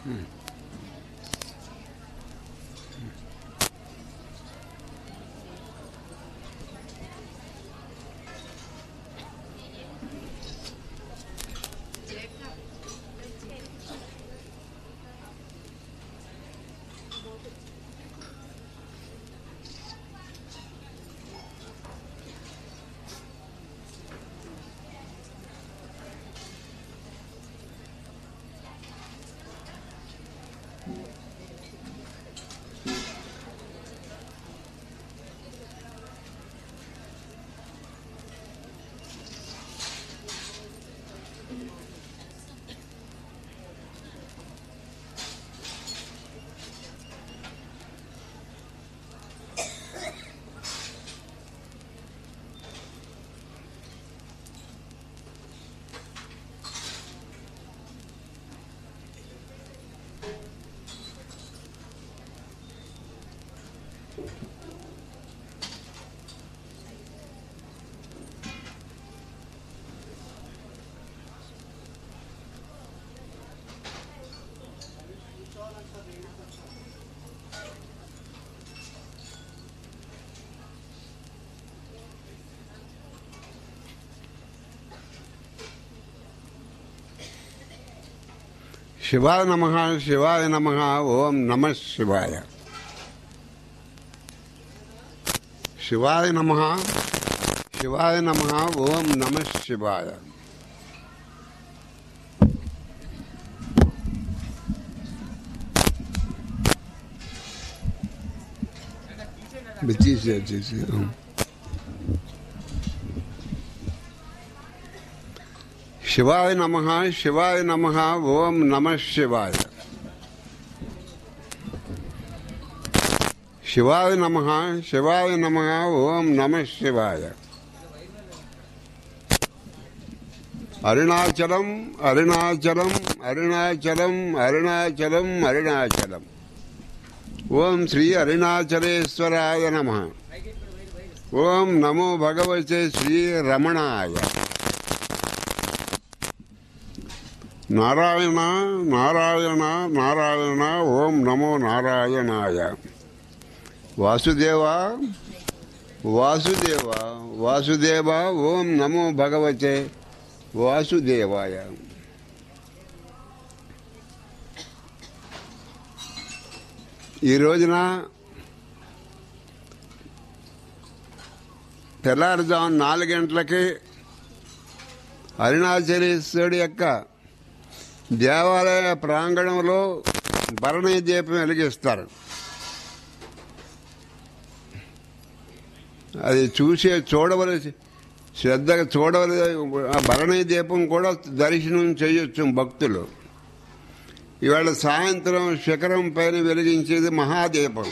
శివాయ నమ శివాయ నమ ఓం నమ శివాయ శివాయ నమ శివాయ నమ ఓం నమ శివాయ తీసి తీసి శివాయ నమ శివాయ నమ ఓం నమ శివాయ శివాయ నమ శివాయ నమ ఓం నమ శివాయ అరుణాచలం అరుణాచలం అరుణాచలం అరుణాచలం అరుణాచలం ఓం శ్రీ అరుణాచలేశ్వరాయ నమ ఓం నమో భగవతే శ్రీ రమణాయ నారాయణ నారాయణ నారాయణ ఓం నమో నారాయణాయ వాసుదేవ వాసుదేవ వాసుదేవ ఓం నమో భగవతే వాసుదేవాయ ఈ రోజున తెల్లారుజాము నాలుగు గంటలకి అరుణాచలేశ్వరుడి యొక్క దేవాలయ ప్రాంగణంలో భరణీ దీపం వెలిగిస్తారు అది చూసే చూడవలసి శ్రద్ధగా చూడవలసి ఆ భరణీ దీపం కూడా దర్శనం చేయొచ్చు భక్తులు ఇవాళ సాయంత్రం శిఖరం పైన వెలిగించేది మహాదీపం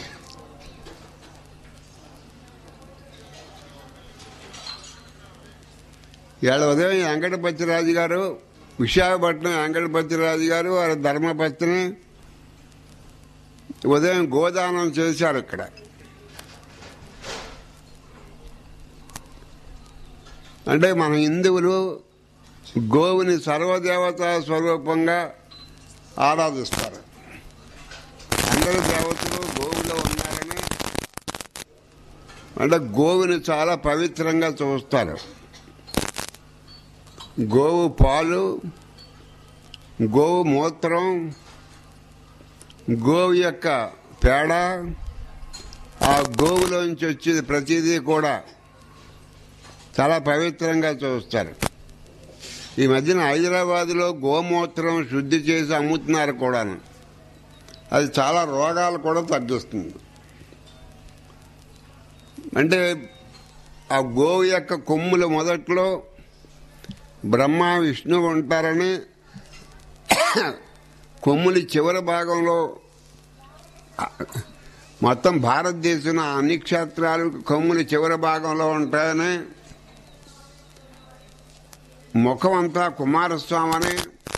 ఇవాళ ఉదయం వెంకటపతిరాజు గారు విశాఖపట్నం వెంకటపతిరాజు గారు వారి ధర్మపత్ని ఉదయం గోదానం చేశారు ఇక్కడ అంటే మన హిందువులు గోవుని సర్వదేవతా స్వరూపంగా ఆరాధిస్తారు అందరు దేవతలు గోవులో ఉన్నారని అంటే గోవుని చాలా పవిత్రంగా చూస్తారు గోవు పాలు గోవు మూత్రం గోవు యొక్క పేడ ఆ గోవులోంచి వచ్చేది ప్రతిదీ కూడా చాలా పవిత్రంగా చూస్తారు ఈ మధ్యన హైదరాబాద్లో గోమూత్రం శుద్ధి చేసి అమ్ముతున్నారు కూడాను అది చాలా రోగాలు కూడా తగ్గిస్తుంది అంటే ఆ గోవు యొక్క కొమ్ములు మొదట్లో బ్రహ్మ విష్ణువు ఉంటారని కొమ్ములి చివరి భాగంలో మొత్తం భారతదేశం అన్ని క్షేత్రాలు కొమ్ములు చివరి భాగంలో ఉంటాయని ముఖం అంతా కుమారస్వామి అని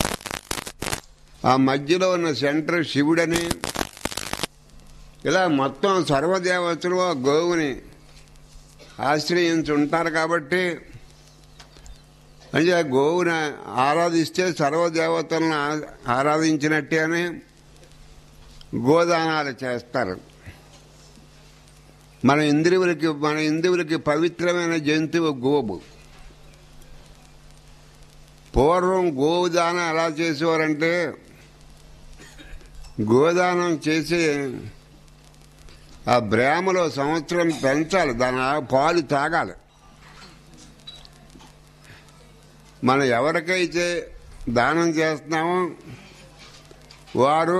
ఆ మధ్యలో ఉన్న సెంటర్ శివుడని ఇలా మొత్తం సర్వదేవతలు ఆ గోవుని ఆశ్రయించి ఉంటారు కాబట్టి అంటే ఆ గోవుని ఆరాధిస్తే సర్వదేవతలను ఆ- ఆరాధించినట్టే అని గోదానాలు చేస్తారు మన ఇంద్రియులకి మన ఇంద్రియులకి పవిత్రమైన జంతువు గోవు పూర్వం గోదానం ఎలా చేసేవారంటే గోదానం చేసి ఆ బ్రాహ్మలో సంవత్సరం పెంచాలి దాని ఆ పాలు తాగాలి మనం ఎవరికైతే దానం చేస్తున్నామో వారు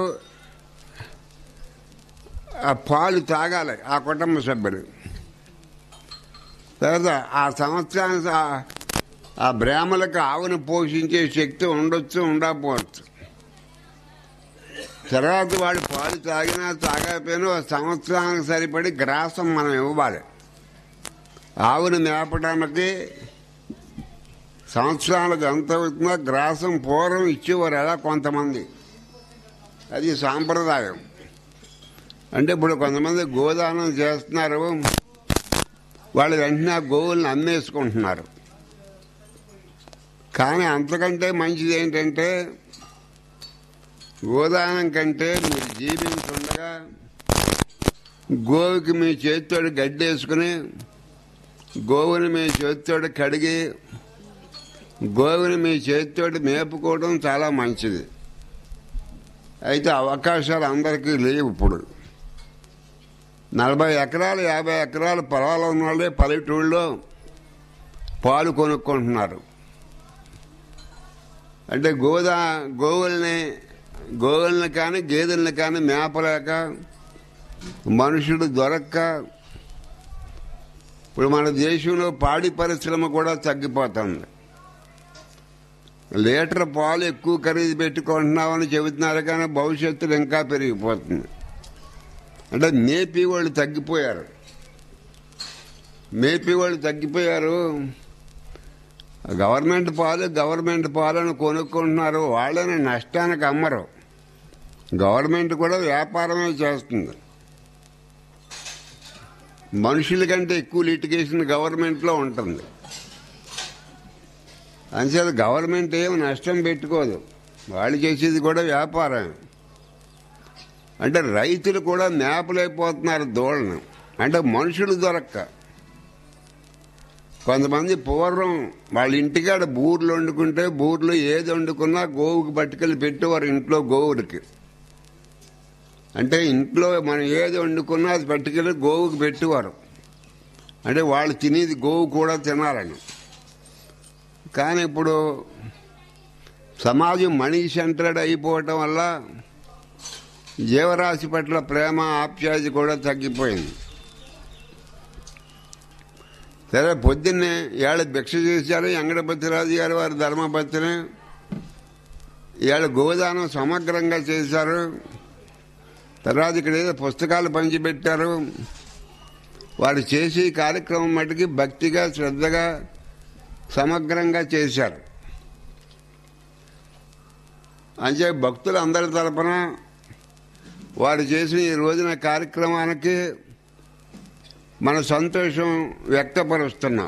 ఆ పాలు తాగాలి ఆ కుటుంబ సభ్యులు తర్వాత ఆ సంవత్సరానికి ఆ- ఆ బ్రాహ్మలకు ఆవును పోషించే శక్తి ఉండొచ్చు ఉండకపోవచ్చు తర్వాత వాడు పాలు తాగినా తాగకపోయినా ఒక సంవత్సరానికి సరిపడి గ్రాసం మనం ఇవ్వాలి ఆవును మేపడానికి సంవత్సరాలకు ఎంత అవుతుందో గ్రాసం పూర్వం ఇచ్చేవారు ఎలా కొంతమంది అది సాంప్రదాయం అంటే ఇప్పుడు కొంతమంది గోదానం చేస్తున్నారు వాళ్ళు వెంటనే ఆ గోవుల్ని అమ్మేసుకుంటున్నారు కానీ అంతకంటే మంచిది ఏంటంటే గోదానం కంటే మీరు జీవించుండగా గోవుకి మీ చేతితోటి గడ్డేసుకుని గోవుని మీ చేతితోటి కడిగి గోవుని మీ చేతితోటి మేపుకోవడం చాలా మంచిది అయితే అవకాశాలు అందరికీ లేవు ఇప్పుడు నలభై ఎకరాలు యాభై ఎకరాలు పొలాలు ఉన్న వాళ్ళే పల్లెటూళ్ళలో పాలు కొనుక్కుంటున్నారు అంటే గోదా గోవుల్ని గోవుల్ని కానీ గేదెల్ని కానీ మేపలేక మనుషుడు దొరక్క ఇప్పుడు మన దేశంలో పాడి పరిశ్రమ కూడా తగ్గిపోతుంది లీటర్ పాలు ఎక్కువ ఖరీదు పెట్టుకుంటున్నామని చెబుతున్నారు కానీ భవిష్యత్తులో ఇంకా పెరిగిపోతుంది అంటే మేపి వాళ్ళు తగ్గిపోయారు మేపి వాళ్ళు తగ్గిపోయారు గవర్నమెంట్ పాలు గవర్నమెంట్ పాలను కొనుక్కుంటున్నారు వాళ్ళని నష్టానికి అమ్మరు గవర్నమెంట్ కూడా వ్యాపారమే చేస్తుంది మనుషుల కంటే ఎక్కువ లిటిగేషన్ గవర్నమెంట్లో ఉంటుంది అంచేత గవర్నమెంట్ ఏం నష్టం పెట్టుకోదు వాళ్ళు చేసేది కూడా వ్యాపారం అంటే రైతులు కూడా మేపలైపోతున్నారు దోళ్ళను అంటే మనుషులు దొరక్క కొంతమంది పూర్వం వాళ్ళ ఇంటికాడ బూర్లు వండుకుంటే బూర్లు ఏది వండుకున్నా గోవుకి పట్టుకెళ్ళి పెట్టేవారు ఇంట్లో గోవులకి అంటే ఇంట్లో మనం ఏది వండుకున్నా అది పట్టుకెళ్ళి గోవుకి పెట్టేవారు అంటే వాళ్ళు తినేది గోవు కూడా తినాలని కానీ ఇప్పుడు సమాజం మనీ సెంటర్డ్ అయిపోవటం వల్ల జీవరాశి పట్ల ప్రేమ ఆప్యాయత కూడా తగ్గిపోయింది సరే పొద్దున్నే ఏళ్ళ భిక్ష చేశారు వెంకటపతిరాజు గారు వారి ధర్మపత్రిని ఇవాళ గోదానం సమగ్రంగా చేశారు తర్వాత ఇక్కడ ఏదో పుస్తకాలు పంచిపెట్టారు వారు చేసే ఈ కార్యక్రమం మటుకి భక్తిగా శ్రద్ధగా సమగ్రంగా చేశారు అంచే భక్తులు అందరి తరపున వారు చేసిన ఈ రోజున కార్యక్రమానికి మన సంతోషం వ్యక్తపరుస్తున్నాం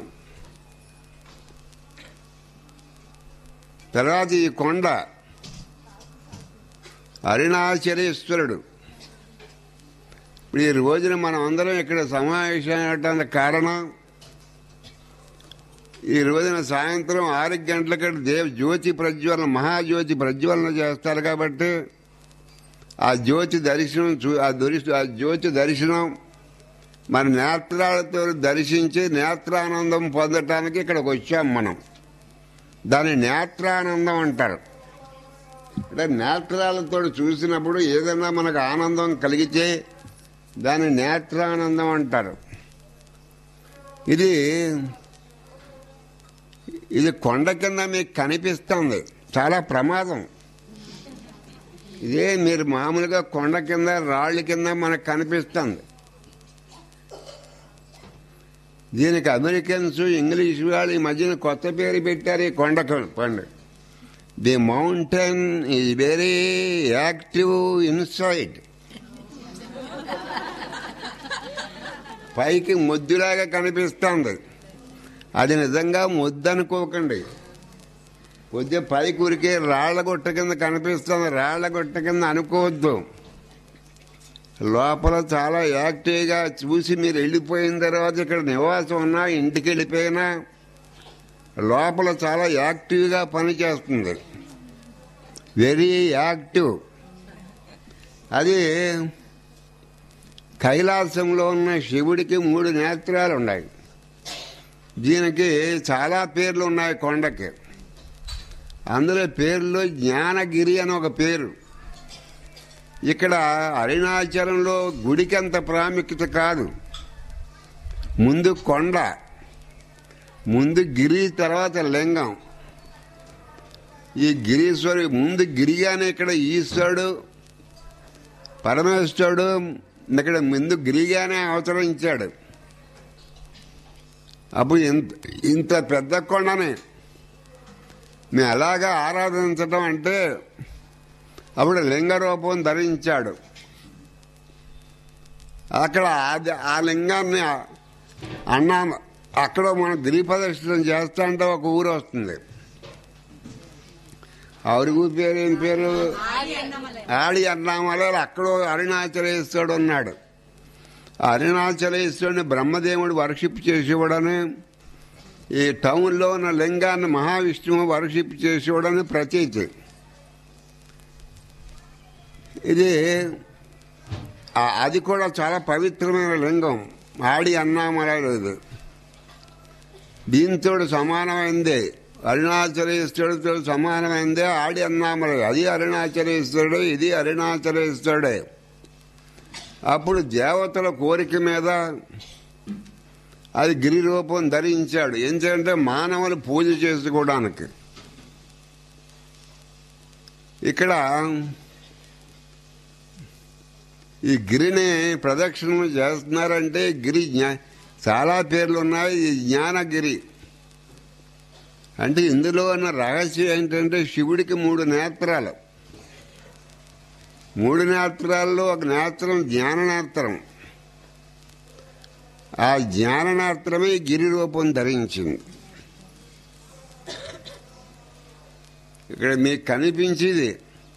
తర్వాత ఈ కొండ అరుణాచలేశ్వరుడు ఇప్పుడు ఈ రోజున మనం అందరం ఇక్కడ సమావేశం అవడానికి కారణం ఈ రోజున సాయంత్రం ఆరు గంటలకి దేవ్ జ్యోతి ప్రజ్వలన మహాజ్యోతి ప్రజ్వలన చేస్తారు కాబట్టి ఆ జ్యోతి దర్శనం చూ ఆ దొరి- ఆ జ్యోతి దర్శనం మన నేత్రాలతో దర్శించి నేత్రానందం పొందటానికి ఇక్కడికి వచ్చాం మనం దాన్ని నేత్రానందం అంటారు అంటే నేత్రాలతో చూసినప్పుడు ఏదైనా మనకు ఆనందం కలిగితే దాన్ని నేత్రానందం అంటారు ఇది ఇది కొండ కింద మీకు కనిపిస్తుంది చాలా ప్రమాదం ఇదే మీరు మామూలుగా కొండ కింద రాళ్ళ కింద మనకు కనిపిస్తుంది దీనికి అమెరికన్స్ ఇంగ్లీష్ వాళ్ళు ఈ మధ్యన కొత్త పేరు పెట్టారు ఈ కొండకు పండు the mountain is very active inside పైకి ముద్దులాగా కనిపిస్తుంది అది నిజంగా ముద్దు అనుకోకండి కొద్దిగా పైకి ఉరికే రాళ్ల గుట్ట కింద కనిపిస్తుంది రాళ్ల గుట్ట కింద అనుకోవద్దు లోపల చాలా యాక్టివ్గా చూసి మీరు వెళ్ళిపోయిన తర్వాత ఇక్కడ నివాసం ఉన్నా ఇంటికి వెళ్ళిపోయినా లోపల చాలా యాక్టివ్గా పనిచేస్తుంది వెరీ యాక్టివ్ అది కైలాసంలో ఉన్న శివుడికి మూడు నేత్రాలు ఉన్నాయి దీనికి చాలా పేర్లు ఉన్నాయి కొండకి అందులో పేర్లో జ్ఞానగిరి అని ఒక పేరు ఇక్కడ అరుణాచలంలో గుడికి అంత ప్రాముఖ్యత కాదు ముందు కొండ ముందు గిరి తర్వాత లింగం ఈ గిరీశ్వరు ముందు గిరిగానే ఇక్కడ ఈశ్వరుడు పరమేశ్వరుడు ఇక్కడ ముందు గిరిగానే అవతరించాడు అప్పుడు ఇంత ఇంత పెద్ద కొండని మేము అలాగా ఆరాధించడం అంటే అప్పుడు లింగ రూపం ధరించాడు అక్కడ అది- ఆ లింగాన్ని అన్నా అక్కడ మనం గిరి ప్రదర్శనం చేస్తా అంటే ఒక ఊరు వస్తుంది ఆ ఊరి పేరు ఏం పేరు ఆడి అన్నామల అక్కడ అరుణాచలేశ్వరుడు ఉన్నాడు ఆ అరుణాచలేశ్వరుని బ్రహ్మదేవుడు వర్షిప్ చేసేవాడని ఈ టౌన్లో ఉన్న లింగాన్ని మహావిష్ణువు వర్షిప్ చేసేవాడని ప్రతీతి ఇది ఆ- అది కూడా చాలా పవిత్రమైన లింగం ఆడి అన్నామలది ఇది దీంతో సమానమైందే అరుణాచలేశ్వరుడితో సమానమైందే ఆడి అన్నామలై అది అరుణాచలేశ్వరుడు ఇది అరుణాచలేశ్వరుడే అప్పుడు దేవతల కోరిక మీద అది గిరి రూపం ధరించాడు ఎందుకంటే మానవులు పూజ చేసుకోవడానికి ఇక్కడ ఈ గిరిని ప్రదక్షిణం చేస్తున్నారంటే గిరి జ్ఞా చాలా పేర్లు ఉన్నాయి ఈ జ్ఞానగిరి అంటే ఇందులో ఉన్న రహస్యం ఏంటంటే శివుడికి మూడు నేత్రాలు మూడు నేత్రాల్లో ఒక నేత్రం జ్ఞాన నేత్రం ఆ జ్ఞాన నేత్రమే గిరి రూపం ధరించింది ఇక్కడ మీకు కనిపించేది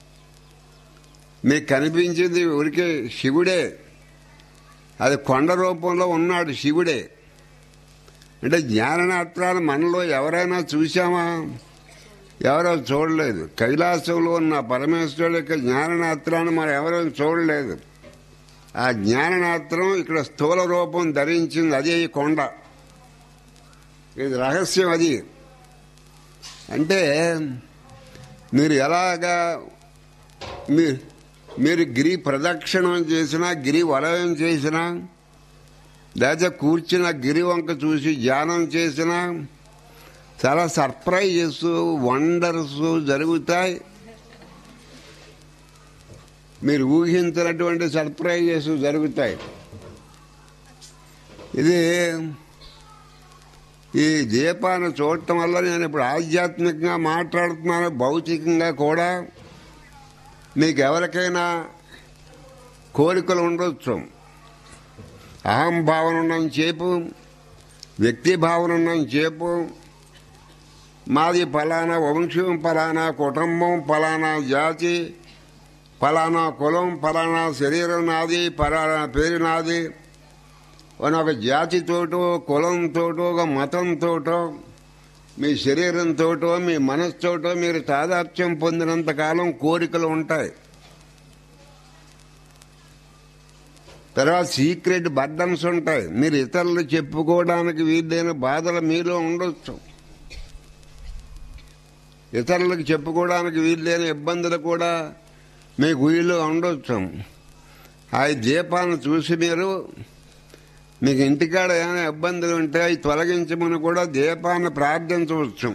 మీకు కనిపించేది ఊరికే శివుడే అది కొండ రూపంలో ఉన్నాడు శివుడే అంటే జ్ఞాననేత్రాలు మనలో ఎవరైనా చూసామా ఎవరో చూడలేదు కైలాసంలో ఉన్న పరమేశ్వరుడు యొక్క జ్ఞాననేత్రాన్ని మనం ఎవరో చూడలేదు ఆ జ్ఞాననేత్రం ఇక్కడ స్థూల రూపం ధరించింది అదే ఈ కొండ ఇది రహస్యం అది అంటే మీరు ఎలాగా మీరు మీరు గిరి ప్రదక్షిణం చేసినా గిరి వలయం చేసినా లేదా కూర్చున్న గిరి వంక చూసి ధ్యానం చేసినా చాలా సర్ప్రైజెస్ వండర్స్ జరుగుతాయి మీరు ఊహించినటువంటి సర్ప్రైజెస్ జరుగుతాయి ఇది ఈ దీపాన్ని చూడటం వల్ల నేను ఇప్పుడు ఆధ్యాత్మికంగా మాట్లాడుతున్నాను భౌతికంగా కూడా మీకు ఎవరికైనా కోరికలు ఉండొచ్చు అహం భావన ఉన్నంత చేపు వ్యక్తి భావన ఉన్నంత చేపు మాది ఫలానా వంశం ఫలానా కుటుంబం ఫలానా జాతి ఫలానా కులం ఫలానా శరీరం నాది ఫలానా పేరు నాది అని ఒక జాతితోటో కులంతోటో ఒక మతంతోటో మీ శరీరంతోటో మీ మనస్సుతోటో మీరు తాదాత్మ్యం పొందినంత కాలం కోరికలు ఉంటాయి తర్వాత సీక్రెట్ బర్డన్స్ ఉంటాయి మీరు ఇతరులు చెప్పుకోవడానికి వీలైన బాధలు మీలో ఉండొచ్చు ఇతరులకు చెప్పుకోవడానికి వీలైన ఇబ్బందులు కూడా మీకు వీళ్ళు ఉండొచ్చు ఆ దీపాన్ని చూసి మీరు మీకు ఇంటికాడ ఏమైనా ఇబ్బందులు ఉంటే అవి తొలగించమని కూడా దీపాన్ని ప్రార్థించవచ్చు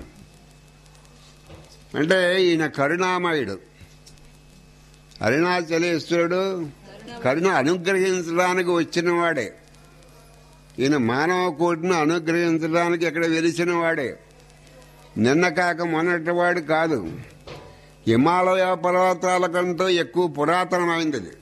అంటే ఈయన కరుణామయుడు అరుణాచలేశ్వరుడు కరుణ అనుగ్రహించడానికి వచ్చిన వాడే ఈయన మానవ కోటిని అనుగ్రహించడానికి ఇక్కడ వెలిసిన వాడే నిన్న కాక మొన్నటి వాడు కాదు హిమాలయ పర్వతాల కంటే ఎక్కువ పురాతనమైంది ఇది.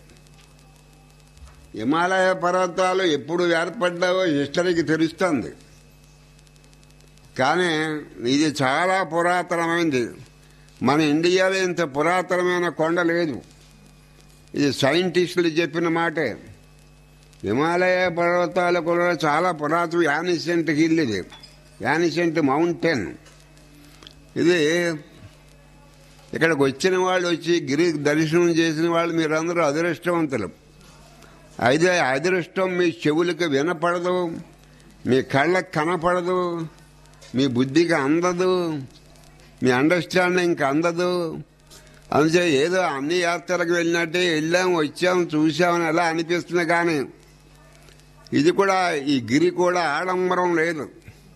హిమాలయ పర్వతాలు ఎప్పుడు ఏర్పడ్డావో హిస్టరీకి తెలుస్తుంది కానీ ఇది చాలా పురాతనమైంది మన ఇండియాలో ఇంత పురాతనమైన కొండ లేదు ఇది సైంటిస్టులు చెప్పిన మాటే హిమాలయ పర్వతాలు కూడా చాలా పురాతన యానిసెంట్ హిల్ ఇది యానిసెంట్ మౌంటైన్ ఇది ఇక్కడికి వచ్చిన వాళ్ళు వచ్చి గిరి దర్శనం చేసిన వాళ్ళు మీరందరూ అదృష్టవంతులు అయితే అదృష్టం మీ చెవులకు వినపడదు మీ కళ్ళకు కనపడదు మీ బుద్ధికి అందదు మీ అండర్స్టాండింగ్కి అందదు అందుచే ఏదో అన్ని యాత్రలకు వెళ్ళినట్టే వెళ్ళాం వచ్చాం చూసామని అలా అనిపిస్తుంది కానీ ఇది కూడా ఈ గిరి కూడా ఆడంబరం లేదు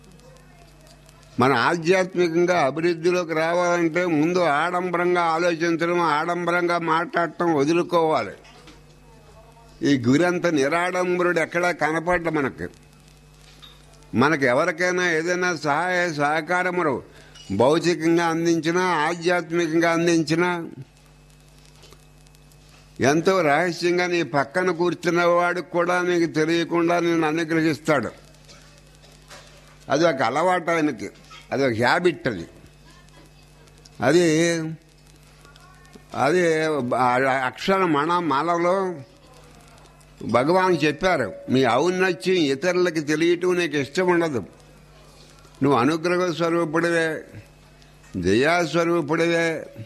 మన ఆధ్యాత్మికంగా అభివృద్ధిలోకి రావాలంటే ముందు ఆడంబరంగా ఆలోచించడం ఆడంబరంగా మాట్లాడటం వదులుకోవాలి ఈ గురంత నిరాడంబరుడు ఎక్కడా కనపడ్డ మనకి మనకు ఎవరికైనా ఏదైనా సహాయ సహకారములు భౌతికంగా అందించినా ఆధ్యాత్మికంగా అందించినా ఎంతో రహస్యంగా నీ పక్కన కూర్చున్న వాడికి కూడా నీకు తెలియకుండా నేను అనుగ్రహిస్తాడు అది ఒక అలవాటు ఆయనకి అది ఒక హ్యాబిట్ అది అది అది అక్షర మణ మాలలో భగవాన్ చెప్పారు మీ ఔన్నత్యం ఇతరులకి తెలియటం నీకు ఇష్టం ఉండదు నువ్వు అనుగ్రహ స్వరూపుడివే దయాస్వరూపుడివే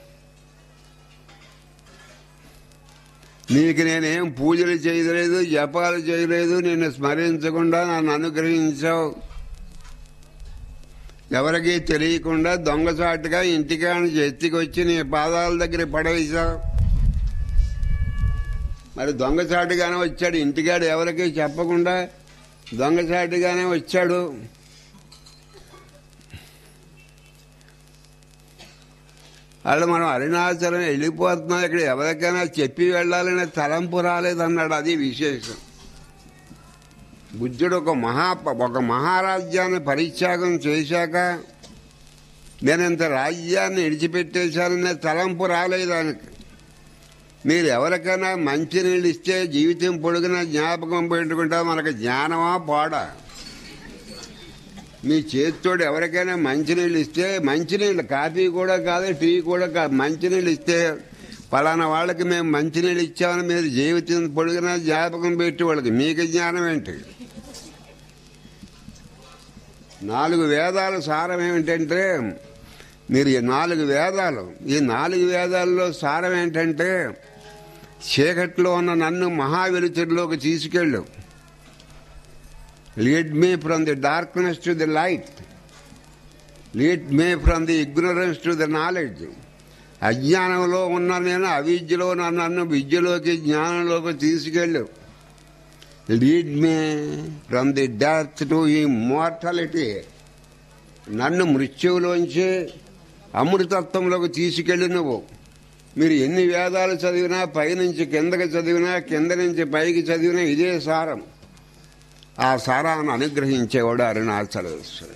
నీకు నేనేం పూజలు చేయలేదు జపాలు చేయలేదు నిన్ను స్మరించకుండా నన్ను అనుగ్రహించావు ఎవరికీ తెలియకుండా దొంగచాటుగా ఇంటికాని ఎత్తికొచ్చి నీ పాదాల దగ్గర పడేశావు మరి దొంగచాటుగానే వచ్చాడు ఇంటికాడు ఎవరికీ చెప్పకుండా దొంగచాటుగానే వచ్చాడు వాళ్ళు మనం అరుణాచలం వెళ్ళిపోతున్నాం ఇక్కడ ఎవరికైనా చెప్పి వెళ్ళాలనే తలంపు రాలేదన్నాడు అది విశేషం బుద్ధుడు ఒక మహా ఒక మహారాజ్యాన్ని పరిత్యాగం చేశాక నేను ఇంత రాజ్యాన్ని విడిచిపెట్టేశాననే తలంపు రాలేదు ఆయనకి మీరు ఎవరికైనా మంచి నీళ్ళు ఇస్తే జీవితం పొడుగున జ్ఞాపకం పెట్టుకుంటా మనకు జ్ఞానమా పాడా మీ చేతితోడు ఎవరికైనా మంచినీళ్ళు ఇస్తే మంచినీళ్ళు కాఫీ కూడా కాదు టీ కూడా కాదు మంచినీళ్ళు ఇస్తే పలానా వాళ్ళకి మేము మంచినీళ్ళు ఇచ్చామని మీరు జీవితం పొడుగున జ్ఞాపకం పెట్టి వాళ్ళకి మీకు జ్ఞానం ఏంటి నాలుగు వేదాల సారం ఏమిటంటే మీరు ఈ నాలుగు వేదాలు ఈ నాలుగు వేదాల్లో సారం ఏంటంటే చీకట్లో ఉన్న నన్ను మహావెలుతుడిలోకి తీసుకెళ్ళు lead me from the darkness to the light lead me from the ignorance to the knowledge అజ్ఞానంలో ఉన్న నేను అవిద్యలో ఉన్న నన్ను విద్యలోకి జ్ఞానంలోకి తీసుకెళ్ళు lead me from the death to immortality నన్ను మృత్యువులోంచి అమృతత్వంలోకి తీసుకెళ్ళి నువ్వు మీరు ఎన్ని వేదాలు చదివినా పైనుంచి కిందకి చదివినా కింద నుంచి పైకి చదివినా ఇదే సారం ఆ సారాన్ని అనుగ్రహించేవాడు అరుణాచలేశ్వరుడు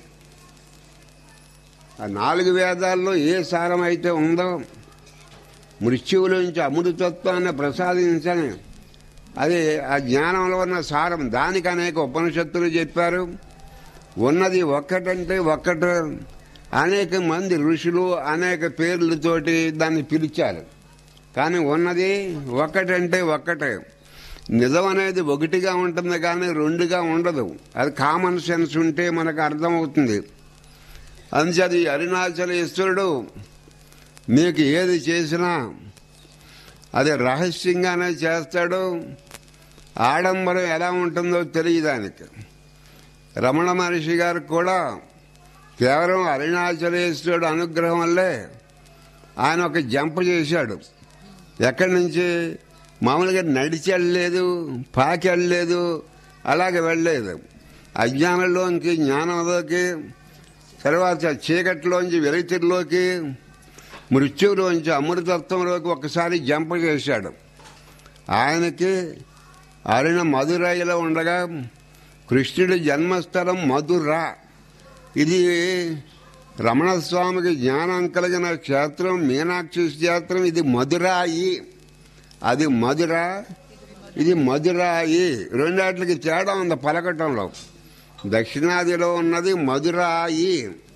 ఆ నాలుగు వేదాల్లో ఏ సారం అయితే ఉందో మృత్యువులోంచి అమృతత్వాన్ని ప్రసాదించని అది ఆ జ్ఞానంలో ఉన్న సారం దానికి అనేక ఉపనిషత్తులు చెప్పారు ఉన్నది ఒక్కటంటే ఒక్కట అనేక మంది ఋషులు అనేక పేర్లతోటి దాన్ని పిలిచారు కానీ ఉన్నది ఒక్కటంటే ఒక్కటే నిజం అనేది ఒకటిగా ఉంటుంది కానీ రెండుగా ఉండదు అది కామన్ సెన్స్ ఉంటే మనకు అర్థమవుతుంది అందుచేది అరుణాచలేశ్వరుడు మీకు ఏది చేసినా అది రహస్యంగానే చేస్తాడు ఆడంబరం ఎలా ఉంటుందో తెలియదానికి రమణ మహర్షి గారు కూడా కేవలం అరుణాచలేశ్వరుడు అనుగ్రహం వల్లే ఆయన ఒక జంప్ చేశాడు ఎక్కడి నుంచి మామూలుగా నడిచి వెళ్ళలేదు పాకి వెళ్ళలేదు అలాగే వెళ్ళలేదు అజ్ఞానంలోకి జ్ఞానంలోకి తర్వాత చీకటిలోంచి వెలుతురులోకి మృత్యువులోంచి అమృతత్వంలోకి ఒకసారి జంప్ చేశాడు ఆయనకి అరుణ మధురైలో ఉండగా కృష్ణుడి జన్మస్థలం మధుర ఇది రమణస్వామికి జ్ఞానం కలిగిన క్షేత్రం మీనాక్షి క్షేత్రం ఇది మధురాయి అది మధుర ఇది మధురాయి రెండాట్లకి తేడా ఉంది పలకటంలో దక్షిణాదిలో ఉన్నది మధురాయి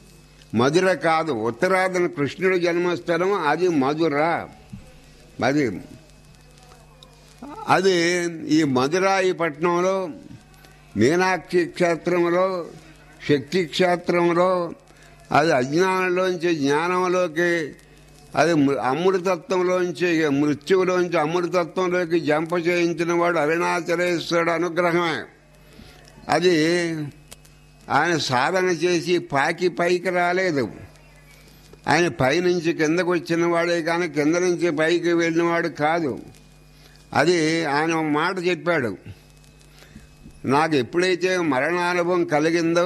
మధుర కాదు ఉత్తరాదిన కృష్ణుడి జన్మస్థలం అది మధుర అది అది ఈ మధురాయి పట్టణంలో మీనాక్షి క్షేత్రంలో శక్తి క్షేత్రంలో అది అజ్ఞానంలోంచి జ్ఞానంలోకి అది మృ- అమృతత్వంలోంచి మృత్యువులోంచి అమృతత్వంలోకి జంప చేయించిన వాడు అరుణాచలేశ్వరుడు అనుగ్రహమే అది ఆయన సాధన చేసి పాకి పైకి రాలేదు ఆయన పైనుంచి కిందకు వచ్చిన వాడే కానీ కింద నుంచి పైకి వెళ్ళినవాడు కాదు అది ఆయన ఒక మాట చెప్పాడు నాకు ఎప్పుడైతే మరణానుభవం కలిగిందో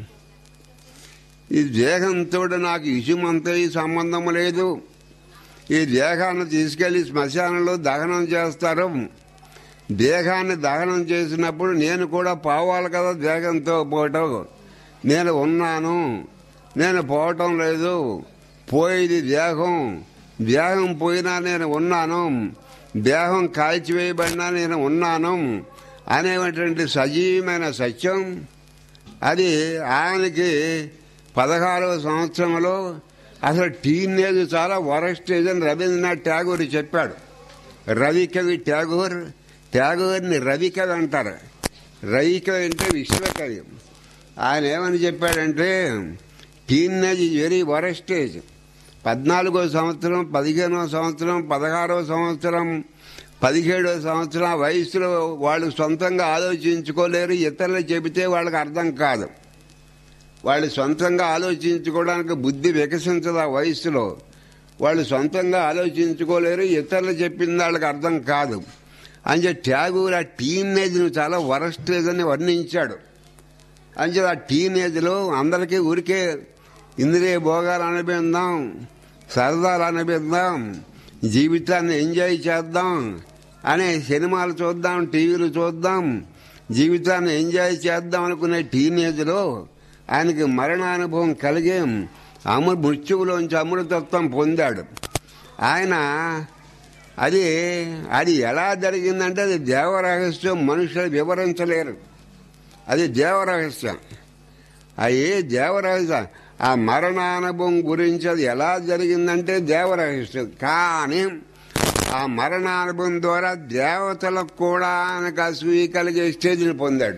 ఈ దేహంతో నాకు ఇసుమంతో ఈ సంబంధం లేదు ఈ దేహాన్ని తీసుకెళ్లి శ్మశానంలో దహనం చేస్తారు దేహాన్ని దహనం చేసినప్పుడు నేను కూడా పోవాలి కదా దేహంతో పోవటం నేను ఉన్నాను నేను పోవటం లేదు పోయేది దేహం దేహం పోయినా నేను ఉన్నాను దేహం కాల్చివేయబడినా నేను ఉన్నాను అనేటువంటి సజీవమైన సత్యం అది ఆయనకి పదహారవ సంవత్సరంలో అసలు టీనేజ్ చాలా వరస్టేజ్ అని రవీంద్రనాథ్ ట్యాగూర్ చెప్పాడు రవికవి ట్యాగూర్ ట్యాగూర్ని రవికవి అంటారు రవికవి అంటే విశ్వకవి ఆయన ఏమని చెప్పాడంటే టీనేజ్ ఈజ్ వెరీ వరస్టేజ్ పద్నాలుగో సంవత్సరం పదిహేనో సంవత్సరం పదహారో సంవత్సరం పదిహేడో సంవత్సరం ఆ వయసులో వాళ్ళు సొంతంగా ఆలోచించుకోలేరు ఇతరులు చెబితే వాళ్ళకి అర్థం కాదు వాళ్ళు సొంతంగా ఆలోచించుకోవడానికి బుద్ధి వికసించదు ఆ వయసులో వాళ్ళు సొంతంగా ఆలోచించుకోలేరు ఇతరులు చెప్పిన వాళ్ళకి అర్థం కాదు అంచే ట్యాగూర్ ఆ టీనేజ్ను చాలా వరస్టేజ్ అని వర్ణించాడు అంచే ఆ టీనేజ్లో అందరికీ ఊరికే ఇంద్రియ భోగాలు అనిపిద్దాం సరదాలు అనిపిద్దాం జీవితాన్ని ఎంజాయ్ చేద్దాం అనే సినిమాలు చూద్దాం టీవీలు చూద్దాం జీవితాన్ని ఎంజాయ్ చేద్దాం అనుకునే టీనేజ్లో ఆయనకి మరణానుభవం కలిగి అమృ మృత్యువులోంచి అమృతత్వం పొందాడు ఆయన అది అది ఎలా జరిగిందంటే అది దేవరహస్యం మనుషులు వివరించలేరు అది దేవరహస్యం అది దేవరహస్యం ఆ మరణానుభవం గురించి అది ఎలా జరిగిందంటే దేవరహస్యం కానీ ఆ మరణానుభవం ద్వారా దేవతలకు కూడా ఆయనకు అసూయ కలిగే స్టేజ్ని పొందాడు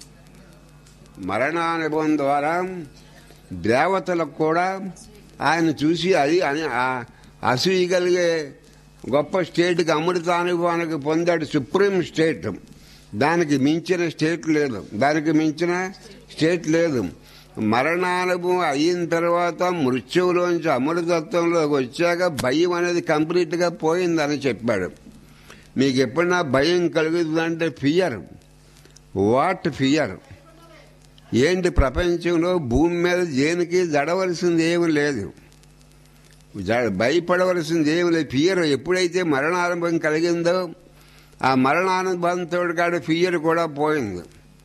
మరణానుభవం ద్వారా దేవతలకు కూడా ఆయన చూసి అది అని- ఆ అసూయ కలిగే గొప్ప స్టేట్కి అమృతానుభవానికి పొందాడు సుప్రీం స్టేట్ దానికి మించిన స్టేట్ లేదు దానికి మించిన స్టేట్ లేదు మరణానుభవం అయిన తర్వాత మృత్యువులోంచి అమృతత్వంలోకి వచ్చాక భయం అనేది కంప్లీట్గా పోయిందని చెప్పాడు మీకు ఎప్పుడైనా భయం కలుగుతుందంటే ఫియర్ వాట్ ఫియర్ ఏంటి ప్రపంచంలో భూమి మీద దేనికి జడవలసింది ఏమి లేదు జ- భయపడవలసింది ఏమి లేదు ఫియర్ ఎప్పుడైతే మరణానుభవం కలిగిందో ఆ మరణానుభవంతో కాడ ఫియర్ కూడా పోయింది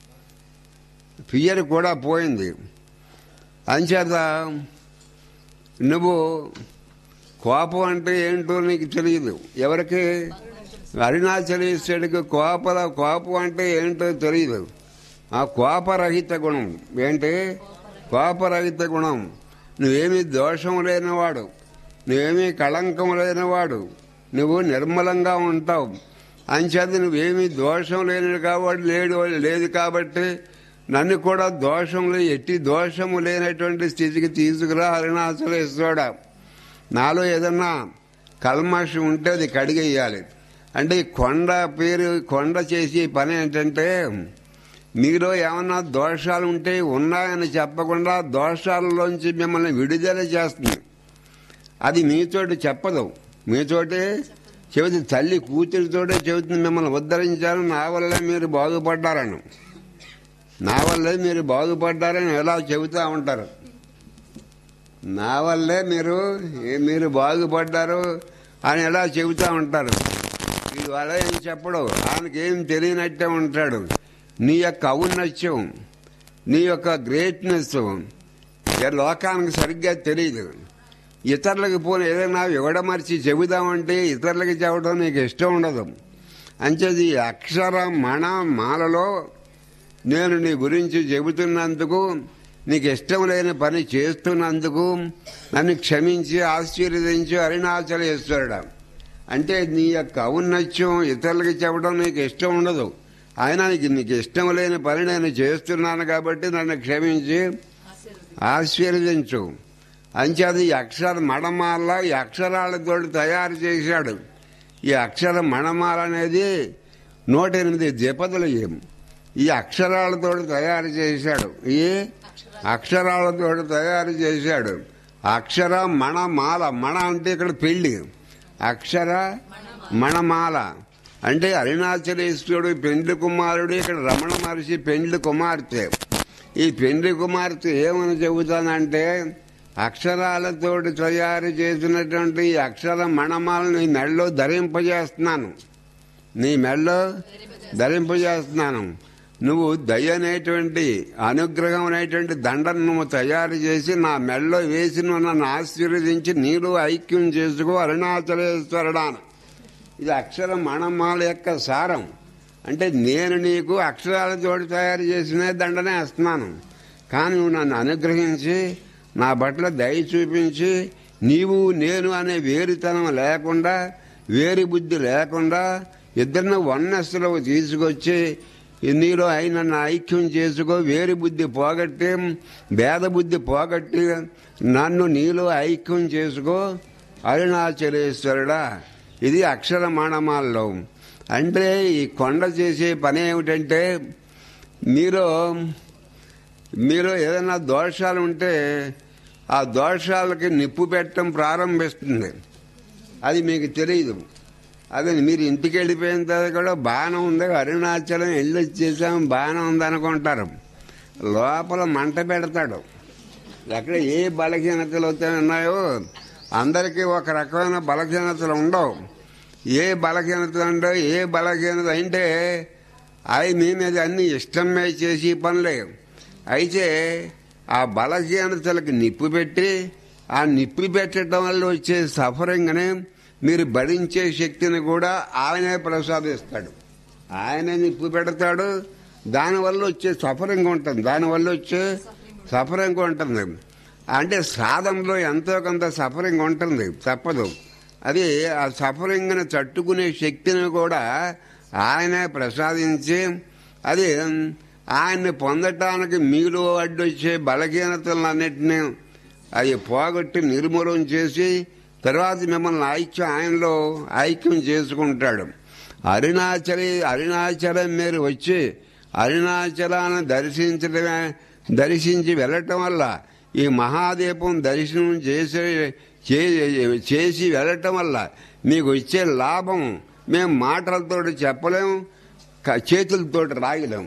ఫియర్ కూడా పోయింది అంచేత నువ్వు కోపం అంటే ఏంటో నీకు తెలియదు ఎవరికి అరుణాచలేశ్వరుడికి కోపల కోపం అంటే ఏంటో తెలియదు ఆ కోపరహిత గుణం ఏంటి కోపరహిత గుణం నువ్వేమీ దోషం లేనివాడు నువ్వేమీ కళంకం లేనివాడు నువ్వు నిర్మలంగా ఉంటావు అంచేత నువ్వేమీ దోషం లేని కాబట్టి లేడు లేదు కాబట్టి నన్ను కూడా దోషంలో ఎట్టి దోషము లేనటువంటి స్థితికి తీసుకురా అరుణాచలేశ్వరుడా నాలో ఏదన్నా కల్మషం ఉంటే అది కడిగేయాలి అంటే ఈ కొండ పేరు కొండ చేసే పని ఏంటంటే మీలో ఏమన్నా దోషాలు ఉంటే ఉన్నాయని చెప్పకుండా దోషాలలోంచి మిమ్మల్ని విడుదల చేస్తుంది అది మీతోటి చెప్పదు మీతోటి చెబుతుంది తల్లి కూతురితోటే చెబుతుంది మిమ్మల్ని ఉద్ధరించాను నా వల్లే మీరు బాగుపడ్డారని నా వల్లే మీరు బాగుపడ్డారని ఎలా చెబుతా ఉంటారు నా వల్లే మీరు ఏ- మీరు బాగుపడ్డారు అని ఎలా చెబుతా ఉంటారు ఇది వల్ల ఏం చెప్పడు ఆయనకి ఏం తెలియనట్టే ఉంటాడు నీ యొక్క ఔన్నత్యం నీ యొక్క గ్రేట్నెస్ ఏ లోకానికి సరిగ్గా తెలియదు ఇతరులకు పోనీ ఏదైనా వివడమర్చి చెబుదామంటే ఇతరులకి చెప్పడం నీకు ఇష్టం ఉండదు అంచేది ఈ అక్షర మణ మాలలో నేను నీ గురించి చెబుతున్నందుకు నీకు ఇష్టం లేని పని చేస్తున్నందుకు నన్ను క్షమించి ఆశీర్వదించి అరుణాచలేశ్వరుడు అంటే నీ యొక్క ఔన్నత్యం ఇతరులకి చెప్పడం నీకు ఇష్టం ఉండదు ఆయన నీకు నీకు ఇష్టం లేని పని నేను చేస్తున్నాను కాబట్టి నన్ను క్షమించి ఆశీర్వదించు అంచేది ఈ అక్షర మణమాల ఈ అక్షరాలతో తయారు చేశాడు ఈ అక్షర మణమాల అనేది నూట ఎనిమిది ద్విపదలు ఏం ఈ అక్షరాలతో తయారు చేశాడు ఈ అక్షరాలతో తయారు చేశాడు అక్షర మణమాల మణ అంటే ఇక్కడ పెళ్లి అక్షర మణమాల అంటే అరుణాచలేశ్వరుడు పెండ్లి కుమారుడు ఇక్కడ రమణ మహర్షి పెండ్లి కుమార్తె ఈ పెండ్లి కుమార్తె ఏమని చెబుతానంటే అక్షరాలతోటి తయారు చేసినటువంటి ఈ అక్షర మణమాలను నీ మెడలో ధరింపజేస్తున్నాను నీ మెడలో ధరింపజేస్తున్నాను నువ్వు దయ అనేటువంటి అనుగ్రహం అనేటువంటి దండను నువ్వు తయారు చేసి నా మెడలో వేసి నువ్వు నన్ను ఆశీర్వదించి నీరు ఐక్యం చేసుకో అరుణాచలేశ్వరుడాను ఇది అక్షర మణమాల యొక్క సారం అంటే నేను నీకు అక్షరాలతోటి తయారు చేసిన దండనే వేస్తున్నాను కానీ నువ్వు నన్ను అనుగ్రహించి నా పట్ల దయ చూపించి నీవు నేను అనే వేరుతనం లేకుండా వేరు బుద్ధి లేకుండా ఇద్దరిని వన్నెస్సులో తీసుకొచ్చి నీలో అయి నన్ను ఐక్యం చేసుకో వేరు బుద్ధి పోగొట్టి భేద బుద్ధి పోగొట్టి నన్ను నీలో ఐక్యం చేసుకో అరుణాచలేశ్వరుడా ఇది అక్షర మాణమాల్లో అంటే ఈ కొండ చేసే పని ఏమిటంటే మీరు మీరు ఏదైనా దోషాలు ఉంటే ఆ దోషాలకి నిప్పు పెట్టడం ప్రారంభిస్తుంది అది మీకు తెలియదు అదే మీరు ఇంటికి వెళ్ళిపోయిన తర్వాత కూడా బాగానే ఉంది అరుణాచలం వెళ్ళి వచ్చేసాం బాగానే ఉంది అనుకుంటారు లోపల మంట పెడతాడు ఎక్కడ ఏ బలహీనతలు అయితే ఉన్నాయో అందరికీ ఒక రకమైన బలహీనతలు ఉండవు ఏ బలహీనత ఉండవు ఏ బలహీనత అంటే అవి మీ మీద అన్ని ఇష్టమే చేసి పనులే అయితే ఆ బలహీనతలకు నిప్పు పెట్టి ఆ నిప్పు పెట్టడం వల్ల వచ్చే సఫరింగ్ని మీరు భరించే శక్తిని కూడా ఆయనే ప్రసాదిస్తాడు ఆయనే నిప్పు పెడతాడు దానివల్ల వచ్చే సఫరింగ్ ఉంటుంది దానివల్ల వచ్చే సఫరింగ్ ఉంటుంది అంటే సాధనలో ఎంతో కొంత సఫరింగ్ ఉంటుంది తప్పదు అది ఆ సఫరింగ్ని తట్టుకునే శక్తిని కూడా ఆయనే ప్రసాదించి అది ఆయన్ని పొందటానికి మీలో అడ్డొచ్చే బలహీనతలన్నింటినీ అది పోగొట్టి నిర్మూలన చేసి తర్వాత మిమ్మల్ని ఐక్యం ఆయనలో ఐక్యం చేసుకుంటాడు అరుణాచలి అరుణాచలం మీరు వచ్చి అరుణాచలాన్ని దర్శించడమే దర్శించి వెళ్ళటం వల్ల ఈ మహాదీపం దర్శనం చేసే చే- చేసి వెళ్ళటం వల్ల మీకు వచ్చే లాభం మేము మాటలతో చెప్పలేం క- చేతులతో రాయలేం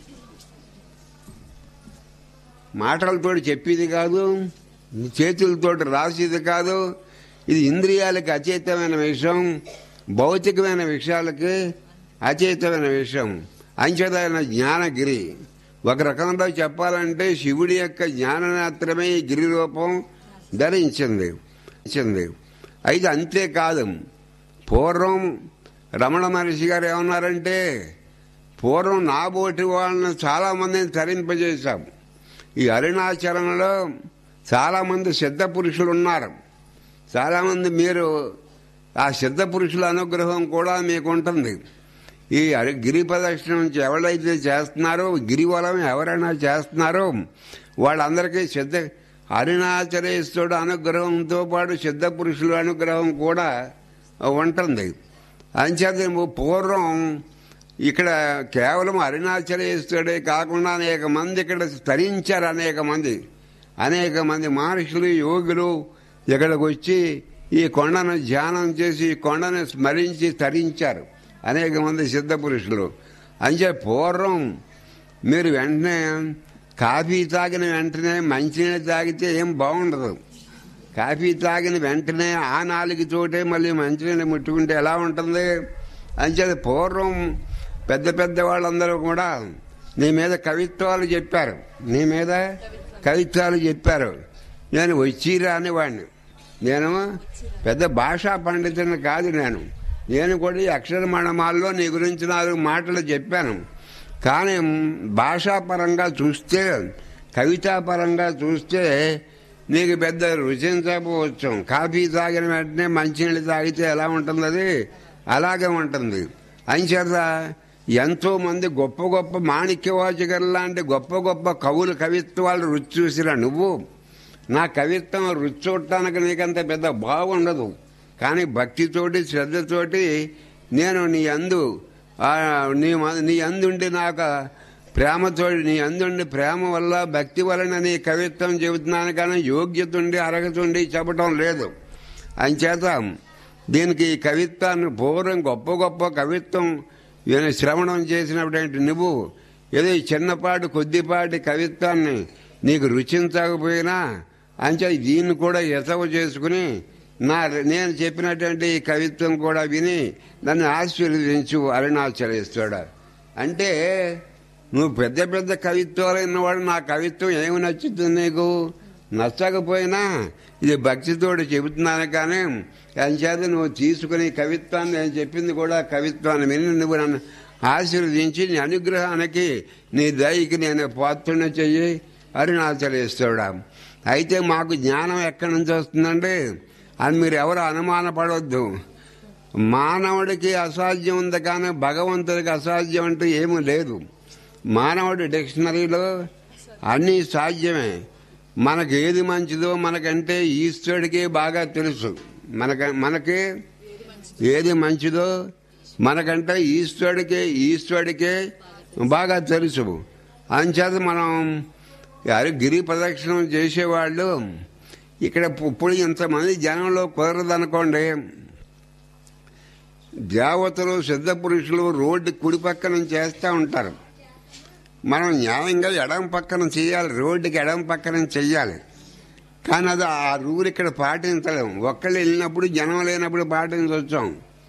మాటలతో చెప్పేది కాదు చేతులతో రాసేది కాదు ఇది ఇంద్రియాలకు అచేతమైన విషయం భౌతికమైన విషయాలకి అచేతమైన విషయం అంచేతమైన జ్ఞానగిరి ఒక రకంలో చెప్పాలంటే శివుడి యొక్క జ్ఞాననేత్రమే ఈ గిరి రూపం ధరించింది ధరించింది. అయితే అంతేకాదు పూర్వం రమణ మహర్షి గారు ఏమన్నారంటే పూర్వం నాబోటి వాళ్ళని చాలా మందిని తరింపజేశాం ఈ అరుణాచలంలో చాలా మంది సిద్ధ పురుషులు ఉన్నారు చాలా మంది మీరు ఆ సిద్ధ పురుషుల అనుగ్రహం కూడా మీకు ఉంటుంది ఈ అరి- గిరి ప్రదక్షిణ నుంచి ఎవరైతే చేస్తున్నారో గిరివలం ఎవరైనా చేస్తున్నారో వాళ్ళందరికీ సిద్ధ అరుణాచలేశ్వరుడు అనుగ్రహంతో పాటు సిద్ధ పురుషుల అనుగ్రహం కూడా ఉంటుంది అంచేత నువ్వు పూర్వం ఇక్కడ కేవలం అరుణాచలేశ్వరుడే కాకుండా అనేక మంది ఇక్కడ తరించారు అనేక మంది అనేక మంది మహర్షులు యోగులు ఇక్కడికి వచ్చి ఈ కొండను ధ్యానం చేసి ఈ కొండను స్మరించి తరించారు అనేక మంది సిద్ధ పురుషులు అంచే పూర్వం మీరు వెంటనే కాఫీ తాగిన వెంటనే మంచినీళ్ళు తాగితే ఏం బాగుండదు కాఫీ తాగిన వెంటనే ఆ నాలుగు చోటే మళ్ళీ మంచినీళ్ళు ముట్టుకుంటే ఎలా ఉంటుంది అంచేది పూర్వం పెద్ద పెద్ద వాళ్ళందరూ కూడా నీ మీద కవిత్వాలు చెప్పారు నీ మీద కవిత్వాలు చెప్పారు నేను వచ్చి రాని వాడిని నేను పెద్ద భాషా పండితుని కాదు నేను నేను కూడా ఈ అక్షరమణమాల్లో నీ గురించి నాలుగు మాటలు చెప్పాను కానీ భాషాపరంగా చూస్తే కవితాపరంగా చూస్తే నీకు పెద్ద రుచించకపోవచ్చు కాఫీ తాగిన వెంటనే మంచినీళ్ళు తాగితే ఎలా ఉంటుంది అది అలాగే ఉంటుంది అంచేత ఎంతో మంది గొప్ప గొప్ప మాణిక్యవాచకర్ లాంటి గొప్ప గొప్ప కవులు కవిత్వాలు రుచి చూసిరా నువ్వు నా కవిత్వం రుచి చూడటానికి నీకంత పెద్ద బాగుండదు కానీ భక్తితోటి శ్రద్ధతోటి నేను నీ అందు ఆ, నీ మ- నీ అందుండి నాకు ప్రేమతో నీ అందుండి ప్రేమ వల్ల భక్తి వలన నీ కవిత్వం చెబుతున్నాను కానీ యోగ్యత ఉండి అర్హత ఉండి చెప్పటం లేదు అంచేత దీనికి ఈ కవిత్వాన్ని పూర్వం గొప్ప గొప్ప కవిత్వం ఈయన శ్రవణం చేసినప్పుడు నువ్వు ఏదో ఈ చిన్నపాటి కొద్దిపాటి కవిత్వాన్ని నీకు రుచించకపోయినా అంచే దీన్ని కూడా ఎసవ చేసుకుని నా నేను చెప్పినటువంటి ఈ కవిత్వం కూడా విని నన్ను ఆశీర్వదించు అరుణాచలేస్తాడు అంటే నువ్వు పెద్ద పెద్ద కవిత్వాలు ఉన్నవాడు నా కవిత్వం ఏమి నచ్చుతుంది నీకు నచ్చకపోయినా ఇది భక్తితోటి చెబుతున్నాను కానీ అంచేత నువ్వు తీసుకుని కవిత్వాన్ని నేను చెప్పింది కూడా కవిత్వాన్ని విని నువ్వు నన్ను ఆశీర్వదించి నీ అనుగ్రహానికి నీ దయకి నేను పాత్రను చెయ్యి అరుణాచలేస్తాడా అయితే మాకు జ్ఞానం ఎక్కడి నుంచి వస్తుందంటే అని మీరు ఎవరు అనుమానపడవద్దు మానవుడికి అసాధ్యం ఉంది కానీ భగవంతుడికి అసాధ్యం అంటూ ఏమీ లేదు మానవుడి డిక్షనరీలో అన్నీ సాధ్యమే మనకి ఏది మంచిదో మనకంటే ఈశ్వరుడికి బాగా తెలుసు మనక మనకి ఏది మంచిదో మనకంటే ఈశ్వరుడికే ఈశ్వరుడికే బాగా తెలుసు అంచేత మనం అరే గిరి ప్రదక్షిణం చేసేవాళ్ళు ఇక్కడ ఇప్పుడు ఇంతమంది జనంలో కుదరదనుకోండి దేవతలు సిద్ధ పురుషులు రోడ్డు కుడి పక్కన చేస్తూ ఉంటారు మనం న్యాయంగా ఎడం పక్కన చేయాలి రోడ్డుకి ఎడం పక్కన చెయ్యాలి కానీ అది ఆ రూల్ ఇక్కడ పాటించలేం ఒక్కళ్ళు వెళ్ళినప్పుడు జనం లేనప్పుడు పాటించవచ్చాం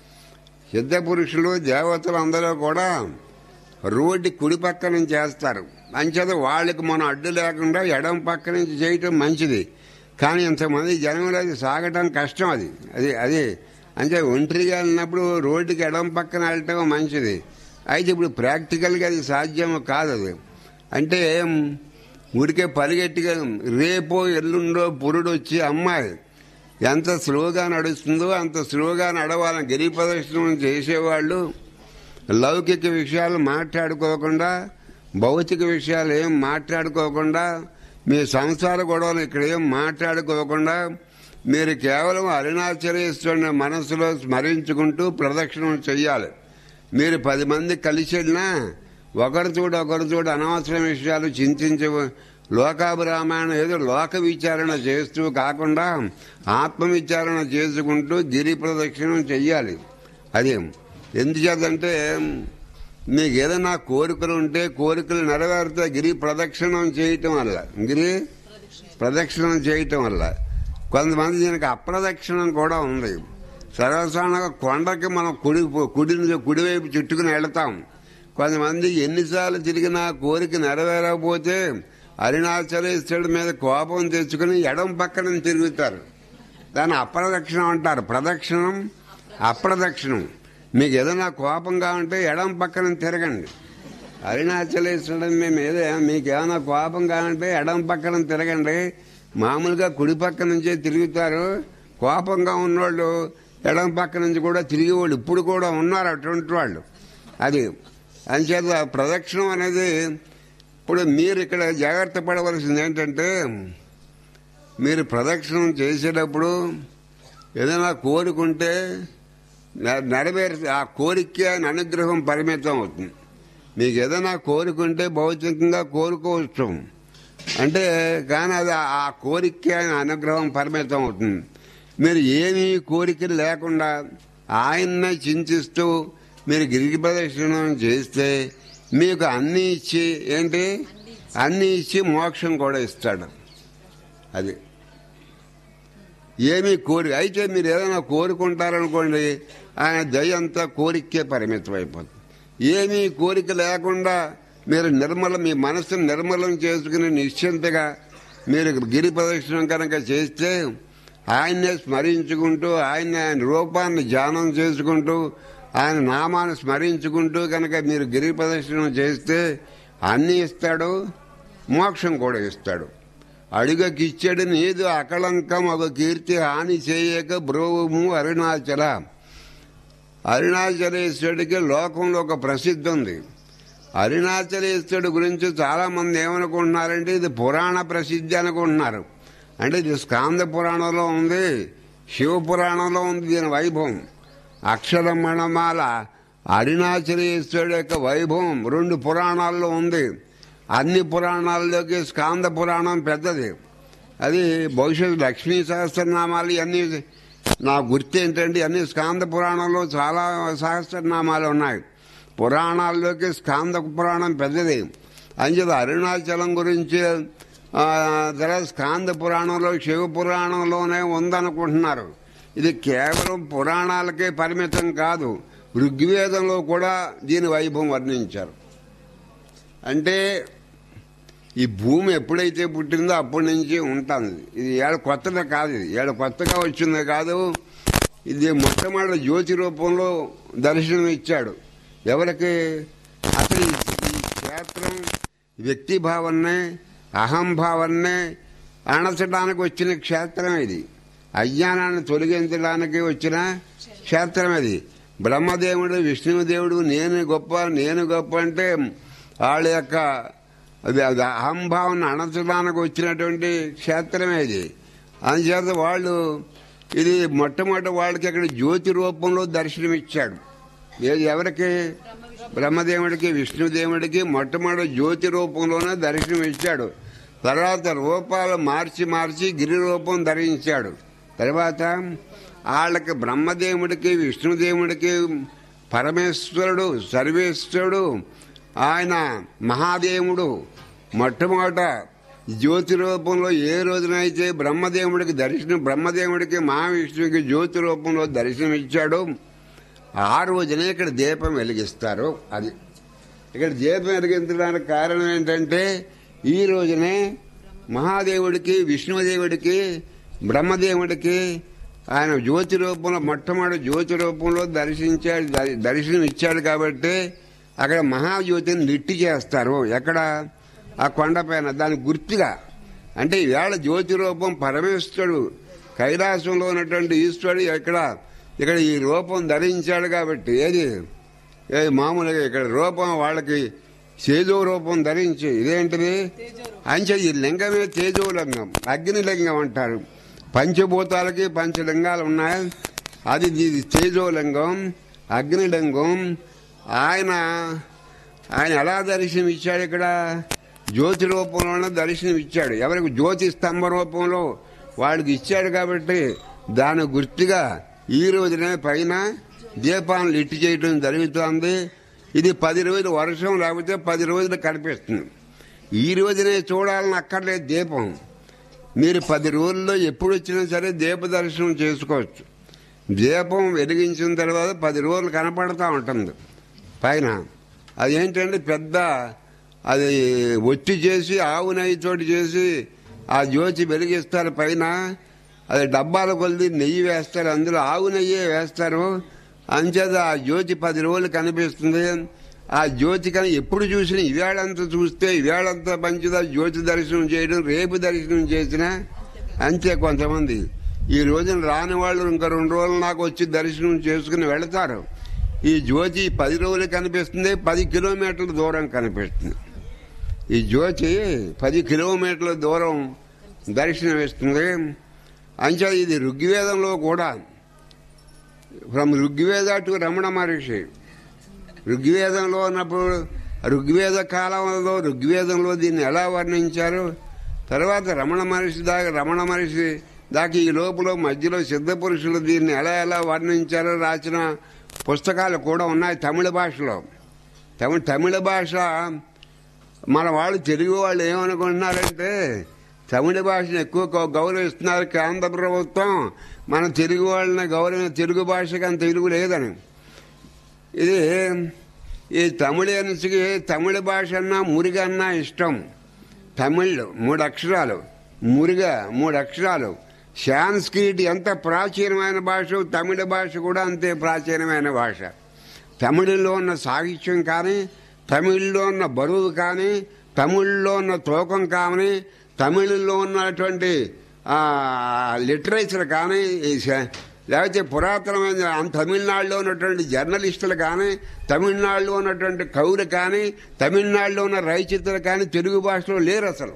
సిద్ధ పురుషులు దేవతలు అందరూ కూడా రోడ్డు కుడి పక్క నుంచి చేస్తారు అంచేత వాళ్ళకి మనం అడ్డు లేకుండా ఎడం పక్క నుంచి చేయటం మంచిది కానీ ఇంతమంది జనంలో అది సాగటం కష్టం అది అది అది అంటే ఒంటరిగా వెళ్ళినప్పుడు రోడ్డుకి ఎడం పక్కన వెళ్ళటం మంచిది అయితే ఇప్పుడు ప్రాక్టికల్గా అది సాధ్యం కాదు అది అంటే ఊరికే పరిగెట్టిగా రేపో ఎల్లుండో పురుడు వచ్చి అమ్మాయి ఎంత స్లోగా నడుస్తుందో అంత స్లోగా నడవాలని గిరి ప్రదర్శనం చేసేవాళ్ళు లౌకిక విషయాలు మాట్లాడుకోకుండా భౌతిక విషయాలు ఏం మాట్లాడుకోకుండా మీ సంసార గొడవలు ఇక్కడ ఏం మాట్లాడుకోకుండా మీరు కేవలం అరుణాచలేశ్వరుని మనసులో స్మరించుకుంటూ ప్రదక్షిణం చెయ్యాలి మీరు పది మంది కలిసి వెళ్ళినా ఒకరి చూడు ఒకరి చూడు అనవసరం విషయాలు చింతించ లోకాభిరామాయణం ఏదో లోక విచారణ చేస్తూ కాకుండా ఆత్మ విచారణ చేసుకుంటూ గిరి ప్రదక్షిణం చెయ్యాలి అది ఎందుచేతంటే మీకు ఏదైనా కోరికలు ఉంటే కోరికలు నెరవేరితే గిరి ప్రదక్షిణం చేయటం వల్ల గిరి ప్రదక్షిణం చేయటం వల్ల కొంతమంది దీనికి అప్రదక్షిణం కూడా ఉంది సర్వసాధారణంగా కొండకి మనం కుడి కుడి కుడివైపు చుట్టుకుని వెళతాం కొంతమంది ఎన్నిసార్లు తిరిగినా కోరిక నెరవేరకపోతే అరుణాచలేశ్వరుడి మీద కోపం తెచ్చుకుని ఎడం పక్కన తిరుగుతారు దాన్ని అప్రదక్షిణం అంటారు ప్రదక్షిణం అప్రదక్షిణం మీకు ఏదైనా కోపంగా ఉంటే ఎడం పక్కన తిరగండి అరుణాచలేశ్వరుడు మేము ఏదో మీకు ఏమైనా కోపంగా ఉంటే ఎడం పక్కన తిరగండి మామూలుగా కుడి పక్క నుంచే తిరుగుతారు కోపంగా ఉన్నవాళ్ళు ఎడం పక్క నుంచి కూడా తిరిగి వాళ్ళు ఇప్పుడు కూడా ఉన్నారు అటువంటి వాళ్ళు అది అంచేత ప్రదక్షిణం అనేది ఇప్పుడు మీరు ఇక్కడ జాగ్రత్త పడవలసింది ఏంటంటే మీరు ప్రదక్షిణం చేసేటప్పుడు ఏదైనా కోరుకుంటే నె- నెరవేర్ ఆ కోరిక అనుగ్రహం పరిమితం అవుతుంది మీకు ఏదైనా కోరుకుంటే భౌతికంగా కోరుకోవచ్చు అంటే కానీ అది ఆ- ఆ కోరిక అనుగ్రహం పరిమితం అవుతుంది మీరు ఏమీ కోరికలు లేకుండా ఆయన్నే చింతిస్తూ మీరు గిరి ప్రదక్షిణం చేస్తే మీకు అన్ని ఇచ్చి ఏంటి అన్ని ఇచ్చి మోక్షం కూడా ఇస్తాడు అది ఏమీ కోరి అయితే మీరు ఏదైనా కోరుకుంటారనుకోండి ఆయన దయ అంతా కోరికే పరిమితం అయిపోతుంది ఏమీ కోరిక లేకుండా మీరు నిర్మలం మీ మనసును నిర్మలం చేసుకుని నిశ్చింతగా మీరు గిరి ప్రదక్షిణం కనుక చేస్తే ఆయన్నే స్మరించుకుంటూ ఆయన ఆయన రూపాన్ని ధ్యానం చేసుకుంటూ ఆయన నామాన్ని స్మరించుకుంటూ కనుక మీరు గిరి ప్రదక్షిణం చేస్తే అన్ని ఇస్తాడు మోక్షం కూడా ఇస్తాడు అడుగకిచ్చడు నీదు అకళంకం ఒక కీర్తి హాని చేయక బ్రోవుము అరుణాచల అరుణాచలేశ్వరుడికి లోకంలో ఒక ప్రసిద్ధి ఉంది అరుణాచలేశ్వరుడు గురించి చాలా మంది ఏమనుకుంటున్నారంటే ఇది పురాణ ప్రసిద్ధి అనుకుంటున్నారు అంటే ఇది స్కాంద పురాణంలో ఉంది శివ పురాణంలో ఉంది దీని వైభవం అక్షరమణమాల అరుణాచలేశ్వరుడు యొక్క వైభవం రెండు పురాణాల్లో ఉంది అన్ని పురాణాల్లోకి స్కాంద పురాణం పెద్దది అది భవిష్యత్తు లక్ష్మీ సహస్రనామాలు ఇవన్నీ నా గుర్తు ఏంటంటే అన్ని స్కాంద పురాణంలో చాలా సహస్రనామాలు ఉన్నాయి పురాణాల్లోకి స్కాంద పురాణం పెద్దది అంచేత అరుణాచలం గురించి ఆ, తర్వాత స్కాంద పురాణంలో శివ పురాణంలోనే ఉందనుకుంటున్నారు ఇది కేవలం పురాణాలకే పరిమితం కాదు ఋగ్వేదంలో కూడా దీని వైభవం వర్ణించారు అంటే ఈ భూమి ఎప్పుడైతే పుట్టిందో అప్పటి నుంచి ఉంటుంది ఇది ఏడ కొత్తగా కాదు ఇది ఏడ కొత్తగా వచ్చింది కాదు ఇది మొట్టమొదటి జ్యోతి రూపంలో దర్శనం ఇచ్చాడు ఎవరికి అసలు ఈ ఈ క్షేత్రం వ్యక్తి భావన్నే అహంభావన్నే అణచడానికి వచ్చిన క్షేత్రం ఇది అజ్ఞానాన్ని తొలగించడానికి వచ్చిన క్షేత్రం ఇది బ్రహ్మదేవుడు విష్ణుదేవుడు నేను గొప్ప నేను గొప్ప అంటే వాళ్ళ యొక్క అది అది అహంభావాన్ని అణచడానికి వచ్చినటువంటి క్షేత్రమే ఇది అందుచేత వాళ్ళు ఇది మొట్టమొదటి వాళ్ళకి అక్కడ జ్యోతి రూపంలో దర్శనమిచ్చాడు ఏది ఎవరికి బ్రహ్మదేవుడికి విష్ణుదేవుడికి మొట్టమొదటి జ్యోతి రూపంలోనే దర్శనం ఇచ్చాడు తర్వాత రూపాలు మార్చి మార్చి గిరి రూపం ధరించాడు తర్వాత వాళ్ళకి బ్రహ్మదేవుడికి విష్ణుదేవుడికి పరమేశ్వరుడు సర్వేశ్వరుడు ఆయన మహాదేవుడు మొట్టమొదట జ్యోతి రూపంలో ఏ రోజునైతే బ్రహ్మదేవుడికి దర్శనం బ్రహ్మదేవుడికి మహావిష్ణువుకి జ్యోతి రూపంలో దర్శనం ఇచ్చాడు ఆ రోజునే ఇక్కడ దీపం వెలిగిస్తారు అది ఇక్కడ దీపం వెలిగించడానికి కారణం ఏంటంటే ఈ రోజునే మహాదేవుడికి విష్ణుదేవుడికి బ్రహ్మదేవుడికి ఆయన జ్యోతి రూపంలో మొట్టమొదటి జ్యోతి రూపంలో దర్శించాడు ద- దర్శనం ఇచ్చాడు కాబట్టి అక్కడ మహాజ్యోతిని లిట్టి చేస్తారు ఎక్కడ ఆ కొండపైన దాని గుర్తుగా అంటే ఈవేళ జ్యోతి రూపం పరమేశ్వరుడు కైలాసంలో ఉన్నటువంటి ఈశ్వరుడు ఇక్కడ ఇక్కడ ఈ రూపం ధరించాడు కాబట్టి ఏది ఏ మామూలుగా ఇక్కడ రూపం వాళ్ళకి తేజో రూపం ధరించి ఇదేంటిది అంచె ఈ లింగమే తేజో లింగం అగ్ని లింగం అంటారు పంచభూతాలకి పంచలింగాలు ఉన్నాయి అది ఇది తేజో లింగం అగ్ని లింగం ఆయన ఆయన ఎలా దర్శనం ఇచ్చాడు ఇక్కడ జ్యోతి రూపంలోనే దర్శనం ఇచ్చాడు ఎవరికి జ్యోతి స్తంభ రూపంలో వాడికి ఇచ్చాడు కాబట్టి దాని గుర్తుగా ఈ రోజునే పైన దీపాలను ఇట్టు చేయడం జరుగుతోంది ఇది పది రోజులు వర్షం లేకపోతే పది రోజులు కనిపిస్తుంది ఈ రోజునే చూడాలని అక్కర్లేదు దీపం మీరు పది రోజుల్లో ఎప్పుడు వచ్చినా సరే దీప దర్శనం చేసుకోవచ్చు దీపం వెలిగించిన తర్వాత పది రోజులు కనపడతా ఉంటుంది పైన అదేంటంటే పెద్ద అది ఒత్తి చేసి ఆవు నెయ్యితోటి చేసి ఆ జ్యోతి వెలిగిస్తారు పైన అది డబ్బాల కొలిది నెయ్యి వేస్తారు అందులో ఆవు నెయ్యి వేస్తారు అంచేత ఆ జ్యోతి పది రోజులు కనిపిస్తుంది ఆ జ్యోతి కానీ ఎప్పుడు చూసినా ఇవేళంతా చూస్తే ఇవేళంతా మంచిదా జ్యోతి దర్శనం చేయడం రేపు దర్శనం చేసినా అంతే కొంతమంది ఈ రోజున రాని వాళ్ళు ఇంకా రెండు రోజులు నాకు వచ్చి దర్శనం చేసుకుని వెళతారు ఈ జ్యోతి పది రోజులు కనిపిస్తుంది పది కిలోమీటర్ల దూరం కనిపిస్తుంది ఈ జ్యోతి పది కిలోమీటర్ల దూరం దర్శనం ఇస్తుంది అంచే ఇది ఋగ్వేదంలో కూడా ఫ్రమ్ ఋగ్వేద టు రమణ మహర్షి ఋగ్వేదంలో ఉన్నప్పుడు ఋగ్వేద కాలంలో ఋగ్వేదంలో దీన్ని ఎలా వర్ణించారు తర్వాత రమణ మహర్షి దాకా రమణ మహర్షి దాకా ఈ లోపల మధ్యలో సిద్ధ పురుషులు దీన్ని ఎలా ఎలా వర్ణించారో రాసిన పుస్తకాలు కూడా ఉన్నాయి తమిళ భాషలో తమిళ తమిళ భాష మన వాళ్ళు తెలుగు వాళ్ళు ఏమనుకుంటున్నారంటే తమిళ భాషను ఎక్కువ గౌ- గౌరవిస్తున్నారు కేంద్ర ప్రభుత్వం మన తెలుగు వాళ్ళని గౌరవ తెలుగు భాషకి అంత విలువ లేదని ఇది ఈ తమిళన్స్కి తమిళ భాష అన్నా మురిగ అన్నా ఇష్టం తమిళ్ మూడు అక్షరాలు మురిగ మూడు అక్షరాలు సాంస్క్రిట్ ఎంత ప్రాచీనమైన భాష తమిళ భాష కూడా అంతే ప్రాచీనమైన భాష తమిళలో ఉన్న సాహిత్యం కానీ తమిళ్లో ఉన్న బరువు కానీ తమిళ్లో ఉన్న తూకం కానీ తమిళలో ఉన్నటువంటి ఆ, లిటరేచర్ కానీ ఈ స- లేకపోతే పురాతనమైన ఆ తమిళనాడులో ఉన్నటువంటి జర్నలిస్టులు కానీ తమిళనాడులో ఉన్నటువంటి కవులు కానీ తమిళనాడులో ఉన్న రచయితలు కానీ తెలుగు భాషలో లేరు అసలు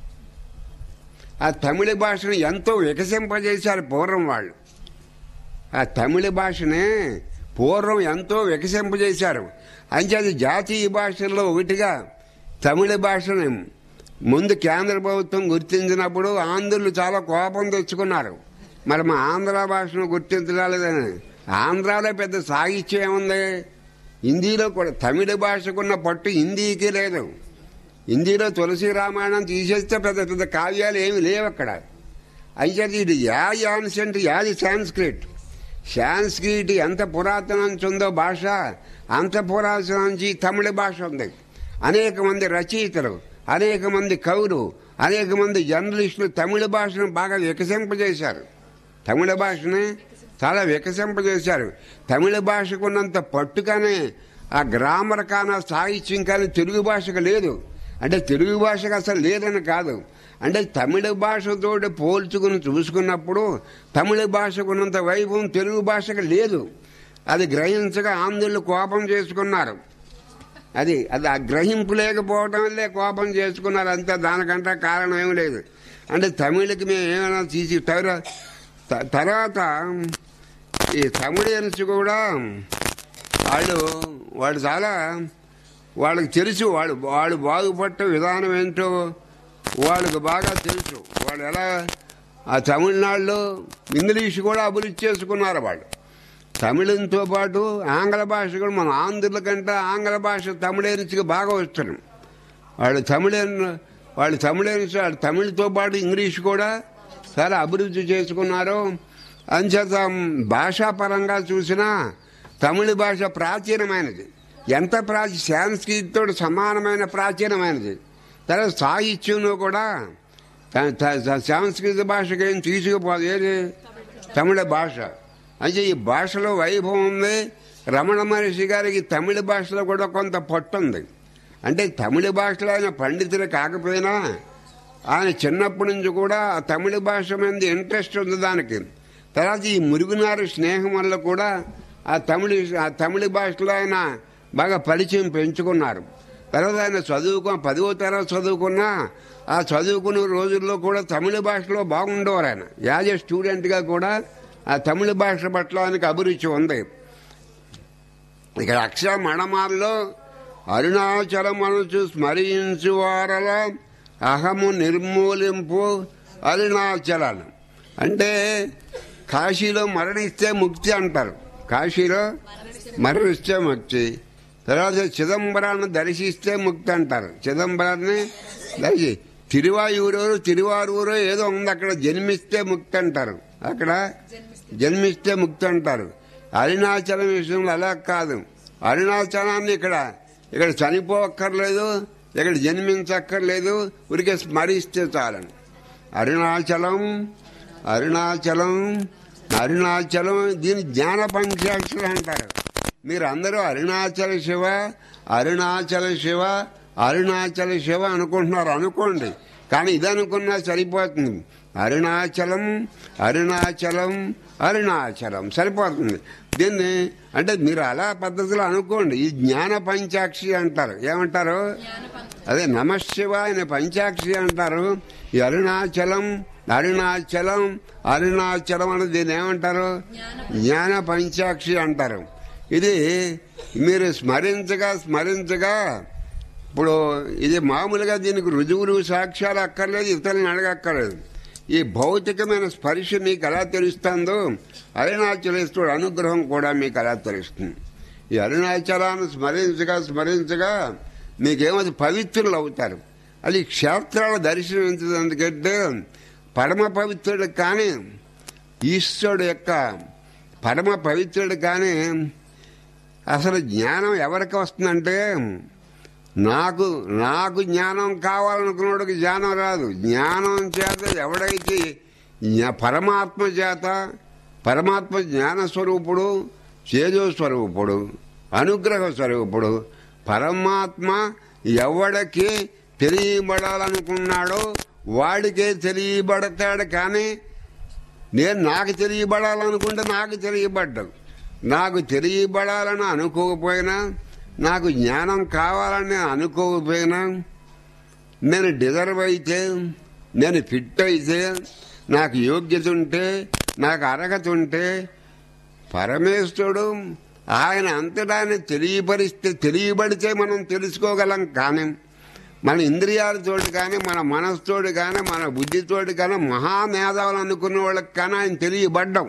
ఆ తమిళ భాషను ఎంతో వికసింపజేశారు పూర్వం వాళ్ళు ఆ తమిళ భాషనే పూర్వం ఎంతో వికసింపజేశారు అంచేది జాతీయ భాషల్లో ఒకటిగా తమిళ భాషని ముందు కేంద్ర ప్రభుత్వం గుర్తించినప్పుడు ఆంధ్రులు చాలా కోపం తెచ్చుకున్నారు మరి మా ఆంధ్ర భాషను గుర్తించలేదని ఆంధ్రాలో పెద్ద సాహిత్యం ఏముంది హిందీలో కూడా తమిళ భాషకున్న పట్టు హిందీకి లేదు హిందీలో తులసి రామాయణం తీసేస్తే పెద్ద పెద్ద కావ్యాలు ఏమి లేవు అక్కడ అయితే ఇది యాది ఆన్సెంట్ యాది సాంస్క్రిట్ సాంస్క్రిట్ ఎంత పురాతనం నుంచి ఉందో భాష అంత పురాతనం నుంచి తమిళ భాష ఉంది అనేక మంది రచయితలు అనేక మంది కవులు అనేక మంది జర్నలిస్టులు తమిళ భాషను బాగా వికసింపజేశారు తమిళ భాషని చాలా వికసింపజేశారు తమిళ భాషకున్నంత పట్టుగానే ఆ గ్రామర్ కాన సాహిత్యం కానీ తెలుగు భాషకు లేదు అంటే తెలుగు భాషకు అసలు లేదని కాదు అంటే తమిళ భాషతో పోల్చుకుని చూసుకున్నప్పుడు తమిళ భాషకున్నంత వైభవం తెలుగు భాషకు లేదు అది గ్రహించగా ఆంధ్రులు కోపం చేసుకున్నారు అది అది ఆ గ్రహింపు లేకపోవడం వల్లే కోపం చేసుకున్నారు అంతే దానికంటే కారణం ఏమి లేదు అంటే తమిళకి మేము ఏమైనా తీసి తర- త- తర్వాత ఈ తమిళన్స్ కూడా వాళ్ళు వాళ్ళు చాలా వాళ్ళకి తెలుసు వాళ్ళు వాళ్ళు బాగుపట్టే విధానం ఏంటో వాళ్ళకి బాగా తెలుసు వాళ్ళు ఎలా ఆ తమిళనాడులో ఇంగ్లీష్ కూడా అభివృద్ధి చేసుకున్నారు వాళ్ళు తమిళంతో పాటు ఆంగ్ల భాష కూడా మన ఆంధ్రుల కంటే ఆంగ్ల భాష తమిళేన్స్కి బాగా వస్తున్నాం వాళ్ళు తమిళన్ వాళ్ళు తమిళన్స్ వాళ్ళు తమిళ్తో పాటు ఇంగ్లీష్ కూడా చాలా అభివృద్ధి చేసుకున్నారు అంచేత భాషాపరంగా చూసినా తమిళ భాష ప్రాచీనమైనది ఎంత ప్రాచీ సాంస్కృతితో సమానమైన ప్రాచీనమైనది తర్వాత సాహిత్యంలో కూడా త- త- సంస్కృత భాషకి ఏం తీసుకుపోదు ఏది తమిళ భాష అయితే ఈ భాషలో వైభవం ఉంది రమణ మహర్షి గారికి తమిళ భాషలో కూడా కొంత పట్టుంది అంటే తమిళ భాషలో ఆయన పండితులు కాకపోయినా ఆయన చిన్నప్పటి నుంచి కూడా ఆ తమిళ భాష మీద ఇంట్రెస్ట్ ఉంది దానికి తర్వాత ఈ మురుగునారు స్నేహం వల్ల కూడా ఆ తమిళ ఆ తమిళ భాషలో ఆయన బాగా పరిచయం పెంచుకున్నారు తర్వాత ఆయన చదువుకో పదవ తరగతి చదువుకున్నా ఆ చదువుకునే రోజుల్లో కూడా తమిళ భాషలో బాగుండేవారు ఆయన యాజ్ ఏ స్టూడెంట్గా కూడా ఆ తమిళ భాష పట్ల ఆయనకు అభిరుచి ఉంది ఇక్కడ అక్షర మణమాల్లో అరుణాచలం మనసు స్మరించు వారల అహము నిర్మూలింపు అరుణాచలం అంటే కాశీలో మరణిస్తే ముక్తి అంటారు కాశీలో మరణిస్తే ముక్తి తర్వాత చిదంబరాన్ని దర్శిస్తే ముక్తి అంటారు చిదంబరాన్ని దర్శి తిరువాయూరు తిరువారూరు ఏదో ఉంది అక్కడ జన్మిస్తే ముక్తి అంటారు అక్కడ జన్మిస్తే ముక్తి అంటారు అరుణాచలం విషయంలో అలా కాదు అరుణాచలాన్ని ఇక్కడ ఇక్కడ చనిపోక్కర్లేదు ఇక్కడ జన్మించక్కర్లేదు ఉరికే స్మరిస్తే చాలని అరుణాచలం అరుణాచలం అరుణాచలం దీని జ్ఞాన పంచాక్షరం అంటారు మీరు అందరూ అరుణాచల శివ అరుణాచల శివ అరుణాచల శివ అనుకుంటున్నారు అనుకోండి కానీ ఇది అనుకున్నా సరిపోతుంది అరుణాచలం అరుణాచలం అరుణాచలం సరిపోతుంది దీన్ని అంటే మీరు అలా పద్ధతిలో అనుకోండి ఈ జ్ఞాన పంచాక్షి అంటారు ఏమంటారు అదే నమశివాయన పంచాక్షి అంటారు ఈ అరుణాచలం అరుణాచలం అరుణాచలం అని దీన్ని ఏమంటారు జ్ఞాన పంచాక్షి అంటారు ఇది మీరు స్మరించగా స్మరించగా ఇప్పుడు ఇది మామూలుగా దీనికి రుజువులు సాక్ష్యాలు అక్కర్లేదు ఇతరులను అడగక్కర్లేదు ఈ భౌతికమైన స్పర్శ మీకు ఎలా తెలుస్తుందో అరుణాచలేశ్వరుడు అనుగ్రహం కూడా మీకు ఎలా తెలుస్తుంది ఈ అరుణాచలాన్ని స్మరించగా స్మరించగా మీకేమో పవిత్రులు అవుతారు అది క్షేత్రాల దర్శనం ఎందుకంటే పరమ పవిత్రుడు కానీ ఈశ్వరుడు యొక్క పరమ పవిత్రుడు కానీ అసలు జ్ఞానం ఎవరికి వస్తుందంటే నాకు నాకు జ్ఞానం కావాలనుకున్నోడికి జ్ఞానం రాదు జ్ఞానం చేత ఎవడైతే జ్ఞ- పరమాత్మ చేత పరమాత్మ జ్ఞాన స్వరూపుడు చేజో స్వరూపుడు అనుగ్రహ స్వరూపుడు పరమాత్మ ఎవడికి తెలియబడాలనుకున్నాడో వాడికే తెలియబడతాడు కానీ నేను నాకు తెలియబడాలనుకుంటే నాకు తెలియబడ్డావు నాకు తెలియబడాలని అనుకోకపోయినా నాకు జ్ఞానం కావాలని అనుకోకపోయినా నేను డిజర్వ్ అయితే నేను ఫిట్ అయితే నాకు యోగ్యత ఉంటే నాకు అర్హత ఉంటే పరమేశ్వరుడు ఆయన అంతటాన్ని తెలియపరిస్తే తెలియబడితే మనం తెలుసుకోగలం కానీ మన ఇంద్రియాలతోటి కానీ మన మనసుతోటి కానీ మన బుద్ధితోటి కానీ మహామేధావులు అనుకున్న వాళ్ళకి కానీ ఆయన తెలియబడ్డం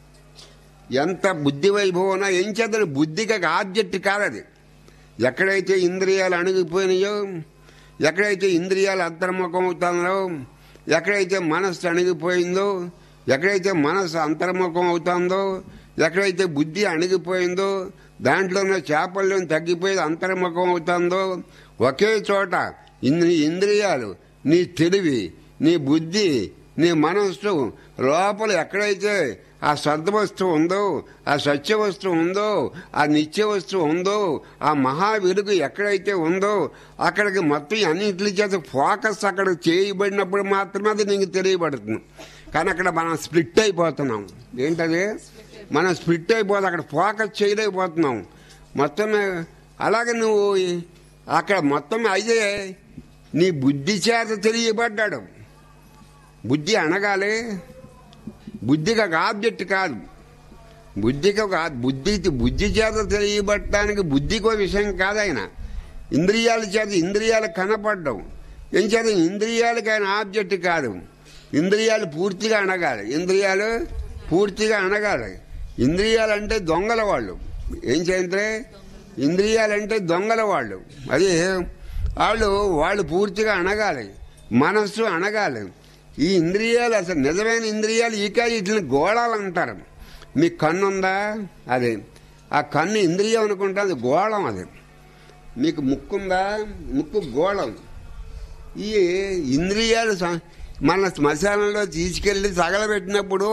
ఎంత బుద్ధి వైభవం ఏం చేద్దని బుద్ధికి ఆబ్జెక్ట్ కాదది ఎక్కడైతే ఇంద్రియాలు అణిగిపోయినాయో ఎక్కడైతే ఇంద్రియాలు అంతర్ముఖం అవుతున్నాయో ఎక్కడైతే మనస్సు అణిగిపోయిందో ఎక్కడైతే మనస్సు అంతర్ముఖం అవుతుందో ఎక్కడైతే బుద్ధి అణిగిపోయిందో దాంట్లోనే చేపల్లో తగ్గిపోయి అంతర్ముఖం అవుతుందో ఒకే చోట ఇన్ని ఇంద్రియాలు నీ తెలివి నీ బుద్ధి నీ మనస్సు లోపల ఎక్కడైతే ఆ సద్వస్తువు ఉందో ఆ సత్య వస్తువు ఉందో ఆ నిత్య వస్తువు ఉందో ఆ మహా వెలుగు ఎక్కడైతే ఉందో అక్కడికి మొత్తం అన్నింటి చేత ఫోకస్ అక్కడ చేయబడినప్పుడు మాత్రమే అది నీకు తెలియబడుతుంది కానీ అక్కడ మనం స్ప్లిట్ అయిపోతున్నాం ఏంటది మనం స్ప్లిట్ అయిపోతే అక్కడ ఫోకస్ చేయలేకపోతున్నాం మొత్తం అలాగే నువ్వు అక్కడ మొత్తం అయితే నీ బుద్ధి చేత తెలియబడ్డాడు బుద్ధి అనగాలి బుద్ధికి ఒక ఆబ్జెక్ట్ కాదు బుద్ధికి ఒక బుద్ధి బుద్ధి చేత తెలియబట్టడానికి బుద్ధికి ఒక విషయం కాదు ఆయన ఇంద్రియాల చేత ఇంద్రియాలు కనపడ్డం ఏం చేత ఇంద్రియాలకి ఆయన ఆబ్జెక్ట్ కాదు ఇంద్రియాలు పూర్తిగా అనగాలి ఇంద్రియాలు పూర్తిగా అనగాలి ఇంద్రియాలు అంటే దొంగల వాళ్ళు ఏం చేయంటే ఇంద్రియాలంటే దొంగల వాళ్ళు అది వాళ్ళు వాళ్ళు పూర్తిగా అనగాలి మనస్సు అనగాలి ఈ ఇంద్రియాలు అసలు నిజమైన ఇంద్రియాలు ఈ కాదు వీటిని గోళాలు అంటారు మీ కన్ను ఉందా అదే ఆ కన్ను ఇంద్రియం అనుకుంటే అది గోళం అది మీకు ముక్కు ఉందా ముక్కు గోళం ఈ ఇంద్రియాలు స- మన శ్మశానంలో తీసుకెళ్లి తగలబెట్టినప్పుడు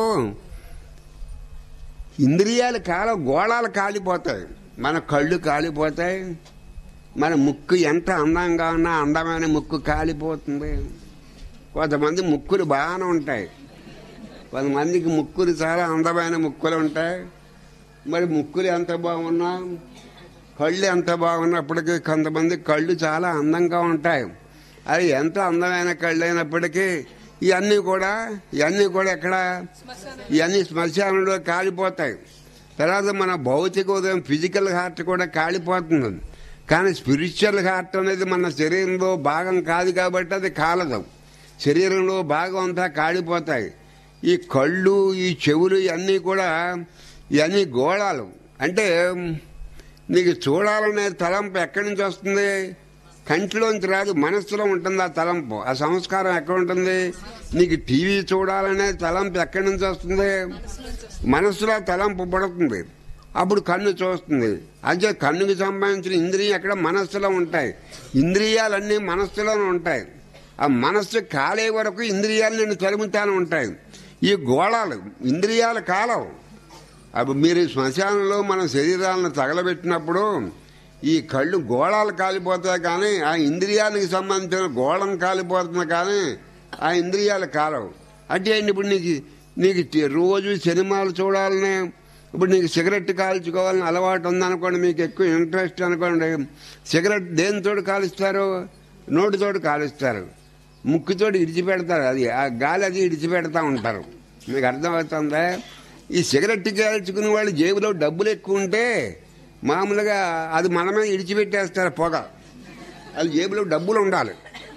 ఇంద్రియాలు కాల గోళాలు కాలిపోతాయి మన కళ్ళు కాలిపోతాయి మన ముక్కు ఎంత అందంగా ఉన్నా అందమైన ముక్కు కాలిపోతుంది కొంతమంది ముక్కులు బాగానే ఉంటాయి కొంతమందికి ముక్కులు చాలా అందమైన ముక్కులు ఉంటాయి మరి ముక్కులు ఎంత బాగున్నా కళ్ళు ఎంత బాగున్నప్పటికీ కొంతమంది కళ్ళు చాలా అందంగా ఉంటాయి అది ఎంత అందమైన కళ్ళు అయినప్పటికీ ఇవన్నీ కూడా ఇవన్నీ కూడా ఎక్కడ ఇవన్నీ శ్మశానంలో కాలిపోతాయి తర్వాత మన భౌతిక ఉదయం ఫిజికల్ హార్ట్ కూడా కాలిపోతుంది కానీ స్పిరిచువల్ హార్ట్ అనేది మన శరీరంలో భాగం కాదు కాబట్టి అది కాలదు శరీరంలో భాగం అంతా కాలిపోతాయి ఈ కళ్ళు ఈ చెవులు ఇవన్నీ కూడా ఇవన్నీ గోళాలు అంటే నీకు చూడాలనే తలంపు ఎక్కడి నుంచి వస్తుంది కంటిలోంచి రాదు మనస్సులో ఉంటుంది ఆ తలంపు ఆ సంస్కారం ఎక్కడ ఉంటుంది నీకు టీవీ చూడాలనే తలంపు ఎక్కడి నుంచి వస్తుంది మనస్సులో తలంపు పడుతుంది అప్పుడు కన్ను చూస్తుంది అంటే కన్నుకి సంబంధించిన ఇంద్రియం ఎక్కడ మనస్సులో ఉంటాయి ఇంద్రియాలన్నీ మనస్సులోనే ఉంటాయి ఆ మనస్సు కాలే వరకు ఇంద్రియాలు నేను తరుముతానే ఉంటాయి ఈ గోళాలు ఇంద్రియాలు కాలవు అప్పుడు మీరు శ్మశానంలో మన శరీరాలను తగలబెట్టినప్పుడు ఈ కళ్ళు గోళాలు కాలిపోతాయి కానీ ఆ ఇంద్రియానికి సంబంధించిన గోళం కాలిపోతుంది కానీ ఆ ఇంద్రియాలు కాలవు అంటే ఏంటి ఇప్పుడు నీకు నీకు టి- రోజు సినిమాలు చూడాలని ఇప్పుడు నీకు సిగరెట్ కాల్చుకోవాలని అలవాటు ఉందనుకోండి మీకు ఎక్కువ ఇంట్రెస్ట్ అనుకోండి సిగరెట్ దేనితోటి కాలుస్తారు నోటితోటి కాలుస్తారు ముక్కుతోటి ఇడిచిపెడతారు అది ఆ గాలి అది ఇడిచిపెడతా ఉంటారు మీకు అర్థమవుతుందా ఈ సిగరెట్ కాల్చుకునే వాళ్ళు జేబులో డబ్బులు ఎక్కువ ఉంటే మామూలుగా అది మనమే ఇడిచిపెట్టేస్తారు పొగ అది జేబులో డబ్బులు ఉండాలి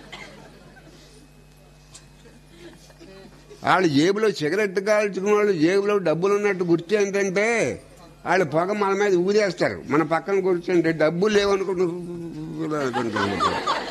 వాళ్ళు జేబులో సిగరెట్ కాల్చుకున్న వాళ్ళు జేబులో డబ్బులు ఉన్నట్టు గుర్తు ఏంటంటే వాళ్ళు పొగ మన మీద ఊదేస్తారు మన పక్కన కూర్చుంటే డబ్బులు లేవనుకుంటున్నారు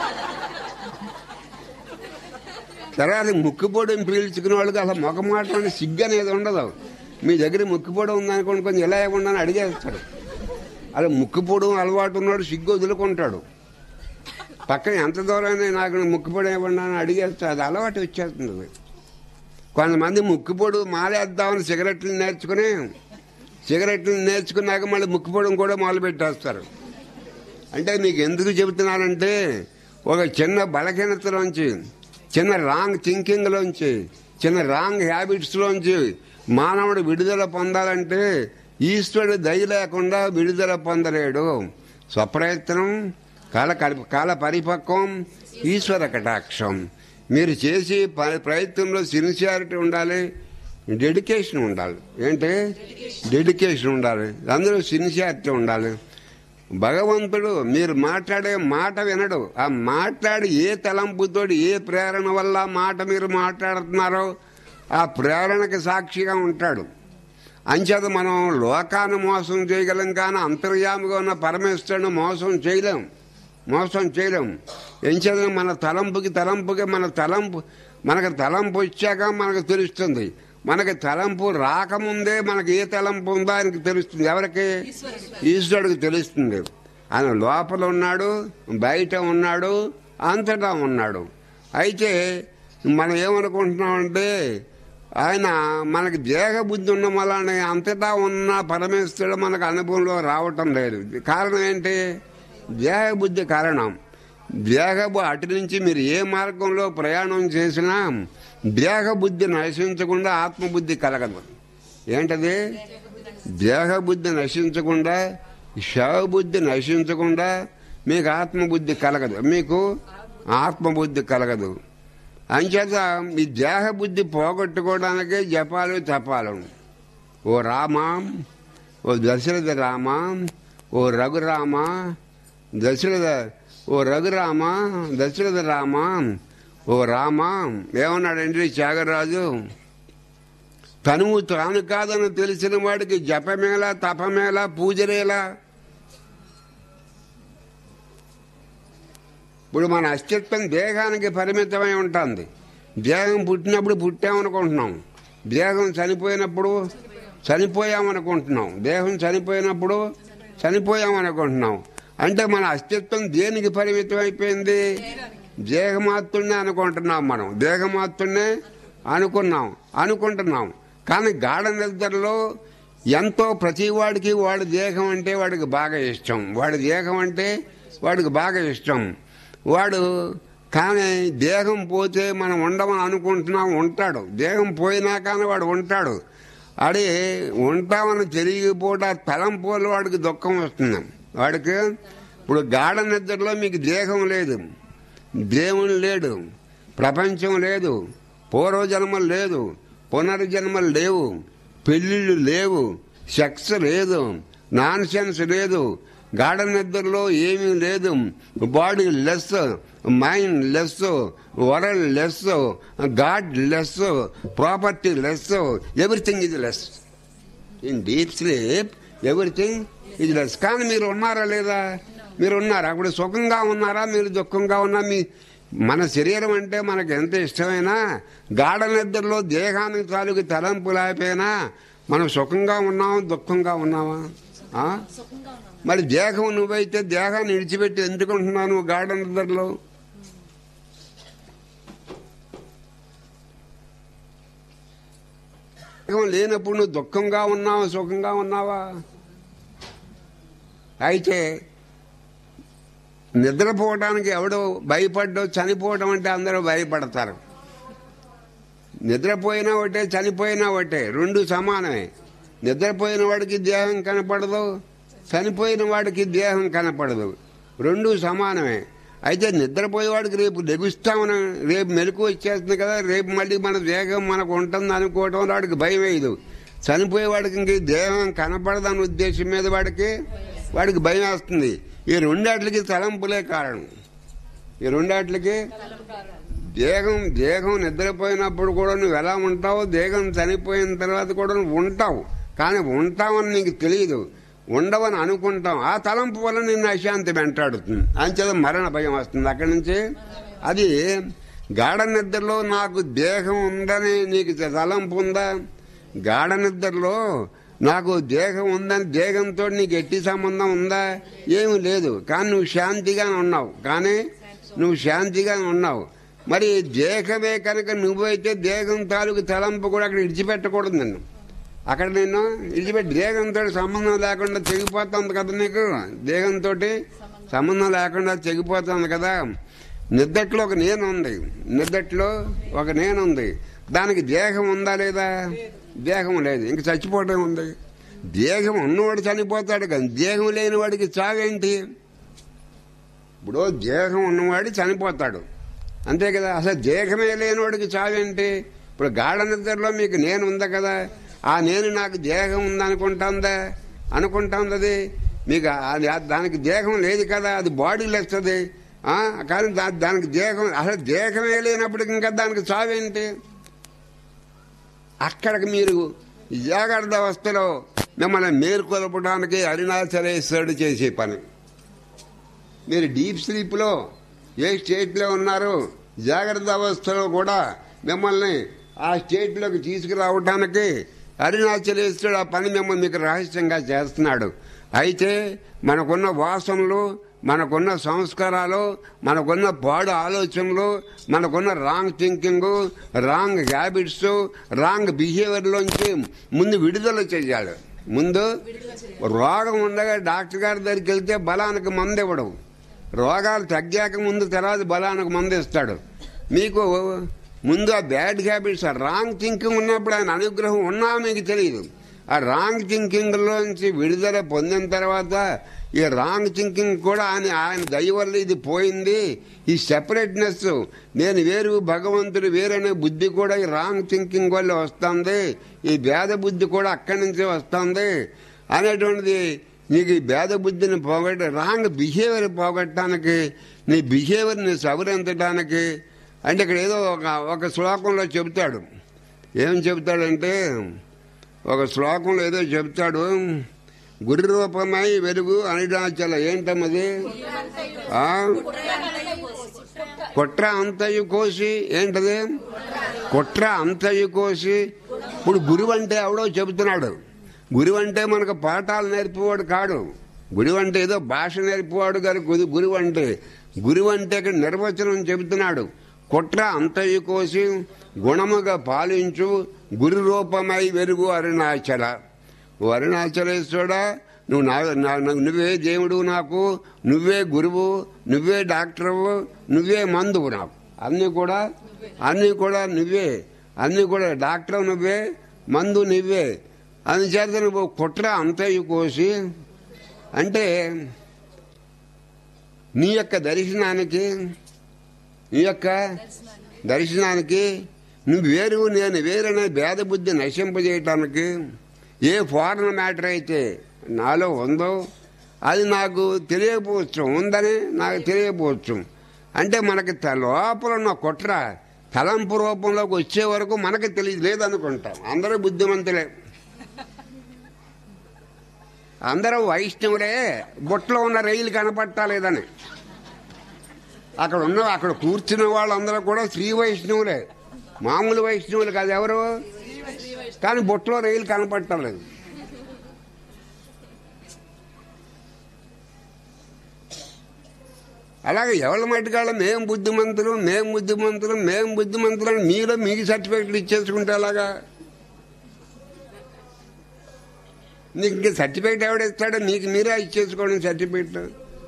తర్వాత ముక్కుపొడిని పీల్చుకునే వాళ్ళకి అసలు మొగ మాట సిగ్గు అనేది ఉండదు మీ దగ్గర ముక్కుపొడి ఉందనుకోండి కొంచెం ఎలా ఇవ్వండి అని అడిగేస్తాడు అలా ముక్కుపొడి అలవాటు ఉన్నాడు సిగ్గు వదులుకుంటాడు పక్కన ఎంత దూరమైనా నాకు ముక్కుపొడి ఇవ్వండి అని అడిగేస్తాడు అది అలవాటు వచ్చేస్తుంది కొంతమంది ముక్కుపొడి మాలేద్దామని సిగరెట్లు నేర్చుకుని సిగరెట్లు నేర్చుకున్నాక మళ్ళీ ముక్కుపొడిని కూడా మొదలు పెట్టేస్తారు అంటే మీకు ఎందుకు చెబుతున్నానంటే ఒక చిన్న బలహీనతలోంచి చిన్న రాంగ్ థింకింగ్లోంచి చిన్న రాంగ్ హ్యాబిట్స్లోంచి మానవుడు విడుదల పొందాలంటే ఈశ్వరుడు దయ లేకుండా విడుదల పొందలేడు స్వప్రయత్నం కాల కలి- కాల పరిపక్వం ఈశ్వర కటాక్షం మీరు చేసి ప- ప్రయత్నంలో సిన్సియారిటీ ఉండాలి డెడికేషన్ ఉండాలి ఏంటి డెడికేషన్ ఉండాలి అందులో సిన్సియారిటీ ఉండాలి భగవంతుడు మీరు మాట్లాడే మాట వినడు ఆ మాట్లాడి ఏ తలంపుతోటి ఏ ప్రేరణ వల్ల మాట మీరు మాట్లాడుతున్నారో ఆ ప్రేరణకి సాక్షిగా ఉంటాడు అంచేత మనం లోకాన్ని మోసం చేయగలం కానీ అంతర్యామిగా ఉన్న పరమేశ్వరుని మోసం చేయలేం మోసం చేయలేం ఎంచేత మన తలంపుకి తలంపుకి మన తలంపు మనకు తలంపు వచ్చాక మనకు తెలుస్తుంది మనకి తలంపు రాకముందే మనకి ఏ తలంపు ఉందో ఆయనకి తెలుస్తుంది ఎవరికి ఈశ్వరుడికి తెలుస్తుంది ఆయన లోపల ఉన్నాడు బయట ఉన్నాడు అంతటా ఉన్నాడు అయితే మనం ఏమనుకుంటున్నామంటే ఆయన మనకి దేహ బుద్ధి ఉన్న వల్లనే అంతటా ఉన్న పరమేశ్వరుడు మనకు అనుభవంలో రావటం లేదు కారణం ఏంటి దేహ బుద్ధి కారణం దేహ బు- అటు నుంచి మీరు ఏ మార్గంలో ప్రయాణం చేసినా దేహ బుద్ధి నశించకుండా ఆత్మబుద్ధి కలగదు ఏంటది దేహ బుద్ధి నశించకుండా శవబుద్ధి నశించకుండా మీకు ఆత్మబుద్ధి కలగదు మీకు ఆత్మబుద్ధి కలగదు అంచేత మీ దేహ బుద్ధి పోగొట్టుకోవడానికే జపాలు తపాలు ఓ రామ ఓ దశరథ రామ ఓ రఘురామ దశరథ ఓ రఘురామ దశరథ రామ ఓ రామ ఏమన్నాడండి త్యాగరాజు తనువు తాను కాదని తెలిసిన వాడికి జపమేలా తపమేలా పూజలేలా ఇప్పుడు మన అస్తిత్వం దేహానికి పరిమితమై ఉంటుంది దేహం పుట్టినప్పుడు పుట్టామనుకుంటున్నాం దేహం చనిపోయినప్పుడు చనిపోయామనుకుంటున్నాం దేహం చనిపోయినప్పుడు చనిపోయామనుకుంటున్నాం అంటే మన అస్తిత్వం దేనికి పరిమితం అయిపోయింది దేహమాత్రుడినే అనుకుంటున్నాం మనం దేహమాత్రుడినే అనుకున్నాం అనుకుంటున్నాం కానీ గాఢ నిద్రలో ఎంతో ప్రతి వాడికి వాడి దేహం అంటే వాడికి బాగా ఇష్టం వాడి దేహం అంటే వాడికి బాగా ఇష్టం వాడు కానీ దేహం పోతే మనం ఉండమని అనుకుంటున్నాం ఉంటాడు దేహం పోయినా కానీ వాడు ఉంటాడు అడే ఉంటామని తెలియకపోతే ఆ తలంపుల వాడికి దుఃఖం వస్తుంది వాడికి ఇప్పుడు గాఢ నిద్రలో మీకు దేహం లేదు దేవుడు లేడు ప్రపంచం లేదు పూర్వజన్మలు లేదు పునర్జన్మలు లేవు పెళ్ళిళ్ళు లేవు సెక్స్ లేదు నాన్ సెన్స్ లేదు గాఢ నిద్రలో ఏమీ లేదు body less mind less world less god less property less everything ఇది less in deep sleep everything ఇది లెస్ కానీ మీరు ఉన్నారా లేదా మీరు ఉన్నారా అప్పుడు సుఖంగా ఉన్నారా మీరు దుఃఖంగా ఉన్నా మీ మన శరీరం అంటే మనకు ఎంత ఇష్టమైనా గాఢ నిద్రలో దేహానికి తాలూకు తలంపు లేకపోయినా మనం సుఖంగా ఉన్నామా దుఃఖంగా ఉన్నామా ఆ? మరి దేహం నువ్వైతే దేహాన్ని విడిచిపెట్టి ఎందుకుంటున్నావు గాఢ నిద్రలో దేహం లేనప్పుడు నువ్వు దుఃఖంగా ఉన్నావా సుఖంగా ఉన్నావా అయితే నిద్రపోవడానికి ఎవడో భయపడ్డో చనిపోవడం అంటే అందరూ భయపడతారు నిద్రపోయినా ఒకటే చనిపోయినా ఒకటే రెండు సమానమే నిద్రపోయిన వాడికి దేహం కనపడదు చనిపోయిన వాడికి దేహం కనపడదు రెండు సమానమే అయితే నిద్రపోయేవాడికి రేపు లెగుస్తామని రేపు మెలకు వచ్చేస్తుంది కదా రేపు మళ్ళీ మన దేహం మనకు ఉంటుంది అనుకోవడం వాడికి భయం వేయదు చనిపోయేవాడికి ఇంక దేహం కనపడదని ఉద్దేశం మీద వాడికి వాడికి భయం వేస్తుంది ఈ రెండాట్లకి తలంపులే కారణం ఈ రెండాట్లకి దేహం దేహం నిద్రపోయినప్పుడు కూడా నువ్వు ఎలా ఉంటావు దేహం చనిపోయిన తర్వాత కూడా నువ్వు ఉంటావు కానీ ఉంటావని నీకు తెలియదు ఉండవని అనుకుంటాం ఆ తలంపు వల్ల నిన్ను అశాంతి వెంటాడుతుంది అంచేత మరణ భయం వస్తుంది అక్కడి నుంచి అది గాఢ నిద్రలో నాకు దేహం ఉందని నీకు తలంపు ఉందా గాఢ నిద్రలో నాకు దేహం ఉందని దేహంతో నీకు ఎట్టి సంబంధం ఉందా ఏమీ లేదు కానీ నువ్వు శాంతిగా ఉన్నావు కానీ నువ్వు శాంతిగా ఉన్నావు మరి దేహమే కనుక నువ్వైతే దేహం తాలూకు తలంపు కూడా అక్కడ విడిచిపెట్టకూడదు నిన్ను అక్కడ నేను విడిచిపెట్టి దేహంతో సంబంధం లేకుండా తెగిపోతుంది కదా నీకు దేహంతో సంబంధం లేకుండా తెగిపోతుంది కదా నిద్దట్లో ఒక నేను ఉంది నిద్దట్లో ఒక నేను ఉంది దానికి దేహం ఉందా లేదా దేహం లేదు ఇంక చచ్చిపోవడం ఉంది దేహం ఉన్నవాడు చనిపోతాడు కానీ దేహం లేని వాడికి చావేంటి ఇప్పుడు దేహం ఉన్నవాడు చనిపోతాడు అంతే కదా అసలు దేహమే లేనివాడికి చావేంటి ఇప్పుడు గాఢ నిద్రలో మీకు నేను ఉందా కదా ఆ నేను నాకు దేహం ఉందనుకుంటుందా అనుకుంటుంది అది మీకు ఆ- దానికి దేహం లేదు కదా అది బాడీలో వస్తుంది ఆ, కానీ దా- దానికి దేహం అసలు దేహమే లేనప్పటికి ఇంకా దానికి చావేంటి అక్కడికి మీరు జాగ్రత్త అవస్థలో మిమ్మల్ని మేల్కొల్పడానికి అరుణాచలేశ్వరుడు చేసే పని మీరు డీప్ స్లీప్లో ఏ స్టేట్లో ఉన్నారు జాగ్రత్త అవస్థలో కూడా మిమ్మల్ని ఆ స్టేట్లోకి తీసుకురావడానికి అరుణాచలేశ్వరుడు ఆ పని మిమ్మల్ని మీకు రహస్యంగా చేస్తున్నాడు అయితే మనకున్న వాసనలు మనకున్న సంస్కారాలు మనకున్న పాడు ఆలోచనలు మనకున్న wrong thinking wrong habits wrong బిహేవియర్లోంచి ముందు విడుదల చేయాలి ముందు రోగం ఉండగా డాక్టర్ గారి దగ్గరికి వెళ్తే బలానికి మందు ఇవ్వడం రోగాలు తగ్గాక ముందు తర్వాత బలానికి మందు ఇస్తాడు మీకు ముందు ఆ బ్యాడ్ హ్యాబిట్స్ ఆ రాంగ్ థింకింగ్ ఉన్నప్పుడు ఆయన అనుగ్రహం ఉన్నా మీకు తెలియదు ఆ రాంగ్ థింకింగ్ లోంచి విడుదల పొందిన తర్వాత ఈ రాంగ్ థింకింగ్ కూడా ఆయన ఆయన దయ వల్ల ఇది పోయింది ఈ సెపరేట్నెస్ నేను వేరు భగవంతుడు వేరనే బుద్ధి కూడా ఈ రాంగ్ థింకింగ్ వల్ల వస్తుంది ఈ భేద బుద్ధి కూడా అక్కడి నుంచే వస్తుంది అనేటువంటిది నీకు ఈ భేద బుద్ధిని పోగొట్ట రాంగ్ బిహేవియర్ పోగొట్టడానికి నీ బిహేవియర్ని సవరించడానికి అంటే ఇక్కడ ఏదో ఒక ఒక శ్లోకంలో చెబుతాడు ఏం చెబుతాడంటే ఒక శ్లోకంలో ఏదో చెబుతాడు గురి రూపమై వెలుగు అనిడాచల ఏంటమ్మది ఆ? కుట్ర అంతయు కోసి ఏంటది కుట్ర అంతయు కోసి ఇప్పుడు గురువు అంటే ఎవడో చెబుతున్నాడు గురువు అంటే మనకు పాఠాలు నేర్పేవాడు కాడు గురువు అంటే ఏదో భాష నేర్పేవాడు గారు గురు- గురువు అంటే గురువు అంటే ఇక్కడ నిర్వచనం చెబుతున్నాడు కుట్ర అంతయు కోసి గుణముగా పాలించు గురు రూపమై వెలుగు అరుణాచల ఓ అరుణాచలేశ్వరుడా నువ్వు నా నా- నా- నువ్వే దేవుడు నాకు నువ్వే గురువు నువ్వే డాక్టరు నువ్వే మందువు నాకు అన్నీ కూడా అన్నీ కూడా నువ్వే అన్నీ కూడా డాక్టర్ నువ్వే మందు నువ్వే అందుచేత నువ్వు కుట్ర అంతయు కోసి అంటే నీ యొక్క దర్శనానికి నీ యొక్క దర్శనానికి నువ్వు వేరు నేను వేరనే భేద బుద్ధి నశింపజేయటానికి ఏ ఫారెన్ మ్యాటర్ అయితే నాలో ఉందో అది నాకు తెలియకపోవచ్చు ఉందని నాకు తెలియకపోవచ్చు అంటే మనకి త- లోపల ఉన్న కుట్ర తలంపు రూపంలోకి వచ్చే వరకు మనకి తెలియదు లేదనుకుంటాం అందరూ బుద్ధిమంతులే అందరూ వైష్ణవులే బుట్టలో ఉన్న రైలు కనపట్టాలేదని అక్కడ ఉన్న అక్కడ కూర్చున్న వాళ్ళందరూ కూడా శ్రీ వైష్ణవులే మామూలు వైష్ణవులు కాదు ఎవరు కానీ బొట్లో రైలు కనపట్టలేదు అలాగే ఎవరి మట్టుకాళ్ళ మేం బుద్ధిమంతులు మేం బుద్ధిమంతులు మేం బుద్ధిమంతులు అని మీలో మీకు సర్టిఫికెట్లు ఇచ్చేసుకుంటే అలాగా నీకు ఇంక సర్టిఫికెట్ ఎవడిస్తాడో మీకు మీరే ఇచ్చేసుకోండి సర్టిఫికెట్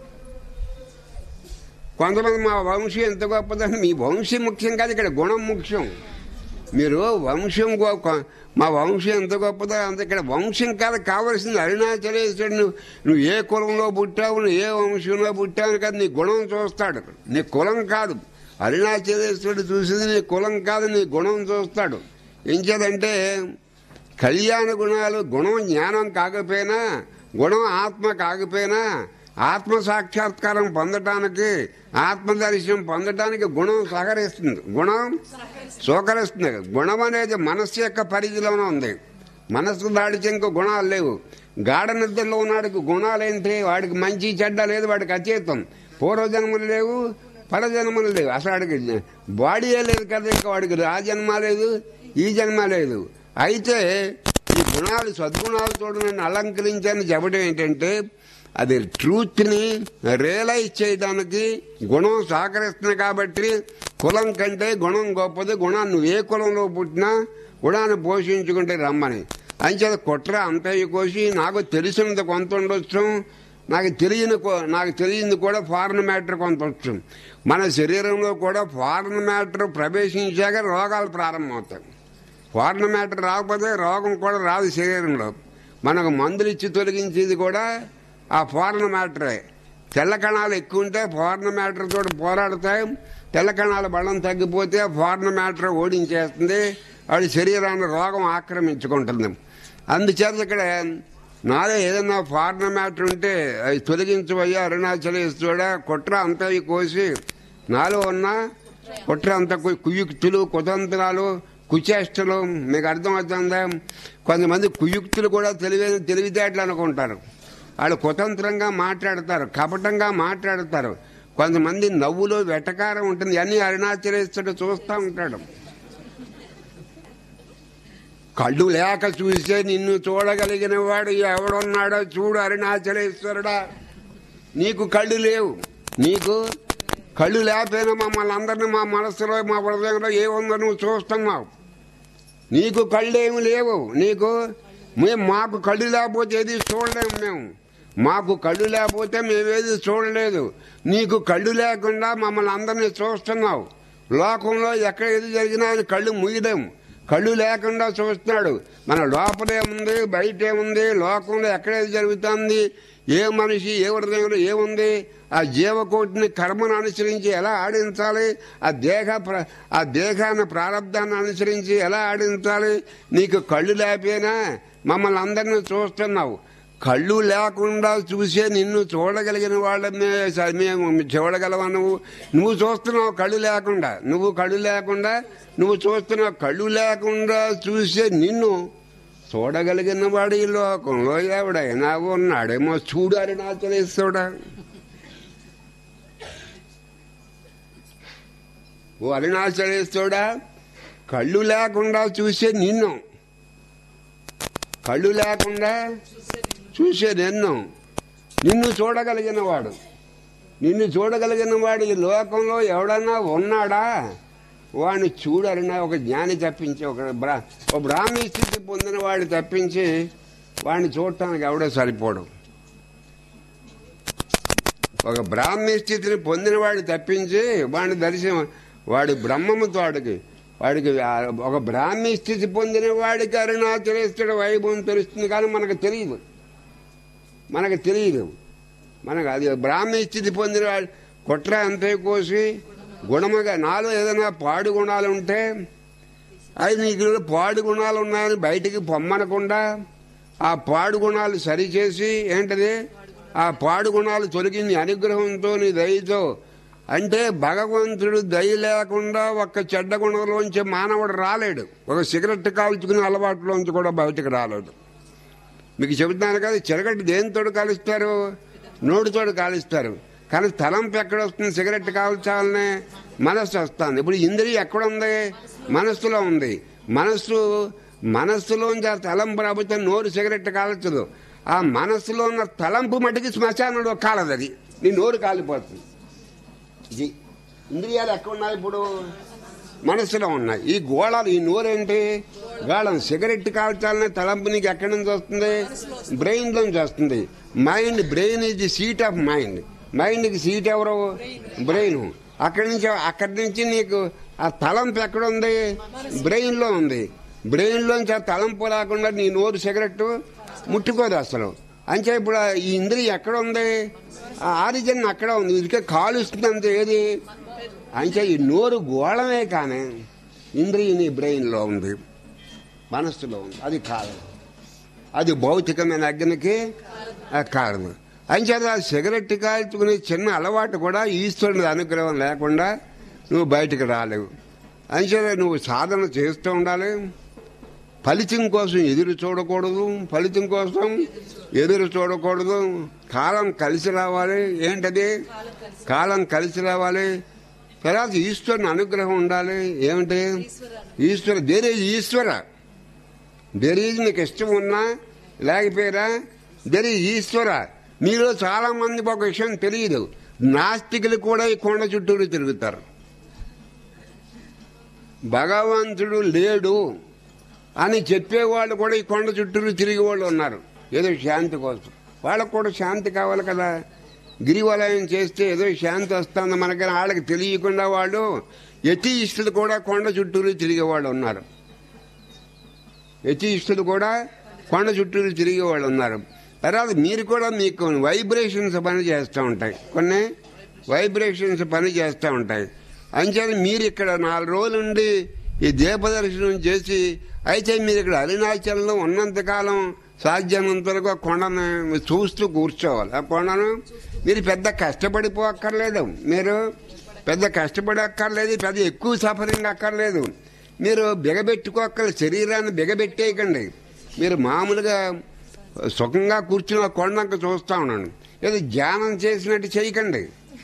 కొంతమంది మా వంశం ఎంత గొప్పదని మీ వంశం ముఖ్యం కాదు ఇక్కడ గుణం ముఖ్యం మీరు వంశం గొ- కొ- మా వంశం ఎంత గొప్పదో అంత ఇక్కడ వంశం కాదు కావలసింది అరుణాచలేశ్వరుడు నువ్వు నువ్వు ఏ కులంలో పుట్టావు నువ్వు ఏ వంశంలో పుట్టావు కాదు నీ గుణం చూస్తాడు నీ కులం కాదు అరుణాచలేశ్వరుడు చూసేది నీ కులం కాదు నీ గుణం చూస్తాడు ఏం చేదంటే కళ్యాణ గుణాలు గుణం జ్ఞానం కాకపోయినా గుణం ఆత్మ కాకపోయినా ఆత్మ సాక్షాత్కారం పొందటానికి ఆత్మ దర్శనం పొందటానికి గుణం సహకరిస్తుంది గుణం సహకరిస్తుంది గుణం అనేది మనస్సు యొక్క పరిధిలోనే ఉంది మనస్సు దాడితే ఇంకో గుణాలు లేవు గాఢ నిద్రలో ఉన్నాడికి గుణాలేంటి వాడికి మంచి చెడ్డ లేదు వాడికి అచేతం పూర్వజన్మలు లేవు పరజన్మలు లేవు అసలు వాడికి బాడీయే లేదు కదా ఇంకా వాడికి ఆ జన్మ లేదు ఈ జన్మ లేదు అయితే ఈ గుణాలు సద్గుణాలు చూడని అలంకరించని చెప్పడం ఏంటంటే అది ట్రూత్ని రియలైజ్ చేయడానికి గుణం సహకరిస్తుంది కాబట్టి కులం కంటే గుణం గొప్పది గుణాన్ని నువ్వు ఏ కులంలో పుట్టినా గుణాన్ని పోషించుకుంటే రమ్మని అంచేత కుట్ర అంతయ్య కోసి నాకు తెలిసినంత కొంత ఉండొచ్చు నాకు తెలియని కో- నాకు తెలియంది కూడా ఫారెన్ మ్యాటర్ కొంత వచ్చు మన శరీరంలో కూడా ఫారెన్ మ్యాటర్ ప్రవేశించాక రోగాలు ప్రారంభమవుతాయి ఫారెన్ మ్యాటర్ రాకపోతే రోగం కూడా రాదు శరీరంలో మనకు మందులు ఇచ్చి తొలగించేది కూడా ఆ ఫారెన్ మ్యాటరే తెల్ల కణాలు ఎక్కువ ఉంటే ఫారెన్ మ్యాటర్ తోటి పోరాడతాయి తెల్ల కణాల బలం తగ్గిపోతే ఫారెన్ మ్యాటర్ ఓడించేస్తుంది వాడి శరీరాన్ని రోగం ఆక్రమించుకుంటుంది అందుచేత ఇక్కడ నాలో ఏదైనా ఫారెన్ మ్యాటర్ ఉంటే అది తొలగించబోయా అరుణాచలేశ్వరుడా కుట్ర అంతా కోసి నాలో ఉన్న కుట్ర అంత కు- కుయుక్తులు కుతంత్రాలు కుచేష్టలు మీకు అర్థమవుతుందా కొంతమంది కుయుక్తులు కూడా తెలివైన తెలివితేటలు అనుకుంటారు వాళ్ళు కుతంత్రంగా మాట్లాడతారు కపటంగా మాట్లాడతారు కొంతమంది నవ్వులో వెటకారం ఉంటుంది అన్ని అరుణాచలేశ్వరుడు చూస్తూ ఉంటాడు కళ్ళు లేక చూసే నిన్ను చూడగలిగిన వాడు ఎవడున్నాడో చూడు అరుణాచలేశ్వరుడా నీకు కళ్ళు లేవు నీకు కళ్ళు లేకపోయినా మమ్మల్ని అందరినీ మా మనసులో మా హృదయంలో ఏముందో నువ్వు చూస్తున్నావు నీకు కళ్ళేమి లేవు నీకు మేము మాకు కళ్ళు లేకపోతే ఏది చూడలేము మేము మాకు కళ్ళు లేకపోతే మేమేది చూడలేదు నీకు కళ్ళు లేకుండా మమ్మల్ని అందరినీ చూస్తున్నావు లోకంలో ఎక్కడ ఏది జరిగినా ఆయన కళ్ళు ముయ్యలేము కళ్ళు లేకుండా చూస్తున్నాడు మన లోపలే ఉంది బయటే ఉంది లోకంలో ఎక్కడేది జరుగుతుంది ఏ మనిషి ఏ హృదయంలో ఏముంది ఆ జీవకోటిని కర్మను అనుసరించి ఎలా ఆడించాలి ఆ దేహ ప్ర- ఆ దేహాన్ని ప్రారంధాన్ని అనుసరించి ఎలా ఆడించాలి నీకు కళ్ళు లేకపోయినా మమ్మల్ని అందరినీ చూస్తున్నావు కళ్ళు లేకుండా చూసే నిన్ను చూడగలిగిన వాళ్ళమే స- మేము చూడగలవా నువ్వు నువ్వు చూస్తున్నావు కళ్ళు లేకుండా నువ్వు కళ్ళు లేకుండా నువ్వు చూస్తున్నావు కళ్ళు లేకుండా చూసే నిన్ను చూడగలిగిన వాడు ఈ లోకంలో ఎవడైనా ఉన్నాడేమో చూడు అరుణాచలేశ్వరుడా ఓ అరుణాచలేశ్వరుడా కళ్ళు లేకుండా చూసే నిన్ను కళ్ళు లేకుండా చూసే నిన్ను నిన్ను చూడగలిగిన వాడు నిన్ను చూడగలిగిన వాడు ఈ లోకంలో ఎవడన్నా ఉన్నాడా వాడిని చూడాలన్నా ఒక జ్ఞాని తప్పించి ఒక బ్రా ఒక బ్రాహ్మీ స్థితి పొందిన వాడు తప్పించి వాడిని చూడటానికి ఎవడో సరిపోడు ఒక బ్రాహ్మీ స్థితిని పొందిన వాడు తప్పించి వాడిని దర్శనం వాడి బ్రహ్మముతో వాడికి వాడికి ఆ- ఒక బ్రాహ్మీ స్థితి పొందిన వాడికి అరుణాచలేశ్వరుడు వైభవం తెలుస్తుంది కానీ మనకు తెలియదు మనకు తెలియదు మనకు అది బ్రాహ్మీ స్థితి పొందిన వాడు కుట్ర అంతే కోసి గుణముగా నాలో ఏదైనా పాడు గుణాలు ఉంటే అది నీకు పాడు గుణాలు ఉన్నాయని బయటికి పొమ్మనకుండా ఆ పాడు గుణాలు సరిచేసి ఏంటది ఆ పాడు గుణాలు తొలగి నీ అనుగ్రహంతో నీ దయతో అంటే భగవంతుడు దయ లేకుండా ఒక్క చెడ్డ గుణంలోంచి మానవుడు రాలేడు ఒక సిగరెట్ కాల్చుకునే అలవాటులోంచి కూడా బయటకు రాలేడు మీకు చెబుతున్నాను కదా చిరగట్టు దేనితోడు కాలుస్తారు నోటితోడు కాలుస్తారు కానీ తలంపు ఎక్కడ వస్తుంది సిగరెట్ కాల్చాలనే మనస్సు వస్తుంది ఇప్పుడు ఇంద్రియ ఎక్కడ ఉంది మనస్సులో ఉంది మనస్సు మనస్సులోంచి ఆ తలంపు రాబోతే నోరు సిగరెట్ కాల్చదు ఆ మనస్సులో ఉన్న తలంపు మటుకి శ్మశానంలో కాలదు అది నీ నోరు కాలిపోతుంది ఇది ఇంద్రియాలు ఎక్కడ ఉన్నాయి ఇప్పుడు మనసులో ఉన్నాయి ఈ గోళాలు ఈ నోరేంటి గాళం సిగరెట్ కాల్చాలనే తలంపు నీకు ఎక్కడి నుంచి వస్తుంది బ్రెయిన్ నుంచి వస్తుంది mind brain is the seat of mind మైండ్కి సీట్ ఎవరు బ్రెయిన్ అక్కడి నుంచి అక్కడి నుంచి నీకు ఆ తలంపు ఎక్కడ ఉంది బ్రెయిన్ లో ఉంది బ్రెయిన్ లోంచి ఆ తలంపు రాకుండా నీ నోరు సిగరెట్ ముట్టుకోదు అసలు అంటే ఇప్పుడు ఆ ఈ ఇంద్రియ ఎక్కడ ఉంది ఆ ఆరిజిన్ అక్కడ ఉంది ఇదికే కాలుస్తుంది అంతే ఏది అంటే ఈ నోరు గోళమే కానీ ఇంద్రియ నీ బ్రెయిన్లో ఉంది మనస్సులో ఉంది అది కాదు అది భౌతికమైన అగ్నికి ఆ కారణం అంచేత ఆ సిగరెట్ కాల్చుకునే చిన్న అలవాటు కూడా ఈశ్వరుని అనుగ్రహం లేకుండా నువ్వు బయటకు రాలేవు అంచేత నువ్వు సాధన చేస్తూ ఉండాలి ఫలితం కోసం ఎదురు చూడకూడదు ఫలితం కోసం ఎదురు చూడకూడదు కాలం కలిసి రావాలి ఏంటది కాలం కలిసి రావాలి తర్వాత ఈశ్వరుని అనుగ్రహం ఉండాలి ఏమిటి Ishwara there is Ishwara there is నీకు ఇష్టం ఉన్నా లేకపోయినా దెర్ ఈజ్ ఈశ్వర మీలో చాలా మందికి ఒక విషయం తెలియదు నాస్తికులు కూడా ఈ కొండ చుట్టూరు తిరుగుతారు భగవంతుడు లేడు అని చెప్పేవాళ్ళు కూడా ఈ కొండ చుట్టూరు తిరిగి వాళ్ళు ఉన్నారు ఏదో శాంతి కోసం వాళ్ళకు కూడా శాంతి కావాలి కదా గిరివలయం చేస్తే ఏదో శాంతి వస్తుంది మనకని వాళ్ళకి తెలియకుండా వాళ్ళు యతీయిస్తులు కూడా కొండ చుట్టూరు తిరిగే వాళ్ళు ఉన్నారు యతీయిస్తులు కూడా కొండ చుట్టూరు తిరిగే వాళ్ళు ఉన్నారు తర్వాత మీరు కూడా మీకు వైబ్రేషన్స్ పని చేస్తూ ఉంటాయి కొన్ని వైబ్రేషన్స్ పని చేస్తూ ఉంటాయి అంచేది మీరు ఇక్కడ నాలుగు రోజులు ఉండి ఈ దీపదర్శనం చేసి అయితే మీరు ఇక్కడ అరుణాచలంలో ఉన్నంతకాలం సాధ్యమైనంత వరకు ఆ కొండను చూస్తూ కూర్చోవాలి ఆ కొండను మీరు పెద్ద కష్టపడిపోక్కర్లేదు మీరు పెద్ద కష్టపడి అక్కర్లేదు పెద్ద ఎక్కువ సఫరింగ్ అక్కర్లేదు మీరు బిగబెట్టుకోక్కర్లేదు శరీరాన్ని బిగబెట్టేయకండి మీరు మామూలుగా సుఖంగా కూర్చుని ఆ కొండంక చూస్తా ఉన్నాను ఏదో ధ్యానం చేసినట్టు చేయకండి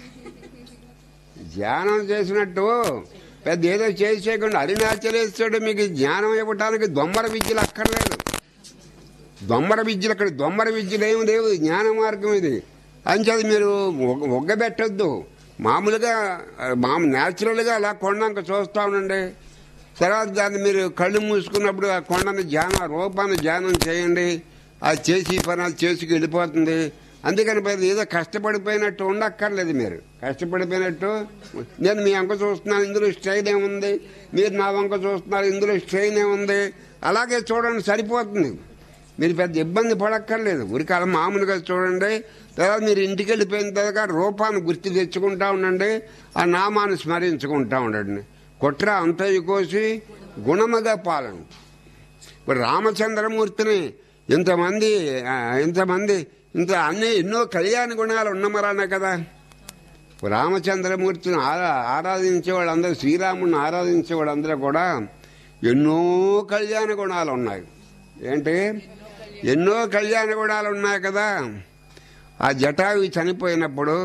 ధ్యానం చేసినట్టు పెద్ద ఏదో చేసేయకుండా అరుణాచలేశ్వరుడు మీకు జ్ఞానం ఇవ్వటానికి దొమ్మర విద్యలు అక్కర్లేదు దొమ్మర విద్యలు అక్కడ దొమ్మర విద్యలు ఏమి లేవు జ్ఞాన మార్గం ఇది అంచేది మీరు ఒగ్గ- ఒగ్గబెట్టొద్దు మామూలుగా మామూలు న్యాచురల్గా అలా కొండంక చూస్తా ఉండండి తర్వాత దాన్ని మీరు కళ్ళు మూసుకున్నప్పుడు ఆ కొండని ధ్యానం ఆ రూపాన్ని ధ్యానం చేయండి అది చేసి పని అది చేసుకు వెళ్ళిపోతుంది అందుకని మరి ఏదో కష్టపడిపోయినట్టు ఉండక్కర్లేదు మీరు కష్టపడిపోయినట్టు నేను మీ వంక చూస్తున్నాను ఇందులో స్ట్రెయిన్ ఏముంది మీరు నా వంక చూస్తున్నారు ఇందులో స్ట్రెయిన్ ఏముంది అలాగే చూడండి సరిపోతుంది మీరు పెద్ద ఇబ్బంది పడక్కర్లేదు ఉరికాలం మామూలుగా చూడండి తర్వాత మీరు ఇంటికి వెళ్ళిపోయిన తర్వాత రూపాన్ని గుర్తు తెచ్చుకుంటా ఉండండి ఆ నామాన్ని స్మరించుకుంటా ఉండండి కుట్ర అంతయు కోసి గుణముగా పాలన ఇప్పుడు రామచంద్రమూర్తిని ఇంతమంది ఆ, ఇంతమంది ఇంత అన్ని ఎన్నో కళ్యాణ గుణాలు ఉన్నమరానే కదా రామచంద్రమూర్తిని ఆరా ఆరాధించే వాళ్ళందరూ శ్రీరాముడిని ఆరాధించే వాళ్ళందరూ కూడా ఎన్నో కళ్యాణ గుణాలు ఉన్నాయి ఏంటి ఎన్నో కళ్యాణ గుణాలు ఉన్నాయి కదా ఆ జటాయు చనిపోయినప్పుడు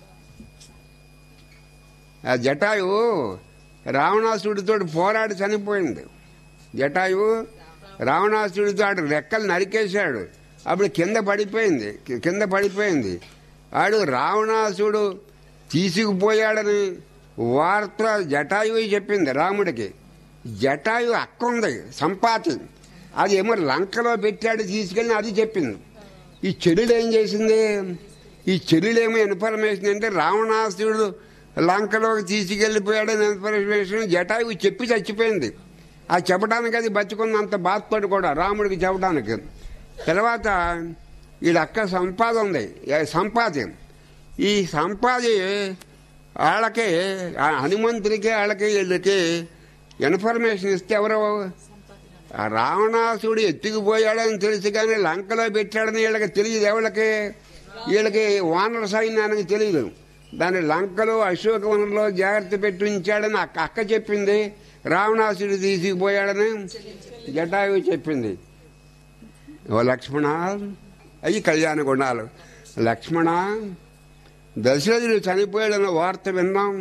ఆ జటాయు రావణాసుడితో పోరాడి చనిపోయింది జటాయు రావణాసుడితో ఆడు రెక్కలు నరికేశాడు అప్పుడు కింద పడిపోయింది కి- కింద పడిపోయింది ఆడు రావణాసుడు తీసుకుపోయాడని వార్త జటాయువు చెప్పింది రాముడికి జటాయు అక్క ఉంది సంపాతి అది ఏమో లంకలో పెట్టాడు తీసుకెళ్ళి అది చెప్పింది ఈ చెల్లెలు ఏం చేసింది ఈ చెల్లెలేమో ఇన్ఫర్మేషన్ అంటే రావణాసుడు లంకలోకి తీసుకెళ్లిపోయాడని ఇన్ఫర్మేషన్ జటాయువు చెప్పి చచ్చిపోయింది ఆ చెప్పడానికి అది బతుకున్నంత బాధపడి కూడా రాముడికి చెప్పడానికి తర్వాత వీళ్ళ అక్క సంపాద ఉంది ఏ సంపాది ఈ సంపాది వాళ్ళకి ఆ హనుమంతుడికి వాళ్ళకి వీళ్ళకి ఇన్ఫర్మేషన్ ఇస్తే ఎవరో ఆ రావణాసుడు ఎత్తుకుపోయాడని తెలుసు కానీ లంకలో పెట్టాడని వీళ్ళకి తెలియదు ఎవరికి వీళ్ళకి వానర సైన్యానికి తెలియదు దాని లంకలో అశోకవనంలో జాగ్రత్త పెట్టి ఉంచాడని అక్క అక్క చెప్పింది రావణాసుడు తీసుకుపోయాడని జటాయు చెప్పింది ఓ లక్ష్మణ అయ్యి కళ్యాణ గుణాలు లక్ష్మణ దశరథుడు చనిపోయాడన్న వార్త విన్నాం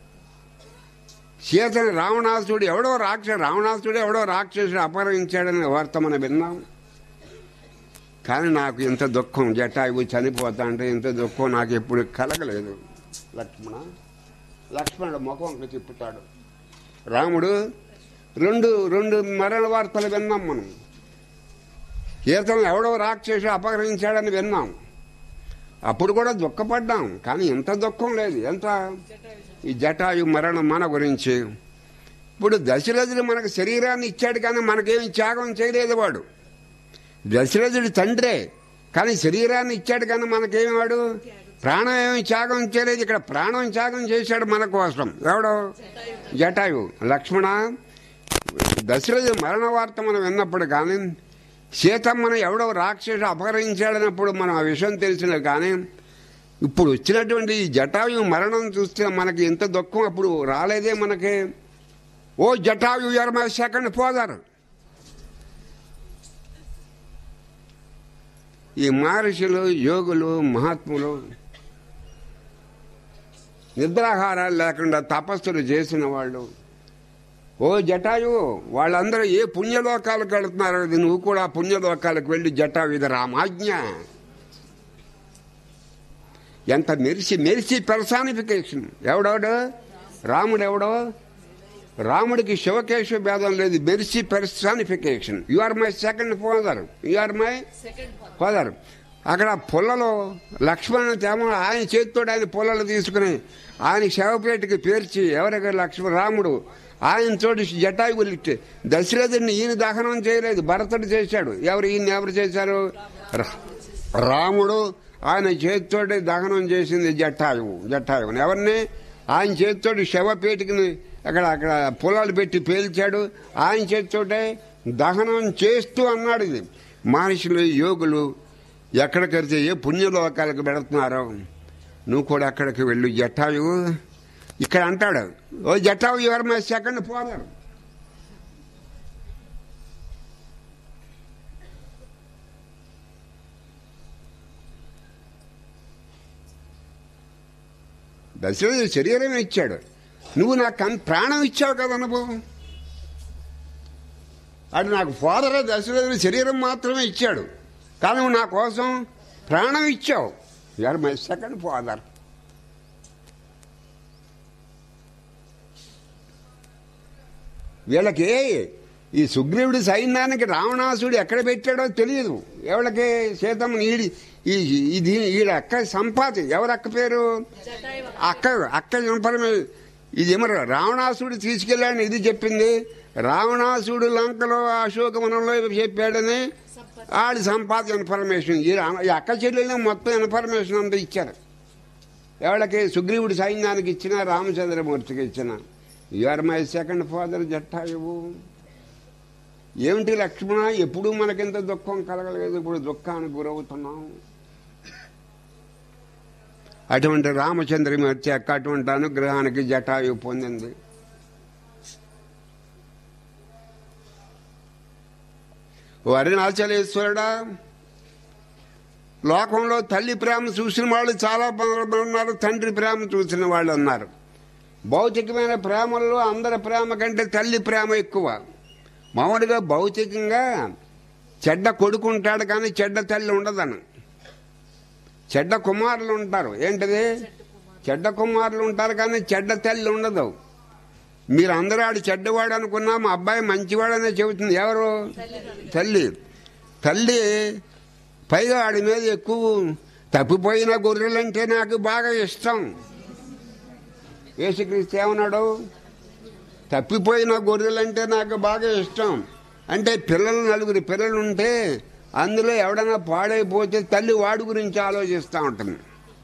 సీతని రావణాసుడు ఎవడో రాక్షసు రావణాసుడు ఎవడో రాక్షసుడు అపహరించాడని వార్త మనం విన్నాం కానీ నాకు ఇంత దుఃఖం జటాయువు చనిపోతా అంటే ఇంత దుఃఖం నాకు ఎప్పుడు కలగలేదు లక్ష్మణ లక్ష్మణుడు ముఖం తిప్పుతాడు రాముడు రెండు రెండు మరణ వార్తలు విన్నాం మనం సీతను ఎవడో రాక్షసు అపహరించాడని విన్నాం అప్పుడు కూడా దుఃఖపడ్డాం కానీ ఎంత దుఃఖం లేదు ఎంత ఈ జటాయు మరణం మన గురించి ఇప్పుడు దశరథుడు మనకు శరీరాన్ని ఇచ్చాడు కానీ మనకేమి త్యాగం చేయలేదు వాడు దశరథుడు తండ్రే కానీ శరీరాన్ని ఇచ్చాడు కానీ మనకేమి వాడు ప్రాణం ఏమి త్యాగం చేయలేదు ఇక్కడ ప్రాణం త్యాగం చేశాడు మన కోసం ఎవడో జటాయు లక్ష్మణ దశరథుడు మరణ వార్త మనం విన్నప్పుడు కానీ సీతమ్మను ఎవడో రాక్షసు అపహరించాడనప్పుడు మనం ఆ విషయం తెలిసిన కానీ ఇప్పుడు వచ్చినటువంటి ఈ జటాయు మరణం చూస్తే మనకి ఎంత దుఃఖం అప్పుడు రాలేదే మనకి ఓ జటాయు ఎర్మ సెకండ్ పోదారు ఈ మహర్షులు యోగులు మహాత్ములు నిద్రాహారాలు లేకుండా తపస్సులు చేసిన వాళ్ళు ఓ జటాయు వాళ్ళందరూ ఏ పుణ్యలోకాలకు వెళుతున్నారు అది నువ్వు కూడా పుణ్యలోకాలకు వెళ్ళి జటాయు ఇది రామాజ్ఞ ఎంత మెరిసి మెరిసి పెర్సానిఫికేషన్ ఎవడోడు రాముడు ఎవడో రాముడికి శివకేశవ భేదం లేదు మెరిసి personification you are my second father you are my father అక్కడ పుల్లలో లక్ష్మణుని తేమ ఆయన చేతితో ఆయన పుల్లలు తీసుకుని ఆయన శవపేటకి పేర్చి ఎవరికి లక్ష్మణ రాముడు ఆయన తోటి జటాయువులు దశరథుడిని ఈయన దహనం చేయలేదు భరతుడు చేశాడు ఎవరు ఈయన ఎవరు చేశారు రా- రాముడు ఆయన చేతితోటి దహనం చేసింది జటాయువు జటాయువుని ఎవరిని ఆయన చేతితోటి శవపేటికి అక్కడ అక్కడ పొలాలు పెట్టి పేల్చాడు ఆయన చేతితోటే దహనం చేస్తూ అన్నాడు ఇది మనుషులు యోగులు ఎక్కడికైతే ఏ పుణ్యలోకాలకు పెడుతున్నారో నువ్వు కూడా అక్కడికి వెళ్ళు జటాయు ఇక్కడ అంటాడు ఓ జటావు ఎవరు మై సెకండ్ ఫాదర్ దశరథుడు శరీరం ఇచ్చాడు నువ్వు నాకు కన్- ప్రాణం ఇచ్చావు కదా అనుభవం అది నాకు ఫాదర్ దశరథుడు శరీరం మాత్రమే ఇచ్చాడు కానీ నువ్వు నా కోసం ప్రాణం ఇచ్చావు యూఆర్ మై సెకండ్ ఫాదర్ వీళ్ళకి ఈ సుగ్రీవుడి సైన్యానికి రావణాసుడు ఎక్కడ పెట్టాడో తెలియదు ఎవరికి సీతమ్మ ఈడి ఈ ఇది ఈడ అక్క సంపాతి ఎవరు అక్క పేరు అక్క అక్క ఇన్ఫర్మే ఇది ఏమరు రావణాసుడు తీసుకెళ్ళాడని ఇది చెప్పింది రావణాసుడు లంకలో అశోకవనంలో చెప్పాడని ఆడి సంపాద ఇన్ఫర్మేషన్ ఈ రా- ఈ అక్క చెల్లెలు మొత్తం ఇన్ఫర్మేషన్ అంతా ఇచ్చారు ఎవరికి సుగ్రీవుడి సైన్యానికి ఇచ్చిన రామచంద్రమూర్తికి ఇచ్చిన your my second father Jatayu ఏమిటి లక్ష్మణ ఎప్పుడూ మనకింత దుఃఖం కలగలేదు ఇప్పుడు దుఃఖానికి గురవుతున్నాం అటువంటి రామచంద్రమూర్తి యొక్క అటువంటి అనుగ్రహానికి జటాయు పొందింది ఓ అరుణాచలేశ్వరుడా లోకంలో తల్లి ప్రేమ చూసిన వాళ్ళు చాలా మంది ఉన్నారు తండ్రి ప్రేమ చూసిన వాళ్ళు ఉన్నారు భౌతికమైన ప్రేమల్లో అందరి ప్రేమ కంటే తల్లి ప్రేమ ఎక్కువ మామూలుగా భౌతికంగా చెడ్డ కొడుకు ఉంటాడు కానీ చెడ్డ తల్లి ఉండదను చెడ్డ కుమారులు ఉంటారు ఏంటిది చెడ్డ కుమారులు ఉంటారు కానీ చెడ్డ తల్లి ఉండదు మీరు అందరూ ఆడు చెడ్డవాడు అనుకున్నా మా అబ్బాయి మంచివాడనే చెబుతుంది ఎవరు తల్లి తల్లి పైగా ఆడి మీద ఎక్కువ తప్పిపోయిన గొర్రెలంటే నాకు బాగా ఇష్టం యేసుక్రీస్తు ఏమన్నాడు తప్పిపోయిన గొర్రెలంటే నాకు బాగా ఇష్టం అంటే పిల్లలు నలుగురు పిల్లలు ఉంటే అందులో ఎవడైనా పాడైపోతే తల్లి వాడి గురించి ఆలోచిస్తూ ఉంటుంది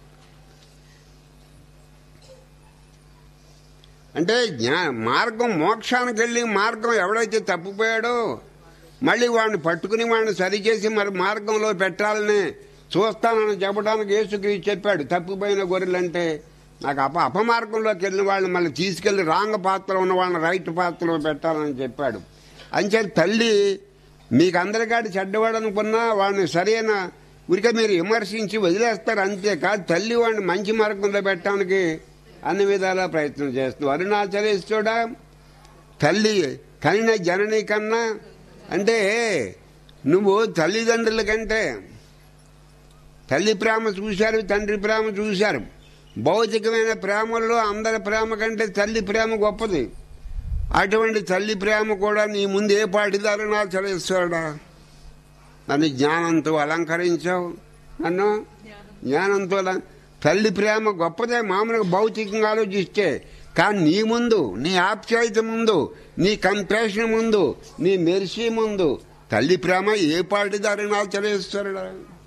అంటే జ్ఞా మార్గం మోక్షానికి వెళ్ళి మార్గం ఎవడైతే తప్పిపోయాడో మళ్ళీ వాడిని పట్టుకుని వాడిని సరిచేసి మరి మార్గంలో పెట్టాలని చూస్తానని చెప్పడానికి యేసుక్రీస్తు చెప్పాడు తప్పిపోయిన గొర్రెలంటే నాకు అప అపమార్గంలోకి వెళ్ళిన వాళ్ళని మళ్ళీ తీసుకెళ్లి రాంగ పాత్రలో ఉన్న వాళ్ళని రైట్ పాత్రలో పెట్టాలని చెప్పాడు అంచే తల్లి మీకు అందరికాడి చెడ్డవాడు అనుకున్నా వాడిని సరైన ఉరికే మీరు విమర్శించి వదిలేస్తారు అంతే కాదు తల్లి వాడిని మంచి మార్గంలో పెట్టడానికి అన్ని విధాలా ప్రయత్నం చేస్తున్నావు అరుణాచలేశ్వరుడా తల్లి కనిన జనని కన్నా అంటే నువ్వు తల్లిదండ్రుల కంటే తల్లి ప్రేమ చూశారు తండ్రి ప్రేమ చూశారు భౌతికమైన ప్రేమల్లో అందరి ప్రేమ కంటే తల్లి ప్రేమ గొప్పది అటువంటి తల్లి ప్రేమ కూడా నీ ముందు ఏ పాటిదారు నా చలేశ్వరుడా నన్ను జ్ఞానంతో అలంకరించావు నన్ను జ్ఞానంతో అలం- తల్లి ప్రేమ గొప్పదే మామూలుగా భౌతికంగా ఆలోచిస్తే కానీ నీ ముందు నీ ఆప్యాయత ముందు నీ కంపాషన్ ముందు నీ మెర్సీ ముందు తల్లి ప్రేమ ఏ పాటిదారు నా చలేశ్వరుడా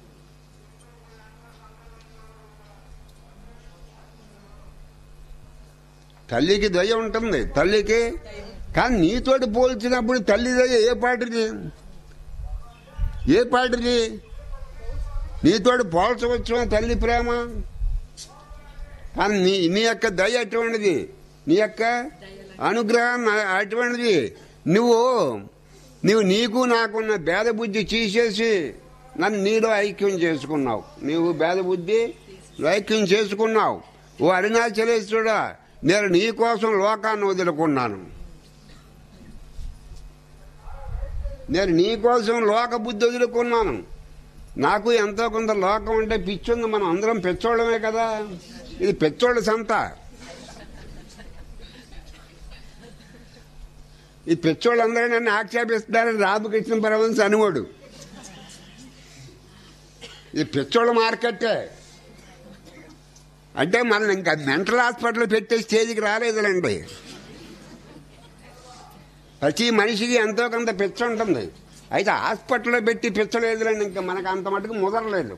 తల్లికి దయ ఉంటుంది తల్లికి కానీ నీతోటి పోల్చినప్పుడు తల్లి దయ ఏ పాటిది ఏ పాటిది నీతోటి పోల్చవచ్చు తల్లి ప్రేమ కానీ నీ నీ యొక్క దయ అటువంటిది నీ యొక్క అనుగ్రహం అటువంటిది నువ్వు నువ్వు నీకు నాకున్న భేద బుద్ధి తీసేసి నన్ను నీలో ఐక్యం చేసుకున్నావు నీవు భేద బుద్ధి ఐక్యం చేసుకున్నావు ఓ అరుణాచలేశ్వరుడా నేను నీ కోసం లోకాన్ని వదులుకున్నాను నేను నీ కోసం లోక బుద్ధి వదులుకున్నాను నాకు ఎంతో కొంత లోకం అంటే పిచ్చుంది మనం అందరం పెచ్చోళ్ళమే కదా ఇది పెచ్చోళ్ళ సంత ఈ పెచ్చోళ్ళందరూ నన్ను ఆక్షేపిస్తున్నారు రామకృష్ణ పరమహంస అనుకోడు ఇది పిచ్చోళ్ళ మార్కెట్టే అంటే మనం ఇంకా మెంటల్ హాస్పిటల్ పెట్టే స్టేజ్కి రాలేదులండి ప్రతి మనిషికి ఎంతో కొంత పిచ్చ ఉంటుంది అయితే హాస్పిటల్లో పెట్టి పిచ్చలేదులండి ఇంకా మనకు అంత మటుకు ముదరలేదు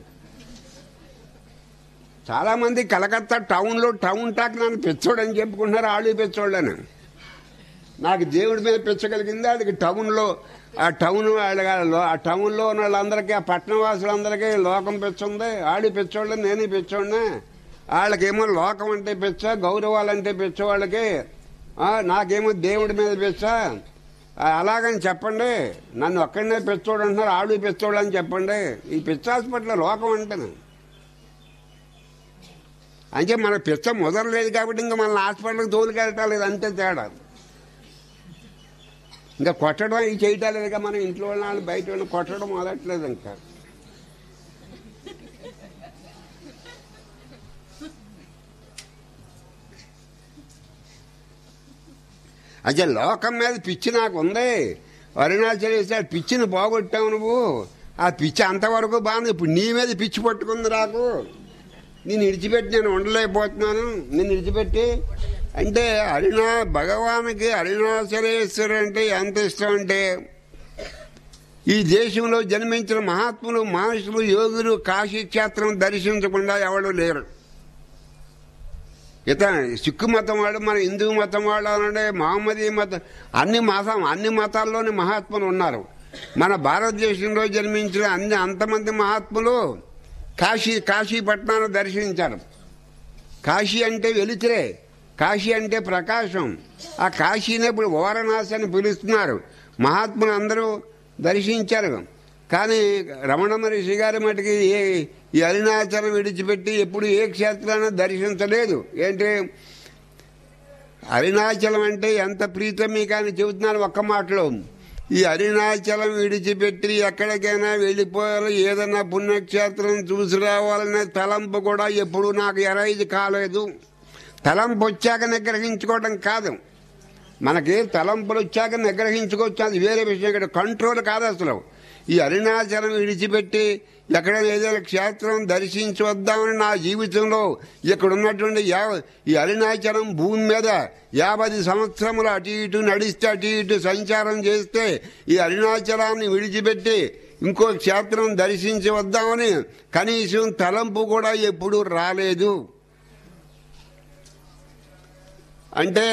చాలా మంది కలకత్తా టౌన్లో టౌన్ టాక్ నన్ను పిచ్చోడని చెప్పుకుంటున్నారు ఆళ్ళు పిచ్చోళ్ళని నాకు దేవుడి మీద పిచ్చగలిగింది అది టౌన్లో ఆ టౌన్ వాళ్ళ ఆ టౌన్లో ఉన్న వాళ్ళందరికీ ఆ పట్టణ వాసులందరికీ లోకం పిచ్చుంది ఆడి పిచ్చోళ్ళు నేను పిచ్చోడినే వాళ్ళకేమో లోకం అంటే పిచ్చ గౌరవాలంటే పిచ్చ వాళ్ళకి ఆ, నాకేమో దేవుడి మీద పిచ్చ ఆ, అలాగని చెప్పండి నన్ను ఒక్కడనే పిచ్చోడు అంటున్నారు ఆడు పిచ్చోడు అని చెప్పండి ఈ పిచ్చ హాస్పిటల్ లోకం అంటేనే అంటే మన పిచ్చ ముదరలేదు కాబట్టి ఇంకా మన హాస్పిటల్కి తోలుకెళ్ళటం లేదు అంతే తేడా ఇంకా కొట్టడం ఇది చేయటం లేదు ఇక మనం ఇంట్లో వాళ్ళు బయట వాళ్ళు కొట్టడం మొదలట్లేదు ఇంకా అసలు లోకం మీద పిచ్చి నాకు ఉంది అరుణాచలేశ్వర పిచ్చిని పోగొట్టావు నువ్వు ఆ పిచ్చి అంతవరకు బాగుంది ఇప్పుడు నీ మీద పిచ్చి పట్టుకుంది నాకు నేను విడిచిపెట్టి నేను ఉండలేకపోతున్నాను నేను విడిచిపెట్టి అంటే అరుణా భగవానికి అరుణాచలేశ్వరు అంటే ఎంత ఇష్టం అంటే ఈ దేశంలో జన్మించిన మహాత్ములు మహర్షులు యోగులు కాశీ క్షేత్రం దర్శించకుండా ఎవరు లేరు ఇత సిక్కు మతం వాడు మన హిందూ మతం వాడు అనంటే మహమ్మదీ మతం అన్ని మతం అన్ని మతాల్లోని మహాత్ములు ఉన్నారు మన భారతదేశంలో జన్మించిన అన్ని అంతమంది మహాత్ములు కాశీ కాశీపట్నాన్ని దర్శించారు కాశీ అంటే వెలుతురే కాశీ అంటే ప్రకాశం ఆ కాశీని ఇప్పుడు వారణాసి అని పిలుస్తున్నారు మహాత్ములు అందరూ దర్శించారు కానీ రమణ మహర్షి గారి మటుకి ఏ ఈ అరుణాచలం విడిచిపెట్టి ఎప్పుడు ఏ క్షేత్రాన్ని దర్శించలేదు ఏంటి అరుణాచలం అంటే ఎంత ప్రీతం మీకు అని చెబుతున్నాను ఒక్క మాటలో ఈ అరుణాచలం విడిచిపెట్టి ఎక్కడికైనా వెళ్ళిపోయారు ఏదైనా పుణ్యక్షేత్రం చూసి రావాలనే తలంపు కూడా ఎప్పుడు నాకు ఎరైజ్ కాలేదు తలంపు వచ్చాక నిగ్రహించుకోవడం కాదు మనకి తలంపులు వచ్చాక నిగ్రహించుకోవచ్చు అది వేరే విషయం ఇక్కడ కంట్రోల్ కాదు అసలు ఈ అరుణాచలం విడిచిపెట్టి ఎక్కడ ఏదైనా క్షేత్రం దర్శించి వద్దామని నా జీవితంలో ఇక్కడ ఉన్నటువంటి యా- ఈ అరుణాచలం భూమి మీద యాభై సంవత్సరములు అటు ఇటు నడిస్తే అటు ఇటు సంచారం చేస్తే ఈ అరుణాచలాన్ని విడిచిపెట్టి ఇంకో క్షేత్రం దర్శించి వద్దామని కనీసం తలంపు కూడా ఎప్పుడూ రాలేదు అంటే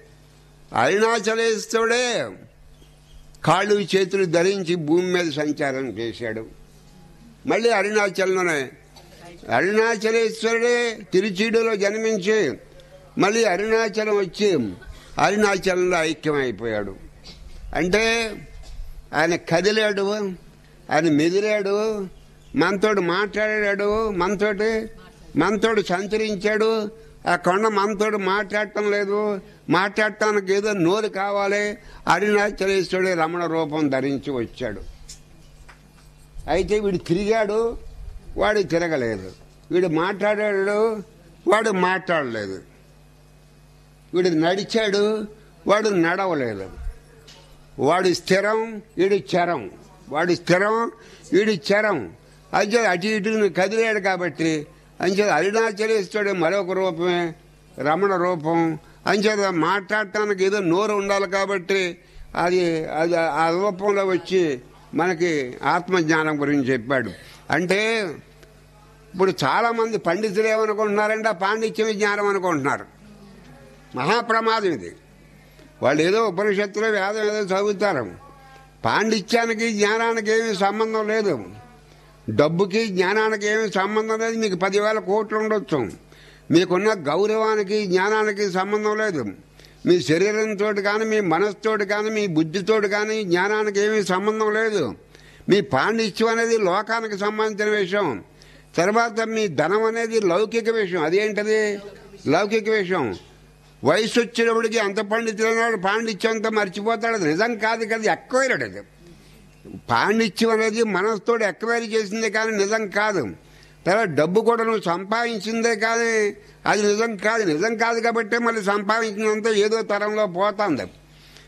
అరుణాచలేశ్వరుడే కాళ్ళు చేతులు ధరించి భూమి మీద సంచారం చేశాడు మళ్ళీ అరుణాచలంలోనే అరుణాచలేశ్వరుడే తిరుచీడులో జన్మించి మళ్ళీ అరుణాచలం వచ్చి అరుణాచలంలో ఐక్యమైపోయాడు అంటే ఆయన కదిలాడు ఆయన మెదిలాడు మనతోడు మాట్లాడాడు మనతోటి మనతోడు సంచరించాడు ఆ కొండ మనతోడు మాట్లాడటం లేదు మాట్లాడటానికి ఏదో నోరు కావాలి అరుణాచలేశ్వరుడే రమణ రూపం ధరించి వచ్చాడు అయితే వీడు తిరిగాడు వాడు తిరగలేదు వీడు మాట్లాడాడు వాడు మాట్లాడలేదు వీడు నడిచాడు వాడు నడవలేదు వాడు స్థిరం వీడు చరం వాడు స్థిరం వీడు చరం అంచే అటు ఇటు కదిలాడు కాబట్టి అంచేత అరుణాచలేశ్వరుడు మరొక రూపమే రమణ రూపం అంచేత మాట్లాడటానికి ఏదో నోరు ఉండాలి కాబట్టి అది అది ఆ రూపంలో వచ్చి మనకి ఆత్మజ్ఞానం గురించి చెప్పాడు అంటే ఇప్పుడు చాలా మంది పండితులు ఏమనుకుంటున్నారంటే ఆ పాండిత్యం జ్ఞానం అనుకుంటున్నారు మహాప్రమాదం ఇది వాళ్ళు ఏదో ఉపనిషత్తులో వేదం ఏదో చదువుతారు పాండిత్యానికి జ్ఞానానికి ఏమీ సంబంధం లేదు డబ్బుకి జ్ఞానానికి ఏమీ సంబంధం లేదు మీకు పదివేల కోట్లు ఉండొచ్చు మీకున్న గౌరవానికి జ్ఞానానికి సంబంధం లేదు మీ శరీరంతో కానీ మీ మనసుతోటి కానీ మీ బుద్ధితోటి కానీ జ్ఞానానికి ఏమీ సంబంధం లేదు మీ పాండిత్యం అనేది లోకానికి సంబంధించిన విషయం తర్వాత మీ ధనం అనేది లౌకిక విషయం అదేంటది లౌకిక విషయం వయసు వచ్చినప్పటికి ఎంత పండితులన్నాడు పాండిత్యం అంతా మర్చిపోతాడు అది నిజం కాదు కదా ఎక్కువైనాడు అది పాండిత్యం అనేది మనసుతో ఎక్వైరీ చేసిందే కానీ నిజం కాదు తర్వాత డబ్బు కూడా నువ్వు సంపాదించిందే కానీ అది నిజం కాదు నిజం కాదు కాబట్టి మళ్ళీ సంపాదించినంత ఏదో తరంలో పోతుంది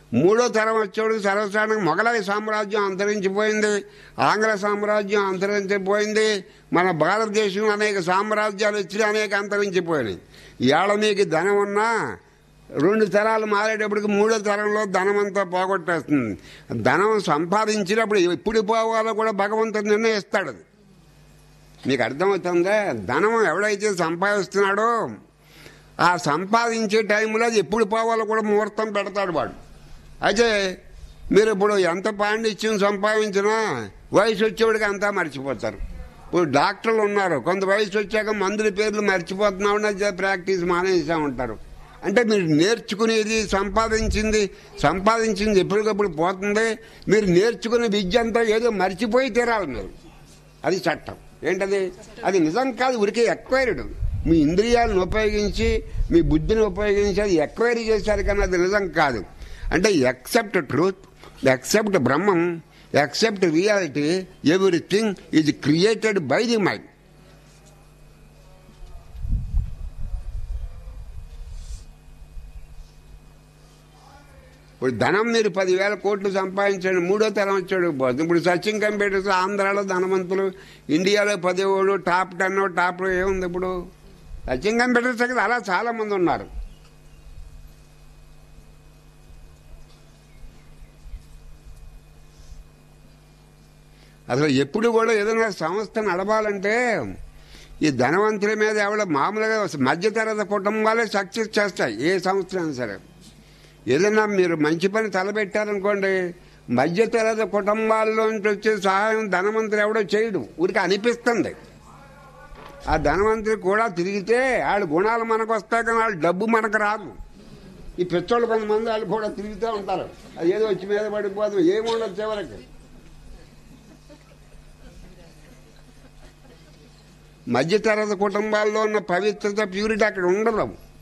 మూడో తరం వచ్చేవాడికి సర్వసాధారణంగా మొఘలాయ సామ్రాజ్యం అంతరించిపోయింది ఆంగ్ల సామ్రాజ్యం అంతరించిపోయింది మన భారతదేశంలో అనేక సామ్రాజ్యాలు వచ్చి అనేక అంతరించిపోయినాయి ఇవాళ మీకు ధనం ఉన్నా రెండు తరాలు మారేటప్పటికి మూడో తరంలో ధనం అంతా పోగొట్టేస్తుంది ధనం సంపాదించినప్పుడు ఎప్పుడు పోవాలో కూడా భగవంతుడు నిర్ణయిస్తాడు అది మీకు అర్థమవుతుందా ధనం ఎవడైతే సంపాదిస్తున్నాడో ఆ సంపాదించే టైంలో అది ఎప్పుడు పోవాలో కూడా ముహూర్తం పెడతాడు వాడు అయితే మీరు ఇప్పుడు ఎంత పాండిత్యం సంపాదించినా వయసు వచ్చేవాడికి అంతా మర్చిపోతారు ఇప్పుడు డాక్టర్లు ఉన్నారు కొంత వయసు వచ్చాక మందుల పేర్లు మర్చిపోతున్నామని ప్రాక్టీస్ మానేసా ఉంటారు అంటే మీరు నేర్చుకునేది సంపాదించింది సంపాదించింది ఎప్పటికప్పుడు పోతుంది మీరు నేర్చుకునే విద్య అంతా ఏదో మర్చిపోయి తీరాలి మీరు అది చట్టం ఏంటది అది నిజం కాదు ఉరికే ఎక్వైర్డ్ మీ ఇంద్రియాలను ఉపయోగించి మీ బుద్ధిని ఉపయోగించి అది ఎక్వైరీ చేశారు కానీ అది నిజం కాదు అంటే except truth except Brahman except reality everything is created by the mind ఇప్పుడు ధనం మీరు పదివేల కోట్లు సంపాదించండి మూడో తరం వచ్చాడు పోతుంది ఇప్పుడు సచిన్ కంప్యూటర్స్ ఆంధ్రాలో ధనవంతులు ఇండియాలో పదివేలు టాప్ టెన్ టాప్ ఏముంది ఇప్పుడు సచిన్ కంప్యూటర్స్ దగ్గర అలా చాలా మంది ఉన్నారు అసలు ఎప్పుడు కూడా ఏదైనా సంస్థ నడవాలంటే ఈ ధనవంతుల మీద ఎవడ మామూలుగా మధ్యతరగతి కుటుంబాలే సక్సెస్ చేస్తాయి ఏ సంస్థ అయినా సరే ఏదైనా మీరు మంచి పని తలపెట్టారనుకోండి మధ్యతరగతి కుటుంబాల్లోంచి వచ్చే సహాయం ధనవంతులు ఎవడో చేయడు ఊరికి అనిపిస్తుంది ఆ ధనవంతులు కూడా తిరిగితే వాళ్ళ గుణాలు మనకు వస్తాయి కానీ వాళ్ళ డబ్బు మనకు రాదు ఈ పిచ్చోళ్ళు కొంతమంది వాళ్ళు కూడా తిరుగుతూ ఉంటారు అది ఏదో వచ్చి మీద పడిపోదు ఏముండదు చివరికి మధ్యతరగతి కుటుంబాల్లో ఉన్న పవిత్రత ప్యూరిటీ అక్కడ ఉండదు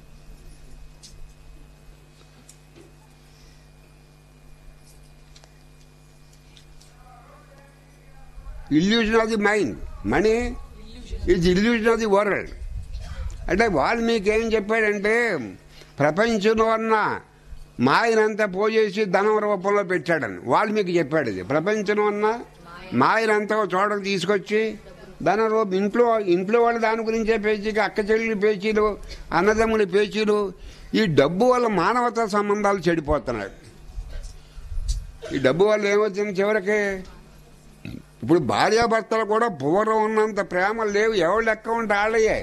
illusion of the mind money is illusion of the world అంటే వాల్మీకి ఏం చెప్పాడంటే ప్రపంచంలో ఉన్న మాయనంతా పోజేసి ధనం రూపంలో పెట్టాడని వాల్మీకి చెప్పాడు ఇది ప్రపంచంలో ఉన్న మాయనంతా ఒక చోటకు తీసుకొచ్చి ధన రూపం ఇంట్లో ఇంట్లో వాళ్ళ దాని గురించే పేచీలు అక్క చెల్లెలు పేచీలు అన్నదమ్ముడి పేచీలు ఈ డబ్బు వల్ల మానవతా సంబంధాలు చెడిపోతున్నాయి ఈ డబ్బు వల్ల ఏమొచ్చింది చివరికి ఇప్పుడు భార్యాభర్తలు కూడా పూర్వం ఉన్నంత ప్రేమ లేవు ఎవరు లెక్క ఉంటే వాళ్ళయే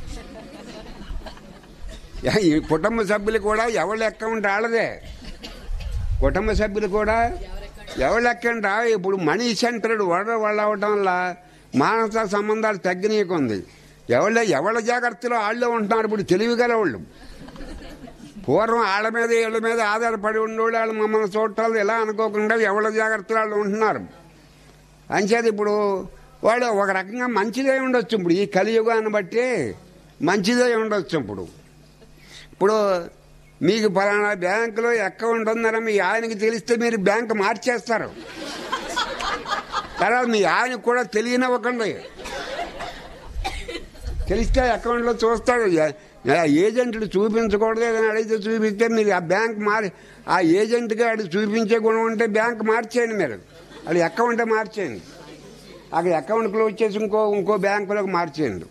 ఈ కుటుంబ సభ్యులు కూడా ఎవరు లెక్క ఉంటే వాళ్ళదే కుటుంబ సభ్యులు కూడా ఎవరు లెక్క ఉంటే ఇప్పుడు మనీ సెంటర్డ్ వడ వాళ్ళు అవటం వల్ల మానవ సంబంధాలు తగ్గినీకుంది ఎవరి ఎవరి జాగ్రత్తలో వాళ్ళే ఉంటున్నారు ఇప్పుడు తెలివిగల వాళ్ళు పూర్వం వాళ్ళ మీద వీళ్ళ మీద ఆధారపడి ఉండేవాళ్ళు వాళ్ళు మమ్మల్ని చూడటాలు ఎలా అనుకోకుండా ఎవరి జాగ్రత్తలు వాళ్ళు ఉంటున్నారు అంచేది ఇప్పుడు వాడు ఒక రకంగా మంచిదే ఉండొచ్చు ఇప్పుడు ఈ కలియుగాన్ని బట్టి మంచిదే ఉండొచ్చు ఇప్పుడు ఇప్పుడు మీకు ఫలానా బ్యాంకులో అకౌంట్ ఉందని మీ ఆయనకి తెలిస్తే మీరు బ్యాంక్ మార్చేస్తారు తర్వాత మీ ఆయనకు కూడా తెలియనివ్వకండి తెలిస్తే అకౌంట్లో చూస్తాడు ఏజెంట్లు చూపించకూడదు ఏదైనా అడిగితే చూపిస్తే మీరు ఆ బ్యాంక్ మారి ఆ ఏజెంట్గా అడిగి చూపించే గుణం ఉంటే బ్యాంక్ మార్చేయండి మీరు అది అకౌంట్ మార్చేయండి అక్కడ అకౌంట్ క్లోజ్ చేసి ఇంకో ఇంకో బ్యాంకులోకి మార్చేయండి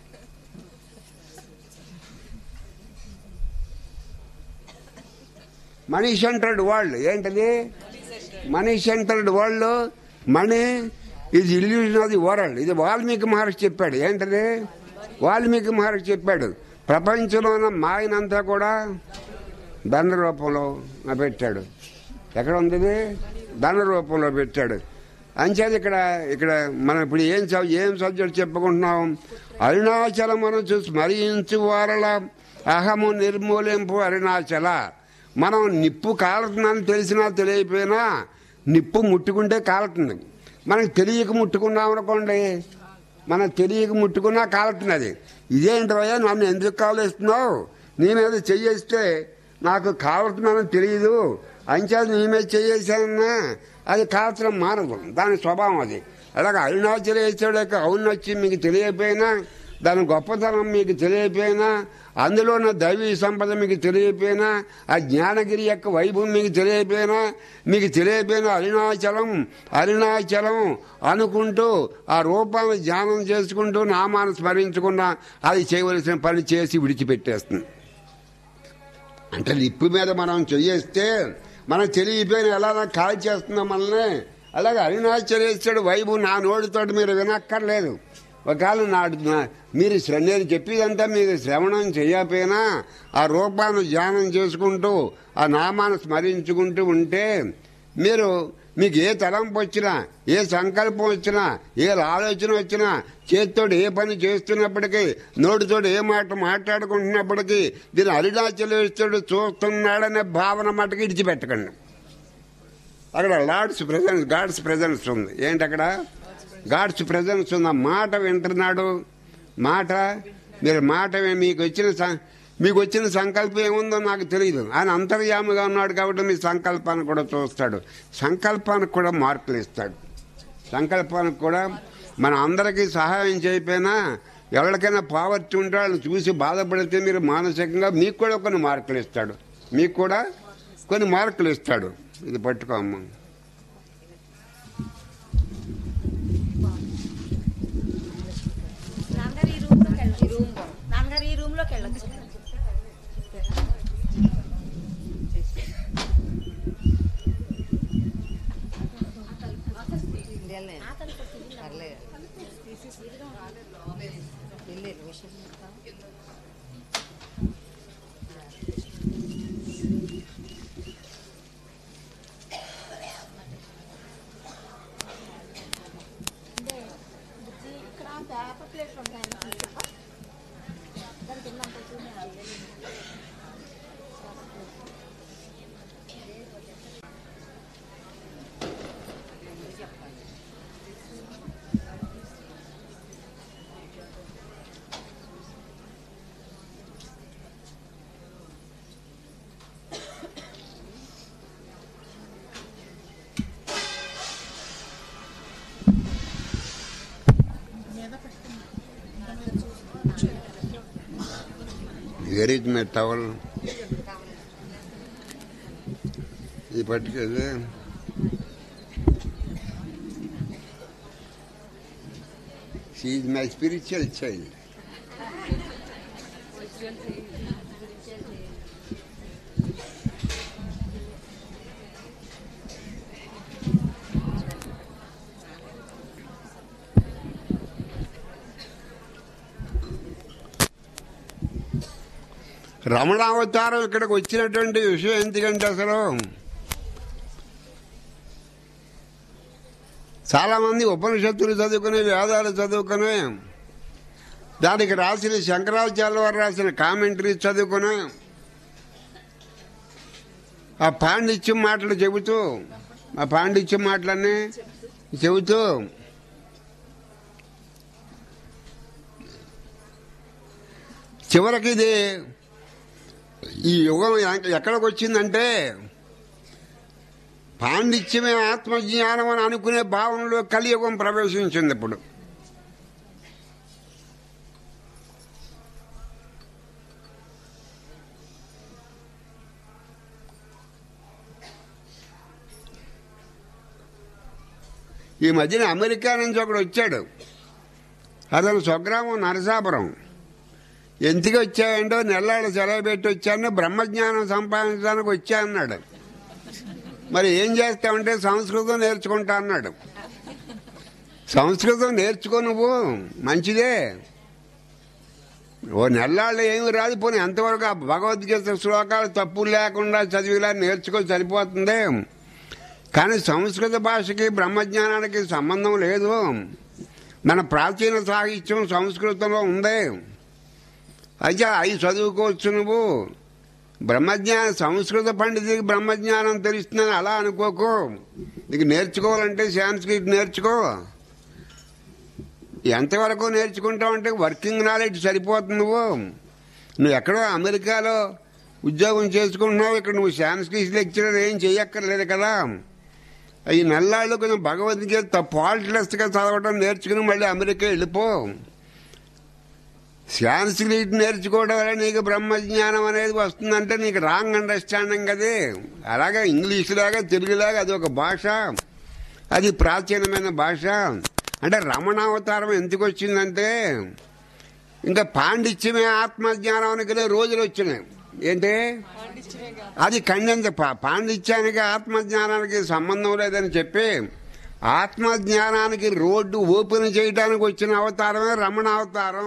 మనీ సెంటర్డ్ వరల్డ్ ఏంటది మనీ సెంటర్డ్ వరల్డ్ మనీ ఇది ఇల్యూజన్ ఆఫ్ ది వరల్డ్ ఇది వాల్మీకి మహర్షి చెప్పాడు ఏంటది వాల్మీకి మహర్షి చెప్పాడు ప్రపంచంలో ఉన్న మాయనంతా కూడా ధన రూపంలో పెట్టాడు ఎక్కడ ఉంది ఇది? ధన రూపంలో పెట్టాడు అంచేది ఇక్కడ ఇక్కడ మనం ఇప్పుడు ఏం సబ్- ఏం సబ్జెక్ట్ చెప్పుకుంటున్నాం అరుణాచలమును స్మరించు వారల అహము నిర్మూలింపు అరుణాచల మనం నిప్పు కాలుతుందని తెలిసినా తెలియకపోయినా నిప్పు ముట్టుకుంటే కాలుతుంది మనకు తెలియక ముట్టుకున్నాం అనుకోండి మనం తెలియక ముట్టుకున్నా కాలుతున్నది ఇదేంటో నన్ను ఎందుకు కాలుస్తున్నావు నీ మీద చెయ్యేస్తే నాకు కాలుతున్నానని తెలియదు అంచేది నీ మీద చెయ్యేసానన్నా అది కాల్చడం మానదు దాని స్వభావం అది అలాగే అరుణాచలేశ్వరుడు యొక్క ఔన్నత్యం మీకు తెలియకపోయినా దాని గొప్పతనం మీకు తెలియపోయినా అందులో ఉన్న దైవీ సంపద మీకు తెలియపోయినా ఆ జ్ఞానగిరి యొక్క వైభవం మీకు తెలియపోయినా మీకు తెలియపోయిన అరుణాచలం అరుణాచలం అనుకుంటూ ఆ రూపాన్ని ధ్యానం చేసుకుంటూ నామాన్ని స్మరించుకున్నా అది చేయవలసిన పని చేసి విడిచిపెట్టేస్తుంది అంటే లిప్పు మీద మనం చెయ్యేస్తే మనం తెలియపోయిన ఎలా కాల్ చేస్తున్నాం మనల్ని అలాగే అరుణాచలేశ్వరుడు వైభవం నా నోటితోటి మీరు వినక్కర్లేదు ఒకవేళ నాడు నా- మీరు శ్ర- నేను చెప్పేదంతా మీరు శ్రవణం చేయకపోయినా ఆ రూపాన్ని ధ్యానం చేసుకుంటూ ఆ నామాన్ని స్మరించుకుంటూ ఉంటే మీరు మీకు ఏ తలంపు వచ్చినా ఏ సంకల్పం వచ్చినా ఏ ఆలోచన వచ్చినా చేతితోటి ఏ పని చేస్తున్నప్పటికీ నోటితోటి ఏ మాట మాట్లాడుకుంటున్నప్పటికీ దీని అరుణాచలేశ్వరుడు చూస్తున్నాడనే భావన మటుకు ఇడిచిపెట్టకండి అక్కడ లార్డ్స్ ప్రెజెన్స్ గాడ్స్ ప్రెజెన్స్ ఉంది ఏంటి అక్కడ గాడ్స్ ప్రెజెన్స్ ఉంది ఆ మాట వింటున్నాడు మాట మీరు మాట వి- మీకు వచ్చిన సం- మీకు వచ్చిన సంకల్పం ఏముందో నాకు తెలియదు ఆయన అంతర్యామిగా ఉన్నాడు కాబట్టి మీ సంకల్పాన్ని కూడా చూస్తాడు సంకల్పానికి కూడా మార్కులు ఇస్తాడు సంకల్పానికి కూడా మన అందరికీ సహాయం చేయకపోయినా ఎవరికైనా పావర్టీ ఉంటే వాళ్ళని చూసి బాధపడితే మీరు మానసికంగా మీకు కూడా కొన్ని మార్కులు ఇస్తాడు మీకు కూడా కొన్ని మార్కులు ఇస్తాడు ఇది పట్టుకో అమ్మ నాన్నగారు ఈ రూమ్ లోకి వెళ్ళొచ్చు నాన్నగారు ఈ రూమ్ లోకి వెళ్ళొచ్చు ఇక్కడ పేపర్ ప్లేట్లు ఉంటాయి దాని కింద అంతా చూడండి. వేర్ ఇస్ మై టవల్ ఇది పట్టుకేది షీఈ్ మై స్పిరిచువల్ చైల్డ్ రమణావతారం ఇక్కడికి వచ్చినటువంటి విషయం ఎందుకంటే అసలు చాలా మంది ఉపనిషత్తులు చదువుకుని వేదాలు చదువుకుని దానికి రాసిన శంకరాచార్య వారు రాసిన కామెంటరీ చదువుకుని ఆ పాండిత్యం మాటలు చెబుతూ ఆ పాండిత్యం మాటలన్నీ చెబుతూ చివరికి ఇది ఈ యుగం ఎక్క- ఎక్కడికి వచ్చిందంటే పాండిత్యమే ఆత్మజ్ఞానం అని అనుకునే భావనలో కలియుగం ప్రవేశించింది ఇప్పుడు ఈ మధ్యన అమెరికా నుంచి ఒకడు వచ్చాడు అతను స్వగ్రామం నరసాపురం ఎందుకు వచ్చాయంటో నెల్లాళ్ళు సెలవు పెట్టి వచ్చాను బ్రహ్మజ్ఞానం సంపాదించడానికి వచ్చా అన్నాడు మరి ఏం చేస్తావంటే సంస్కృతం నేర్చుకుంటా అన్నాడు సంస్కృతం నేర్చుకో నువ్వు మంచిదే ఓ నెల్లాళ్ళు ఏమి రాదు పోనీ ఎంతవరకు ఆ భగవద్గీత శ్లోకాలు తప్పులు లేకుండా చదివిలా నేర్చుకో సరిపోతుంది కానీ సంస్కృత భాషకి బ్రహ్మజ్ఞానానికి సంబంధం లేదు మన ప్రాచీన సాహిత్యం సంస్కృతంలో ఉంది అయితే అవి చదువుకోవచ్చు నువ్వు బ్రహ్మజ్ఞానం సంస్కృత పండితుడికి బ్రహ్మజ్ఞానం తెలుస్తుందని అలా అనుకోకు నీకు నేర్చుకోవాలంటే సాంస్క్రిట్ నేర్చుకో ఎంతవరకు నేర్చుకుంటావు అంటే వర్కింగ్ నాలెడ్జ్ సరిపోతుంది నువ్వు నువ్వు ఎక్కడో అమెరికాలో ఉద్యోగం చేసుకుంటున్నావు ఇక్కడ నువ్వు సాంస్క్రిట్ లెక్చరర్ ఏం చెయ్యక్కర్లేదు కదా ఈ నెల్లాళ్ళు కొంచెం భగవద్గీత పాల్ట్లెస్గా చదవడం నేర్చుకుని మళ్ళీ అమెరికా వెళ్ళిపో సాంస్క్రిట్ నేర్చుకోవడం వల్ల నీకు బ్రహ్మజ్ఞానం అనేది వస్తుందంటే నీకు రాంగ్ అండర్స్టాండింగ్ అది అలాగే ఇంగ్లీష్ లాగా తెలుగులాగా అది ఒక భాష అది ప్రాచీనమైన భాష అంటే రమణావతారం ఎందుకు వచ్చిందంటే ఇంకా పాండిత్యమే ఆత్మజ్ఞానానికి రోజులు వచ్చినాయి ఏంటి అది ఖండించ పా- పాండిత్యానికి ఆత్మజ్ఞానానికి సంబంధం లేదని చెప్పి ఆత్మజ్ఞానానికి రోడ్డు ఓపెన్ చేయడానికి వచ్చిన అవతారమే రమణ అవతారం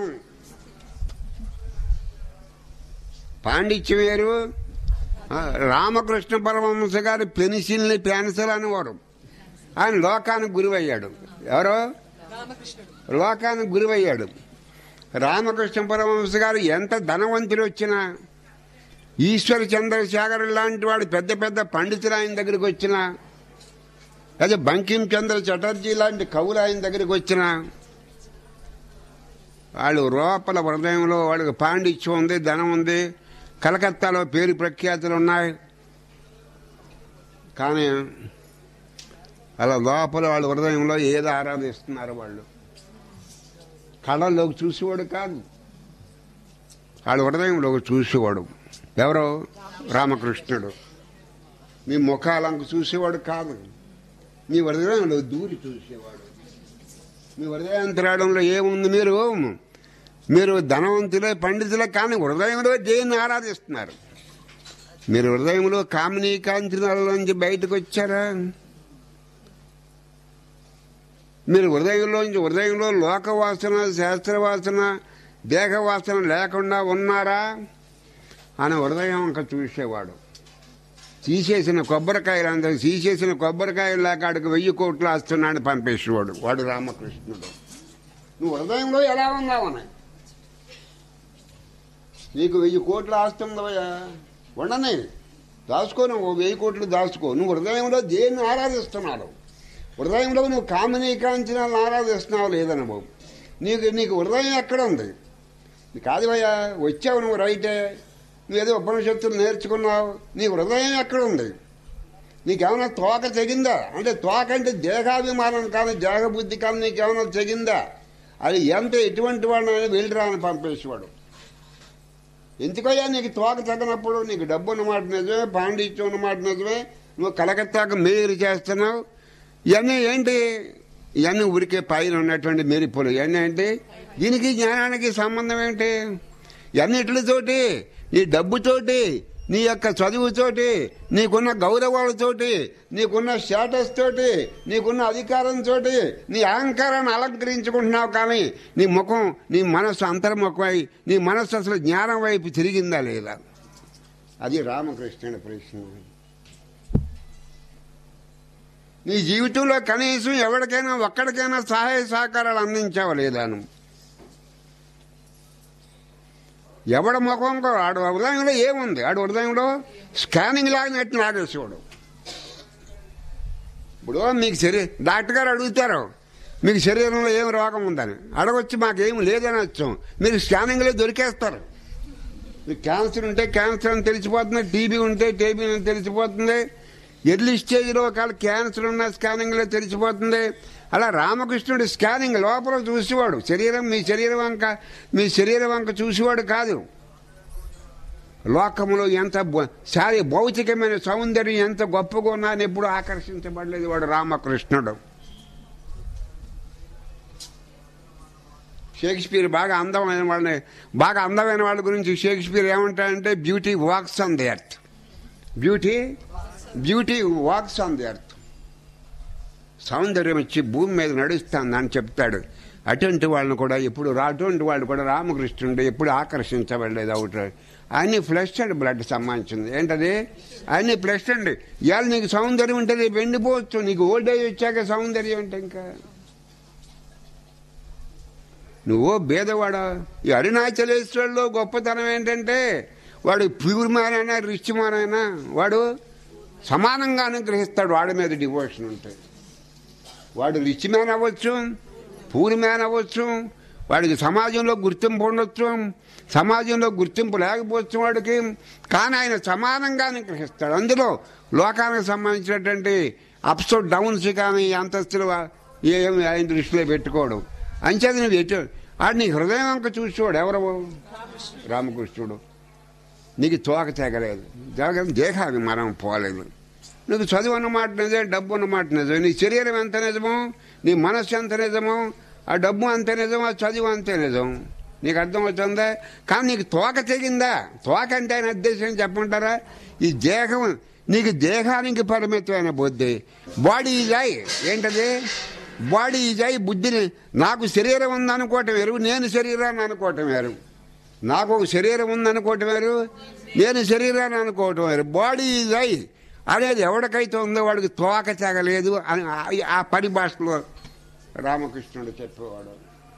పాండిత్యం వేరు ఆ, రామకృష్ణ పరమహంస గారి పెన్సిల్ని పెన్సిల్ అనేవారు ఆయన లోకానికి గురువయ్యాడు ఎవరు లోకానికి గురువయ్యాడు రామకృష్ణ పరమహంస గారు ఎంత ధనవంతులు వచ్చినా ఈశ్వర చంద్రశేఖర్ లాంటి వాడు పెద్ద పెద్ద పండితులు ఆయన దగ్గరికి వచ్చినా అదే బంకిం చంద్ర చటర్జీ లాంటి కవులు ఆయన దగ్గరికి వచ్చినా వాళ్ళు లోపల హృదయంలో వాళ్ళకి పాండిత్యం ఉంది ధనం ఉంది కలకత్తాలో పేరు ప్రఖ్యాతులు ఉన్నాయి కానీ అలా లోపల వాళ్ళ హృదయంలో ఏదో ఆరాధిస్తున్నారు వాళ్ళు కళల్లోకి చూసేవాడు కాదు వాళ్ళ హృదయంలోకి చూసేవాడు ఎవరు రామకృష్ణుడు మీ ముఖాలంక చూసేవాడు కాదు మీ హృదయంలో దూరి చూసేవాడు మీ హృదయాంతరాడంలో ఏముంది మీరు మీరు ధనవంతులే పండితులే కానీ హృదయంలో దేన్ని ఆరాధిస్తున్నారు మీరు హృదయంలో కామినీ కాంచనాలలోంచి బయటకు వచ్చారా మీరు హృదయంలోంచి హృదయంలో లోకవాసన శాస్త్రవాసన దేహవాసన లేకుండా ఉన్నారా అని హృదయం ఇంకా చూసేవాడు తీసేసిన కొబ్బరికాయలు అందరూ తీసేసిన కొబ్బరికాయలు లేక ఆడికి వెయ్యి కోట్లు వస్తున్నాడు పంపేసేవాడు వాడు రామకృష్ణుడు నువ్వు హృదయంలో ఎలా ఉన్నావని నీకు వెయ్యి కోట్లు ఆస్తుందవయ్యా ఉండని దాచుకో నువ్వు వెయ్యి కోట్లు దాచుకో నువ్వు హృదయంలో దేన్ని ఆరాధిస్తున్నావు హృదయంలో నువ్వు కామినీ కాంచనాలను ఆరాధిస్తున్నావు లేదని బాబు నీకు నీకు హృదయం ఎక్కడ ఉంది కాదువయ్యా వచ్చావు నువ్వు రైటే నువ్వేదో ఉపనిషత్తులు నేర్చుకున్నావు నీ హృదయం ఎక్కడ ఉంది నీకేమైనా తోక తెగిందా అంటే తోక అంటే దేహాభిమానం కానీ దేహబుద్ధి కానీ నీకేమైనా తెగిందా అది ఎంత ఎటువంటి వాడినైనా వెళ్ళిరా అని పంపేసేవాడు ఎందుకయ్యా నీకు తోక తగినప్పుడు నీకు డబ్బు ఉన్నమాట నిజమే పాండిత్యం ఉన్నమాట నిజమే నువ్వు కలకత్తాకు మేయర్ చేస్తున్నావు ఇవన్నీ ఏంటి ఇవన్నీ ఊరికే పైన ఉన్నటువంటి మెరుపులు ఇవన్నీ ఏంటి దీనికి జ్ఞానానికి సంబంధం ఏంటి ఇవన్నిటితోటి నీ డబ్బుతోటి నీ యొక్క చదువుతోటి నీకున్న గౌరవాలతోటి నీకున్న స్టేటస్ తోటి నీకున్న అధికారంతో నీ అహంకారాన్ని అలంకరించుకుంటున్నావు కానీ నీ ముఖం నీ మనస్సు అంతర్ముఖమై నీ మనస్సు అసలు జ్ఞానం వైపు తిరిగిందా లేదా అది రామకృష్ణుడి ప్రశ్న నీ జీవితంలో కనీసం ఎవరికైనా ఒక్కడికైనా సహాయ సహకారాలు అందించావా లేదా నువ్వు ఎవడ ముఖం కూడా ఆడు హృదయంలో ఏముంది ఆడు హృదయంలో స్కానింగ్ లాగా నెట్టిన ఆడేసేవాడు ఇప్పుడు మీకు శరీరం డాక్టర్ గారు అడుగుతారు మీకు శరీరంలో ఏం రోగం ఉందని అడగొచ్చి మాకేం లేదని వచ్చాం మీరు స్కానింగ్లో దొరికేస్తారు మీకు క్యాన్సర్ ఉంటే క్యాన్సర్ అని తెలిసిపోతుంది టీబీ ఉంటే టీబీ అని తెలిసిపోతుంది ఎర్లీ స్టేజ్లో ఒకవేళ క్యాన్సర్ ఉన్న స్కానింగ్లో తెలిసిపోతుంది అలా రామకృష్ణుడు స్కానింగ్ లోపల చూసేవాడు శరీరం మీ శరీరం వంక మీ శరీరం వంక చూసేవాడు కాదు లోకంలో ఎంత బ- సారీ భౌతికమైన సౌందర్యం ఎంత గొప్పగా ఉన్నా అని ఎప్పుడు ఆకర్షించబడలేదు వాడు రామకృష్ణుడు షేక్స్పియర్ బాగా అందమైన వాళ్ళని బాగా అందమైన వాళ్ళ గురించి షేక్స్పియర్ ఏమంటాడంటే beauty walks on the earth beauty beauty walks on the earth సౌందర్యం వచ్చి భూమి మీద నడుస్తుంది అని చెప్తాడు అటువంటి వాళ్ళని కూడా ఎప్పుడు రా- అటువంటి వాళ్ళు కూడా రామకృష్ణుడు ఎప్పుడు ఆకర్షించబడలేదు అవుట్ అన్ని ఫ్లెష్ అండ్ బ్లడ్ సంబంధించింది ఏంటది అన్ని ఫ్లెష్ అండ్ ఇవాళ నీకు సౌందర్యం ఉంటే రేపు ఎండిపోవచ్చు నీకు ఓల్డ్ ఏజ్ వచ్చాక సౌందర్యం అంటే ఇంకా నువ్వు బేదవాడా ఈ అరుణాచలేశ్వరులో గొప్పతనం ఏంటంటే వాడు ప్యూర్ మ్యాన్ అయినా రిచ్ మ్యాన్ అయినా వాడు సమానంగా అనుగ్రహిస్తాడు వాడి మీద డివోషన్ ఉంటే వాడు రిచ్ మ్యాన్ అవ్వచ్చు పూర్ మ్యాన్ అవ్వచ్చు వాడికి సమాజంలో గుర్తింపు ఉండొచ్చు సమాజంలో గుర్తింపు లేకపోవచ్చు వాడికి కానీ ఆయన సమానంగా అనుగ్రహిస్తాడు అందులో లోకానికి సంబంధించినటువంటి అప్స్ డౌన్స్ కానీ అంతస్తులు ఏమి ఆయన దృష్టిలో పెట్టుకోవడం అంచేది నువ్వు ఎటు ఆడు నీ హృదయం అంక చూసేవాడు ఎవరు రామకృష్ణుడు నీకు తోక తెగలేదు జగన్ దేహాభిమానం పోలేదు నీకు చదువు అన్నమాట నిజం డబ్బు అన్నమాట నిజం నీ శరీరం ఎంత నిజమో నీ మనస్సు ఎంత నిజమో ఆ డబ్బు అంతే నిజం ఆ చదువు అంతే నిజం నీకు అర్థమవుతుందా కానీ నీకు తోక తెగిందా తోక అంటే ఆయన ఉద్దేశం చెప్పమంటారా ఈ దేహం నీకు దేహానికి పరిమితమైన బుద్ధి బాడీ ఈజాయి ఏంటది బాడీ ఈజాయి బుద్ధిని నాకు శరీరం ఉందనుకోవటం వేరు నేను శరీరాన్ని అనుకోవటం వేరు నాకు ఒక శరీరం ఉందనుకోవటం వేరు నేను శరీరాన్ని అనుకోవటం వేరు బాడీ ఈజ్ ఐ అనేది ఎవరికైతే ఉందో వాడికి తోక తెగలేదు అని ఆ- ఆ పరిభాషలో రామకృష్ణుడు చెప్పేవాడు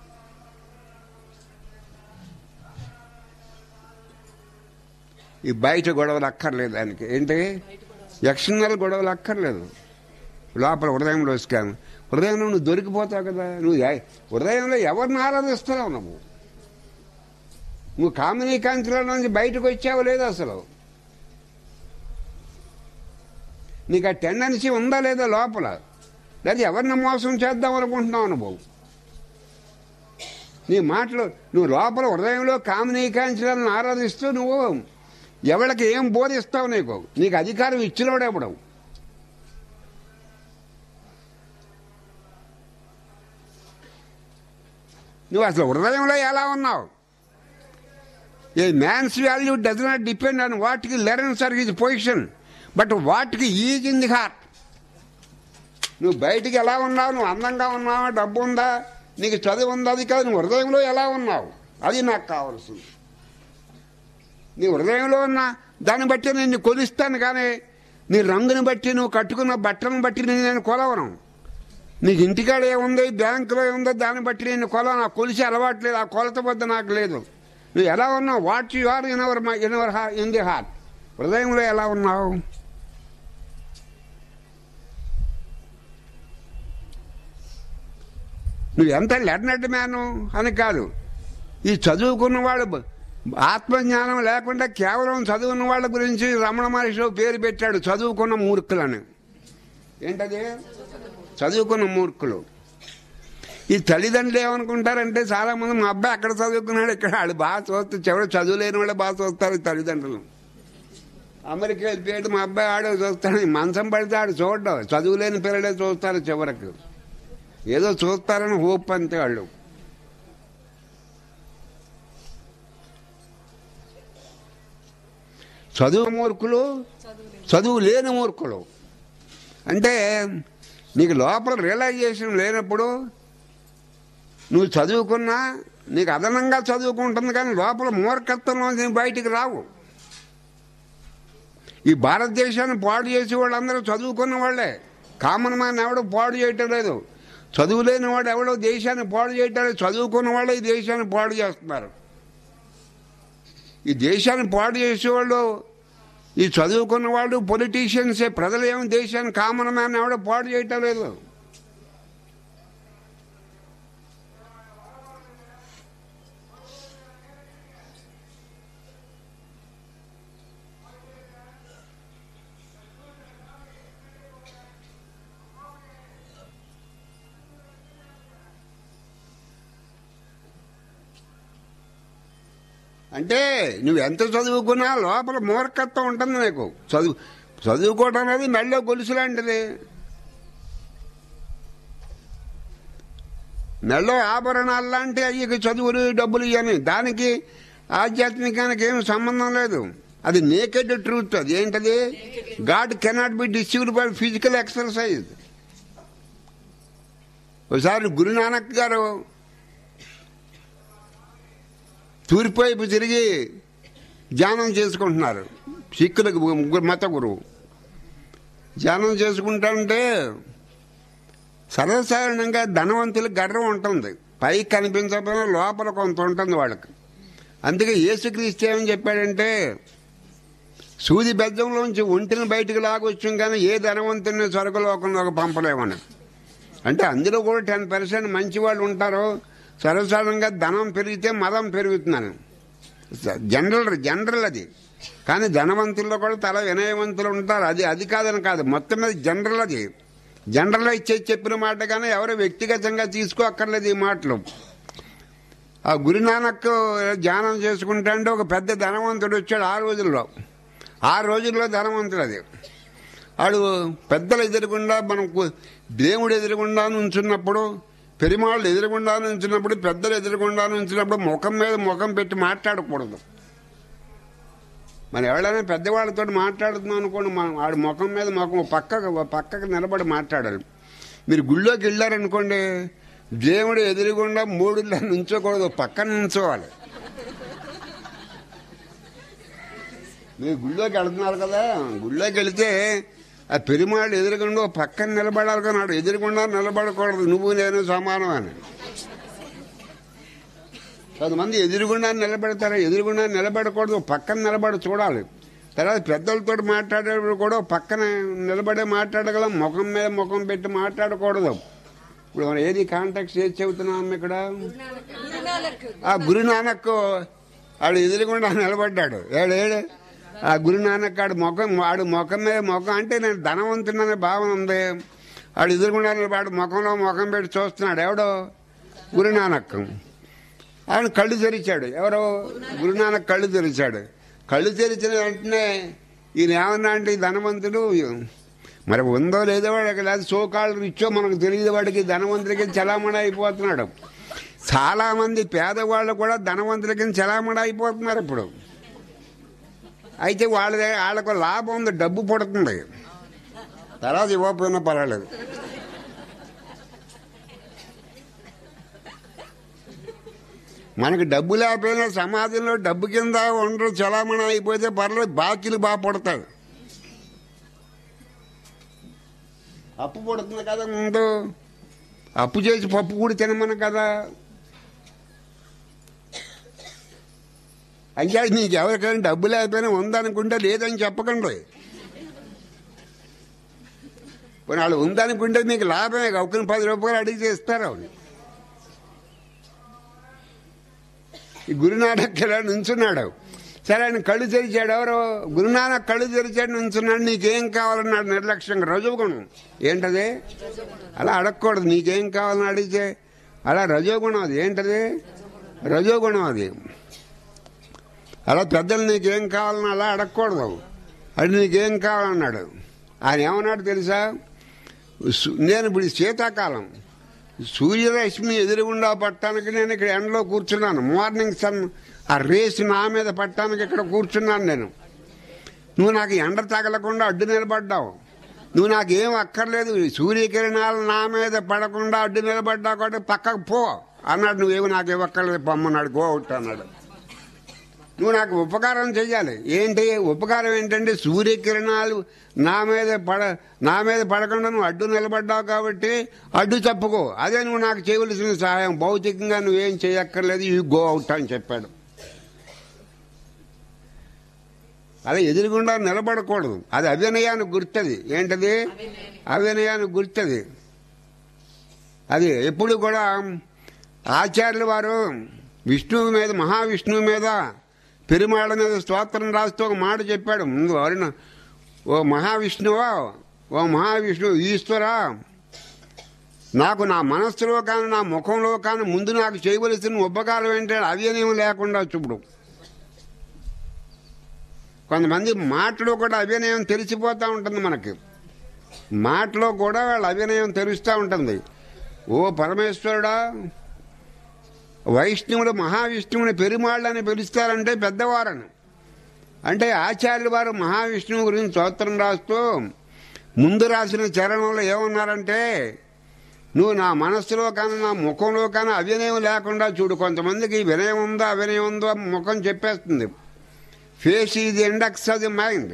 ఈ బయట గొడవలు అక్కర్లేదు దానికి ఏంటి ఎక్స్టర్నల్ గొడవలు అక్కర్లేదు లోపల హృదయంలో స్కాన్ హృదయంలో నువ్వు దొరికిపోతావు కదా నువ్వు ఎ- హృదయంలో ఎవరిని ఆరాధిస్తున్నావు నువ్వు నువ్వు కామినీ కాంతిలో నుంచి బయటకు వచ్చావు లేదు అసలు నీకు ఆ టెండెన్సీ ఉందా లేదా లోపల లేదా ఎవరిని మోసం చేద్దాం అనుకుంటున్నావు నువ్వు నీ మాటలు నువ్వు లోపల హృదయంలో కామినీ కాంచలను ఆరాధిస్తూ నువ్వు ఎవరికి ఏం బోధిస్తావు నీకు నీకు అధికారం ఇచ్చినోడెవడం నువ్వు అసలు హృదయంలో ఎలా ఉన్నావు a man's value does not depend on what he learns or his position but what he is in the heart నువ్వు బయటికి ఎలా ఉన్నావు నువ్వు అందంగా ఉన్నావా డబ్బు ఉందా నీకు చదువు ఉందా అది కాదు నువ్వు హృదయంలో ఎలా ఉన్నావు అది నాకు కావాల్సింది నీ హృదయంలో ఉన్న దాన్ని బట్టి నేను కొలుస్తాను కానీ నీ రంగుని బట్టి నువ్వు కట్టుకున్న బట్టలను బట్టి నేను నేను కొలవను నీకు ఇంటికాడ ఏముంది బ్యాంకులో ఏముందో దాన్ని బట్టి నేను కొల నాకు కొలిసి అలవాటు లేదు ఆ కొలత వద్ద నాకు లేదు నువ్వు ఎలా ఉన్నావు what you are in our in our in the heart హృదయంలో ఎలా ఉన్నావు నువ్వు ఎంత లెర్నెడ్ మ్యాను అని కాదు ఈ చదువుకున్న వాళ్ళు బ- ఆత్మజ్ఞానం లేకుండా కేవలం చదువున్న వాళ్ళ గురించి రమణ మహర్షి ఓ పేరు పెట్టాడు చదువుకున్న మూర్ఖులని ఏంటది చదువుకున్న మూర్ఖులు ఈ తల్లిదండ్రులు ఏమనుకుంటారంటే చాలా మంది మా అబ్బాయి అక్కడ చదువుకున్నాడు ఇక్కడ వాళ్ళు బాగా చూస్తే చివరి చదువు లేని వాళ్ళు బాగా చూస్తారు ఈ తల్లిదండ్రులు అమెరికా వెళ్ళిపోయాడు మా అబ్బాయి ఆడే చూస్తాడు ఈ మంచం పడితే ఆడు చూడడం చదువు లేని పిల్లలే చూస్తారు చివరకు ఏదో చూస్తారని హోప్ అంతే వాళ్ళు చదువు మూర్ఖులు చదువు లేని మూర్ఖులు అంటే నీకు లోపల రియలైజేషన్ లేనప్పుడు నువ్వు చదువుకున్నా నీకు అదనంగా చదువుకుంటుంది కానీ లోపల మూర్ఖత్వంలో బయటికి రావు ఈ భారతదేశాన్ని పాడు చేసే వాళ్ళందరూ చదువుకున్న వాళ్ళే కామన్ మ్యాన్ ఎవడు పాడు చేయటం లేదు చదువు లేని వాడు ఎవడో దేశాన్ని పాడు చేయటం లేదు చదువుకున్న వాళ్ళే ఈ దేశాన్ని పాడు చేస్తున్నారు ఈ దేశాన్ని పాడు చేసేవాళ్ళు ఈ చదువుకున్న వాళ్ళు పొలిటీషియన్సే ప్రజలు ఏమి దేశాన్ని కామన్ మ్యాన్ ఎవడో పాడు చేయటం లేదు అంటే నువ్వు ఎంత చదువుకున్నా లోపల మూర్ఖత్వం ఉంటుంది నీకు చదువు చదువుకోవడం అనేది మెళ్ళో గొలుసు లాంటిది మెళ్ళో ఆభరణాలు లాంటి అయ్యి చదువులు డబ్బులు ఇవని దానికి ఆధ్యాత్మికానికి ఏమి సంబంధం లేదు అది నేకెడ్ ట్రూత్ అది ఏంటది God cannot be deceived by physical exercise ఒకసారి గురునానక్ గారు తూర్పు వైపు తిరిగి ధ్యానం చేసుకుంటున్నారు సిక్కులకు ముగ్గురు మత గురువు ధ్యానం చేసుకుంటాంటే సర్వసాధారణంగా ధనవంతులకు గర్వం ఉంటుంది పైకి కనిపించకపోయినా లోపల కొంత ఉంటుంది వాళ్ళకి అందుకే యేసుక్రీస్తు ఏమని చెప్పాడంటే సూది బెజ్జంలోంచి ఒంటిని బయటికి లాగొచ్చాం కానీ ఏ ధనవంతుని స్వర్గలోకంలోకి పంపలేమని అంటే అందులో కూడా టెన్ పర్సెంట్ మంచి వాళ్ళు ఉంటారు సర్వసాధారణంగా ధనం పెరిగితే మదం పెరుగుతున్నాను జనరల్ జనరల్ అది కానీ ధనవంతుల్లో కూడా తల వినయవంతులు ఉంటారు అది అది కాదని కాదు మొత్తం మీద జనరల్ అది జనరల్ ఇచ్చే చెప్పిన మాట కానీ ఎవరు వ్యక్తిగతంగా తీసుకోక్కర్లేదు ఈ మాటలు ఆ గురునానక్ ధ్యానం చేసుకుంటా అంటే ఒక పెద్ద ధనవంతుడు వచ్చాడు ఆ రోజుల్లో ఆ రోజుల్లో ధనవంతుడు అది వాడు పెద్దలు ఎదురుగుండా మనకు దేవుడు ఎదురుగుండా నుంచున్నప్పుడు పెరిమాళ్ళు ఎదురుగుండా నుంచినప్పుడు పెద్దలు ఎదురుగుండా నుంచినప్పుడు ముఖం మీద ముఖం పెట్టి మాట్లాడకూడదు మనం ఎవరైనా పెద్దవాళ్ళతో మాట్లాడుతున్నాం అనుకోండి మనం వాడి ముఖం మీద ముఖం పక్కకు పక్కకు నిలబడి మాట్లాడాలి మీరు గుళ్ళోకి వెళ్ళారనుకోండి దేవుడు ఎదురుగుండా మూడులో నుంచోకూడదు పక్కన నుంచోవాలి మీరు గుళ్ళోకి వెళ్తున్నారు కదా గుళ్ళోకి వెళితే ఆ పెరుమాళ్ళు ఎదురుగుండా ఓ పక్కన నిలబడాలి కానీ వాడు ఎదురుగుండా నిలబడకూడదు నువ్వు నేను సమానం అని కొంతమంది ఎదురుగుండా నిలబెడతారు ఎదురుగుండా నిలబడకూడదు ఓ పక్కన నిలబడి చూడాలి తర్వాత పెద్దలతో మాట్లాడేటప్పుడు కూడా ఓ పక్కన నిలబడే మాట్లాడగలం ముఖం మీద ముఖం పెట్టి మాట్లాడకూడదు ఇప్పుడు మనం ఏది కాంటాక్ట్ ఏది చెబుతున్నాం ఇక్కడ ఆ గురు నానక్ ఆడు ఎదురుగుండా నిలబడ్డాడు ఏడు ఏడు ఆ గురు నానక్ ఆడు ముఖం ఆడు ముఖం మీద ముఖం అంటే నేను ధనవంతుడనే భావన ఉంది ఆడు ఎదురుగుండా నిలబడి ముఖంలో ముఖం పెట్టి చూస్తున్నాడు ఎవడో గురు నానక్ ఆయన కళ్ళు తెరిచాడు ఎవరో గురునానక్ కళ్ళు తెరిచాడు కళ్ళు తెరిచిన వెంటనే ఈయన ఏమన్నా అంటే ఈ ధనవంతుడు మరి ఉందో లేదో వాడికి లేదు సోకాళ్ళు ఇచ్చో మనకు తెలియదు వాడికి ధనవంతుడికి చలామణి అయిపోతున్నాడు చాలా మంది పేదవాళ్ళు కూడా ధనవంతులకి చలామణి అయిపోతున్నారు ఇప్పుడు అయితే వాళ్ళ దగ్గర- వాళ్ళకు లాభం ఉంది డబ్బు పడుతుంది తర్వాత ఇవ్వకపోయినా పర్వాలేదు మనకి డబ్బు లేకపోయినా సమాజంలో డబ్బు కింద ఉండరు చలామణి అయిపోతే పర్లేదు బాకీలు బాగా పడతాడు అప్పు పడుతుంది కదా ముందు అప్పు చేసి పప్పు కూడా తినమని కదా అయ్యా నీకు ఎవరికైనా డబ్బు లేకపోయినా ఉందనుకుంటే లేదని చెప్పకండి పోనీ వాళ్ళు ఉందనుకుంటే మీకు లాభమే ఒకరిని పది రూపాయలు అడిగితే ఇస్తారు వాళ్ళు ఈ గురునానక్ ఇలా నుంచున్నాడు సరే ఆయన కళ్ళు తెరిచాడు ఎవరు గురునానక్ కళ్ళు తెరిచాడు నుంచున్నాడు నీకేం కావాలన్నాడు నిర్లక్ష్యంగా రజోగుణం ఏంటది అలా అడగకూడదు నీకేం కావాలని అడిగితే అలా రజోగుణం అది ఏంటది రజోగుణం అది అలా పెద్దలు నీకేం కావాలని అలా అడగకూడదు అది నీకేం కావాలన్నాడు ఆయన ఏమన్నాడు తెలుసా సు- నేను ఇప్పుడు ఈ శీతాకాలం సూర్యరశ్మి ఎదురుగుండా పట్టడానికి నేను ఇక్కడ ఎండలో కూర్చున్నాను మార్నింగ్ సన్ ఆ రేస్ నా మీద పట్టడానికి ఇక్కడ కూర్చున్నాను నేను నువ్వు నాకు ఎండ తగలకుండా అడ్డు నిలబడ్డావు నువ్వు నాకు ఏం అక్కర్లేదు ఈ సూర్యకిరణాలు నా మీద పడకుండా అడ్డు నిలబడ్డా కాబట్టి పక్కకు పో అన్నాడు నువ్వేమి నాకు ఇవ్వక్కర్లేదు పొమ్మన్నాడు గో అవుట్ అన్నాడు నువ్వు నాకు ఉపకారం చెయ్యాలి ఏంటి ఉపకారం ఏంటంటే సూర్యకిరణాలు నా మీద పడ నా మీద పడకుండా నువ్వు అడ్డు నిలబడ్డావు కాబట్టి అడ్డు తప్పుకో అదే నువ్వు నాకు చేయవలసిన సహాయం భౌతికంగా నువ్వేం చేయక్కర్లేదు యూ గో అవుట్ అని చెప్పాడు అలా ఎదురుగుండా నిలబడకూడదు అది అవినయానికి గుర్తది ఏంటది అవినయానికి గుర్తది అది ఎప్పుడు కూడా ఆచార్యుల వారు విష్ణువు మీద మహావిష్ణువు మీద పెరుమాళ్ళ మీద స్తోత్రం రాస్తూ ఒక మాట చెప్పాడు ముందు అరుణ ఓ మహావిష్ణువా ఓ మహావిష్ణువు ఈశ్వరా నాకు నా మనస్సులో కానీ నా ముఖంలో కానీ ముందు నాకు చేయవలసిన ఉపకారం ఏంటంటే అవ్యనయం లేకుండా చూపుడు కొంతమంది మాటలో కూడా అభినయం తెలిసిపోతూ ఉంటుంది మనకి మాటలో కూడా వాళ్ళ అభినయం తెలుస్తూ ఉంటుంది ఓ పరమేశ్వరుడా వైష్ణవుడు మహావిష్ణువుని పెరుమాళ్ళని పిలుస్తారంటే పెద్దవారని అంటే ఆచార్యుల వారు మహావిష్ణువు గురించి స్తోత్రం రాస్తూ ముందు రాసిన చరణంలో ఏమన్నారంటే నువ్వు నా మనస్సులో కానీ నా ముఖంలో కానీ అవినయం లేకుండా చూడు కొంతమందికి వినయం ఉందో అవినయం ఉందో ముఖం చెప్పేస్తుంది ఫేస్ ఇది index of the mind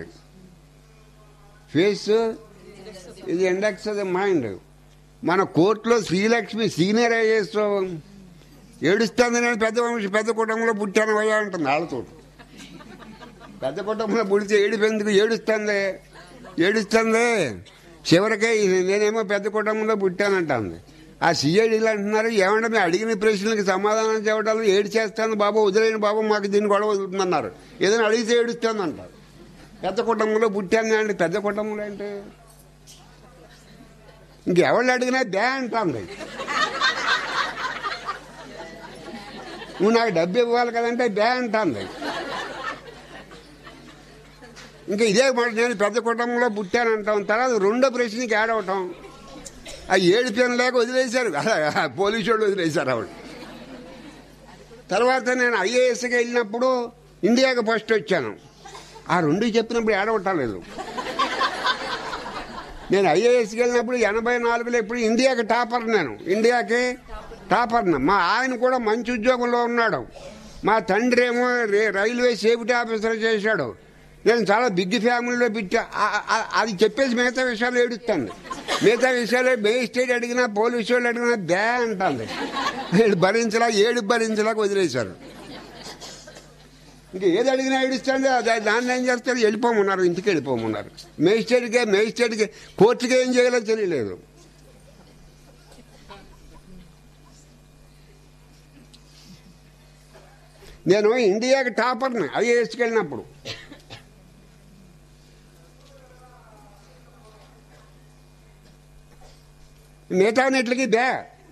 face ఇది ఇండెక్స్ ఆఫ్ ది మైండ్ మన కోర్టులో శ్రీలక్ష్మి సీనియర్ ఐఏఎస్ ఏడుస్తుంది నేను పెద్ద వంశ పెద్ద కుటుంబంలో పుట్టాను అయ్యా అంటుంది వాళ్ళతో పెద్ద కుటుంబంలో పుడితే ఏడిపోయిందుకు ఏడుస్తుంది ఏడుస్తుంది చివరికే ఇది నేనేమో పెద్ద కుటుంబంలో పుట్టానంటుంది ఆ సిఐడీలు అంటున్నారు ఏమంటే మేము అడిగిన ప్రశ్నలకు సమాధానం చెప్పడం ఏడు చేస్తాను బాబు వదిలేని బాబు మాకు దీన్ని గొడవ వదులుతుందన్నారు ఏదైనా అడిగితే ఏడుస్తుంది అంటారు పెద్ద కుటుంబంలో పుట్టాను అంటే పెద్ద కుటుంబంలో అంటే ఇంకెవళ్ళు అడిగినా దే అంటుంది నువ్వు నాకు డబ్బు ఇవ్వాలి కదంటే బే అంటుంది ఇంకా ఇదే మాట నేను పెద్ద కుటుంబంలో పుట్టానంటాం తర్వాత రెండో ప్రశ్నకి యాడ్ అవటం ఆ ఏడు పెన్ లేక వదిలేశారు పోలీసు వాళ్ళు వదిలేశారు ఆవిడ తర్వాత నేను ఐఏఎస్కి వెళ్ళినప్పుడు ఇండియాకి ఫస్ట్ వచ్చాను ఆ రెండు చెప్పినప్పుడు ఏడవటలేదు నేను ఐఏఎస్కి వెళ్ళినప్పుడు ఎనభై నాలుగులో ఇప్పుడు ఇండియాకి టాపర్ నేను ఇండియాకి టాపర్ మా ఆయన కూడా మంచి ఉద్యోగంలో ఉన్నాడు మా తండ్రి ఏమో రే- రైల్వే సేఫ్టీ ఆఫీసర్ చేశాడు నేను చాలా బిగ్ ఫ్యామిలీలో పిచ్చా ఆ- ఆ- అది చెప్పేసి మిగతా విషయాలు ఏడుస్తాను మిగతా విషయాలు మేజిస్ట్రేట్ అడిగినా పోలీసు వాళ్ళు అడిగినా బ్యా అంటుంది వీళ్ళు భరించలా ఏడు భరించలాగా వదిలేశారు ఇంకా ఏది అడిగినా ఏడుస్తాండి అది దాన్ని ఏం చేస్తారు వెళ్ళిపోమన్నారు ఇంటికి వెళ్ళిపోమన్నారు మేజిస్ట్రేట్కే మేజిస్ట్రేట్కి కోర్టుకి ఏం చేయాలో తెలియలేదు నేను ఇండియాకి టాపర్ని ఐఏఎస్కి వెళ్ళినప్పుడు మిగతా నెట్లకి బ్యా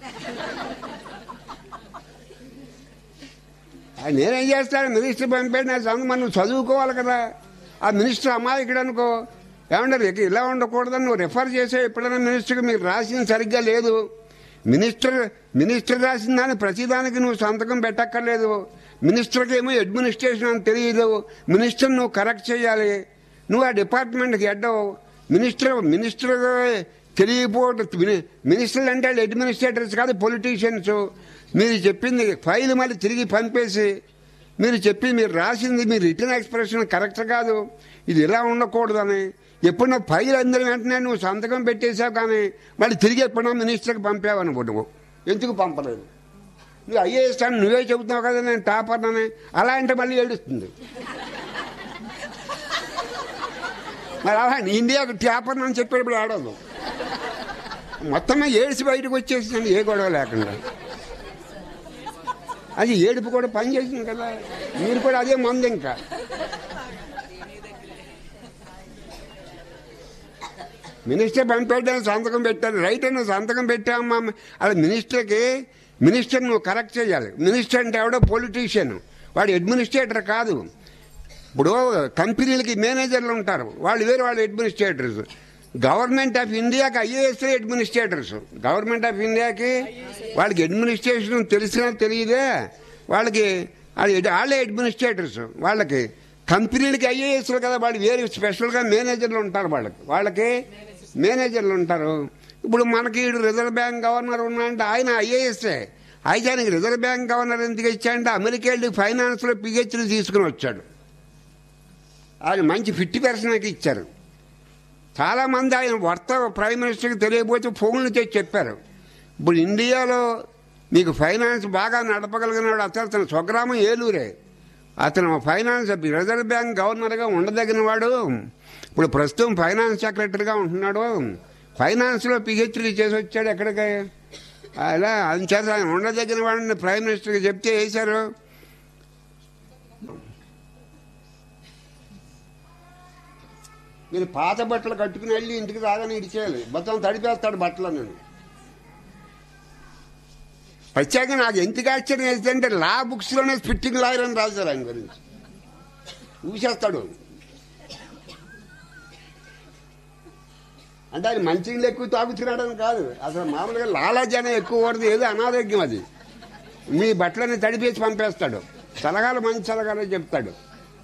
ఆ నేనేం చేస్తాను మినిస్టర్ పంపాడు నా సంగతి మనం చదువుకోవాలి కదా ఆ మినిస్టర్ అమాయకుడు అనుకో ఏమన్నారు ఇక ఇలా ఉండకూడదని నువ్వు రిఫర్ చేసే ఎప్పుడైనా మినిస్టర్కి మీకు రాసింది సరిగ్గా లేదు మినిస్టర్ మినిస్టర్ రాసిన దాన్ని ప్రతిదానికి నువ్వు సంతకం పెట్టక్కర్లేదు మినిస్టర్కి ఏమో అడ్మినిస్ట్రేషన్ అని తెలియదు మినిస్టర్ నువ్వు కరెక్ట్ చేయాలి నువ్వు ఆ డిపార్ట్మెంట్కి ఎడ్డవు మినిస్టర్ మినిస్టర్ తెలియకపోవడం మిని- మినిస్టర్లు అంటే వాళ్ళు అడ్మినిస్ట్రేటర్స్ కాదు పొలిటీషియన్స్ మీరు చెప్పింది ఫైల్ మళ్ళీ తిరిగి పంపేసి మీరు చెప్పి మీరు రాసింది మీ రిటర్న్ ఎక్స్ప్రెషన్ కరెక్ట్ కాదు ఇది ఇలా ఉండకూడదని ఎప్పుడన్నా ఫైల్ అందరి వెంటనే నువ్వు సంతకం పెట్టేశావు కానీ మళ్ళీ తిరిగి ఎప్పుడన్నా మినిస్టర్కి పంపావు అనుకో నువ్వు ఎందుకు పంపలేదు నువ్వు ఐఏఎస్ అని నువ్వే చెబుతున్నావు కదా నేను టాపర్ అని అలా అంటే మళ్ళీ ఏడుస్తుంది మరి అలా ఇండియాకు టాపర్ అని చెప్పేటప్పుడు ఆడదు మొత్తమే ఏడిసి బయటకు వచ్చేసింది ఏ గొడవ లేకుండా అది ఏడుపు కూడా పని చేసింది కదా మీరు కూడా అదే మంది ఇంకా మినిస్టర్ పంపేయడానికి సంతకం పెట్టాను రైట్ అని సంతకం పెట్టామమ్మా అది మినిస్టర్కి మినిస్టర్ నువ్వు కరెక్ట్ చేయాలి మినిస్టర్ అంటే ఎవడో పొలిటీషియన్ వాడు అడ్మినిస్ట్రేటర్ కాదు ఇప్పుడు కంపెనీలకి మేనేజర్లు ఉంటారు వాళ్ళు వేరు వాళ్ళు అడ్మినిస్ట్రేటర్స్ గవర్నమెంట్ ఆఫ్ ఇండియాకి ఐఏఎస్ అడ్మినిస్ట్రేటర్స్ గవర్నమెంట్ ఆఫ్ ఇండియాకి వాళ్ళకి అడ్మినిస్ట్రేషన్ తెలిసినా తెలియదే వాళ్ళకి అది వాళ్ళే అడ్మినిస్ట్రేటర్స్ వాళ్ళకి కంపెనీలకి ఐఏఎస్లు కదా వాళ్ళు వేరే స్పెషల్గా మేనేజర్లు ఉంటారు వాళ్ళకి వాళ్ళకి మేనేజర్లు ఉంటారు ఇప్పుడు మనకి ఈడు రిజర్వ్ బ్యాంక్ గవర్నర్ ఉన్నాడంటే ఆయన ఐఏఎస్ఏ అయితే ఆయనకి రిజర్వ్ బ్యాంక్ గవర్నర్ ఎందుకు ఇచ్చాడంటే అమెరికా వెళ్ళి ఫైనాన్స్లో పిహెచ్డీ తీసుకుని వచ్చాడు ఆయన మంచి ఫిఫ్టీ పర్సెంట్కి ఇచ్చారు చాలా మంది ఆయన వర్త ప్రైమ్ మినిస్టర్కి తెలియకపోతే ఫోన్లు తెచ్చి చెప్పారు ఇప్పుడు ఇండియాలో మీకు ఫైనాన్స్ బాగా నడపగలిగినాడు అసలు అతను స్వగ్రామం ఏలూరే అతను ఫైనాన్స్ రిజర్వ్ బ్యాంక్ గవర్నర్గా ఉండదగిన వాడు ఇప్పుడు ప్రస్తుతం ఫైనాన్స్ సెక్రటరీగా ఉంటున్నాడు ఫైనాన్స్లో పిహెచ్డీ చేసి వచ్చాడు ఎక్కడికి అలా అది చేత ఆయన ఉండదగిన వాడిని ప్రైమ్ మినిస్టర్కి చెప్తే వేశారు మీరు పాత బట్టలు కట్టుకుని వెళ్ళి ఇంటికి రాగానే ఇడిచేయాలి మొత్తం తడిపేస్తాడు బట్టలు నేను ప్రత్యేకంగా నాకు ఎందుకు ఆశ్చర్యం వేస్తుందంటే లా బుక్స్ లోనే స్పిట్టింగ్ లాయర్ అని రాశారు ఆయన గురించి ఊసేస్తాడు అంటే ఆయన మంచినీళ్ళు ఎక్కువ తాగుతున్నాడని కాదు అసలు మామూలుగా లాలాజనం ఎక్కువ పడుతుంది ఏదో అనారోగ్యం అది మీ బట్టలని తడిపేసి పంపేస్తాడు చలగాలు మంచి చలగాలు చెప్తాడు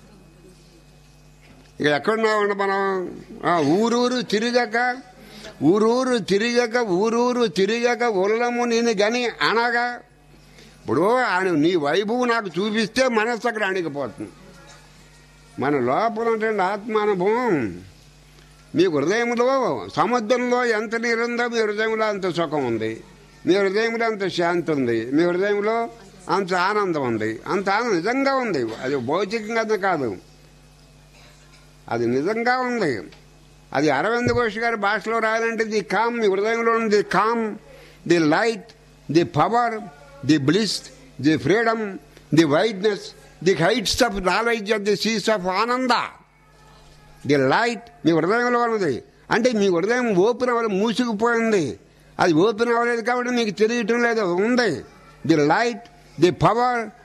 ఇక ఎక్కడున్నామండి మనం ఆ, ఊరూరు తిరగక ఊరూరు తిరగక ఊరూరు తిరగక ఉల్లము నేను గని అనగా ఇప్పుడు ఆయన నీ వైభవం నాకు చూపిస్తే మనస్సు అక్కడ అణిగిపోతుంది మన లోపల ఉన్నటువంటి ఆత్మానుభవం మీ హృదయంలో సముద్రంలో ఎంత నీరుందో మీ హృదయంలో అంత సుఖం ఉంది మీ హృదయంలో అంత శాంతి ఉంది మీ హృదయంలో అంత ఆనందం ఉంది అంత ఆనందం నిజంగా ఉంది అది భౌతికంగా కాదు అది నిజంగా ఉంది అది అరవింద్ ఘోష్ గారి భాషలో రాయాలంటే ది కామ్ మీ హృదయంలో ఉంది the calm the light the power the bliss the freedom the wideness the heights of knowledge of the seas of ananda the light మీ హృదయంలో ఉన్నది అంటే మీ హృదయం ఓపెన్ అవ్వలేదు మూసుకుపోయింది అది ఓపెన్ అవ్వలేదు కాబట్టి మీకు తెలియటం లేదు ఉంది the light the power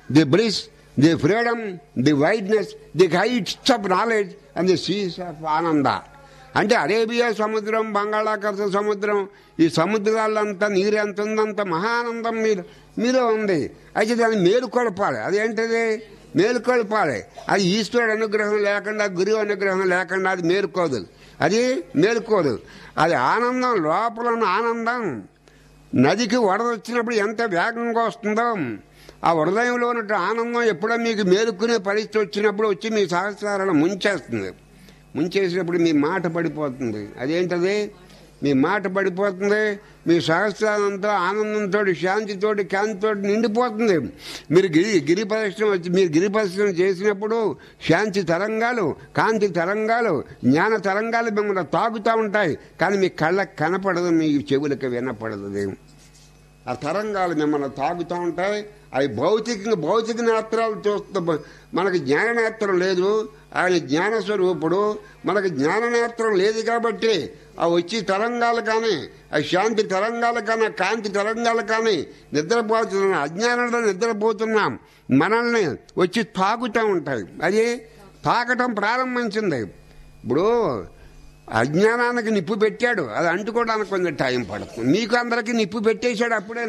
the bliss the freedom the wideness the heights of knowledge and the seas of ananda అంటే అరేబియా సముద్రం బంగాళాఖాత సముద్రం ఈ సముద్రాలంతా నీరు ఎంత ఉందంత మహానందం మీరు మీలో ఉంది అయితే దాన్ని మేలుకొల్పాలి అదేంటిది మేలుకొల్పాలి అది ఈశ్వరుడు అనుగ్రహం లేకుండా గురువు అనుగ్రహం లేకుండా అది మేలుకోదు అది మేలుకోదు అది ఆనందం లోపల ఉన్న ఆనందం నదికి వరద వచ్చినప్పుడు ఎంత వేగంగా వస్తుందో ఆ హృదయంలో ఉన్న ఆనందం ఎప్పుడో మీకు మేలుకునే పరిస్థితి వచ్చినప్పుడు వచ్చి మీ సహస్రాలను ముంచేస్తుంది ముంచేసినప్పుడు మీ మాట పడిపోతుంది అదేంటది మీ మాట పడిపోతుంది మీ సహస్రానంతో ఆనందంతో శాంతితో కాంతితో నిండిపోతుంది మీరు గిరి గిరి ప్రదక్షిణ వచ్చి మీరు గిరి ప్రదక్షిణ చేసినప్పుడు శాంతి తరంగాలు కాంతి తరంగాలు జ్ఞాన తరంగాలు మిమ్మల్ని తాగుతూ ఉంటాయి కానీ మీ కళ్ళకు కనపడదు మీ చెవులకు వినపడదు ఆ తరంగాలు మిమ్మల్ని తాగుతూ ఉంటాయి అవి భౌతికంగా భౌతిక నేత్రాలు చూస్తూ మనకి జ్ఞాన నేత్రం లేదు ఆయన జ్ఞాన స్వరూపుడు మనకి జ్ఞాన నేత్రం లేదు కాబట్టి ఆ వచ్చి తరంగాలు కానీ ఆ శాంతి తరంగాలు కానీ ఆ కాంతి తరంగాలు కానీ నిద్రపోతున్నాం అజ్ఞానంలో నిద్రపోతున్నాం మనల్ని వచ్చి తాకుతూ ఉంటాయి అది తాకటం ప్రారంభించింది ఇప్పుడు అజ్ఞానానికి నిప్పు పెట్టాడు అది అంటుకోవడానికి కొంచెం టైం పడుతుంది మీకు అందరికీ నిప్పు పెట్టేశాడు అప్పుడే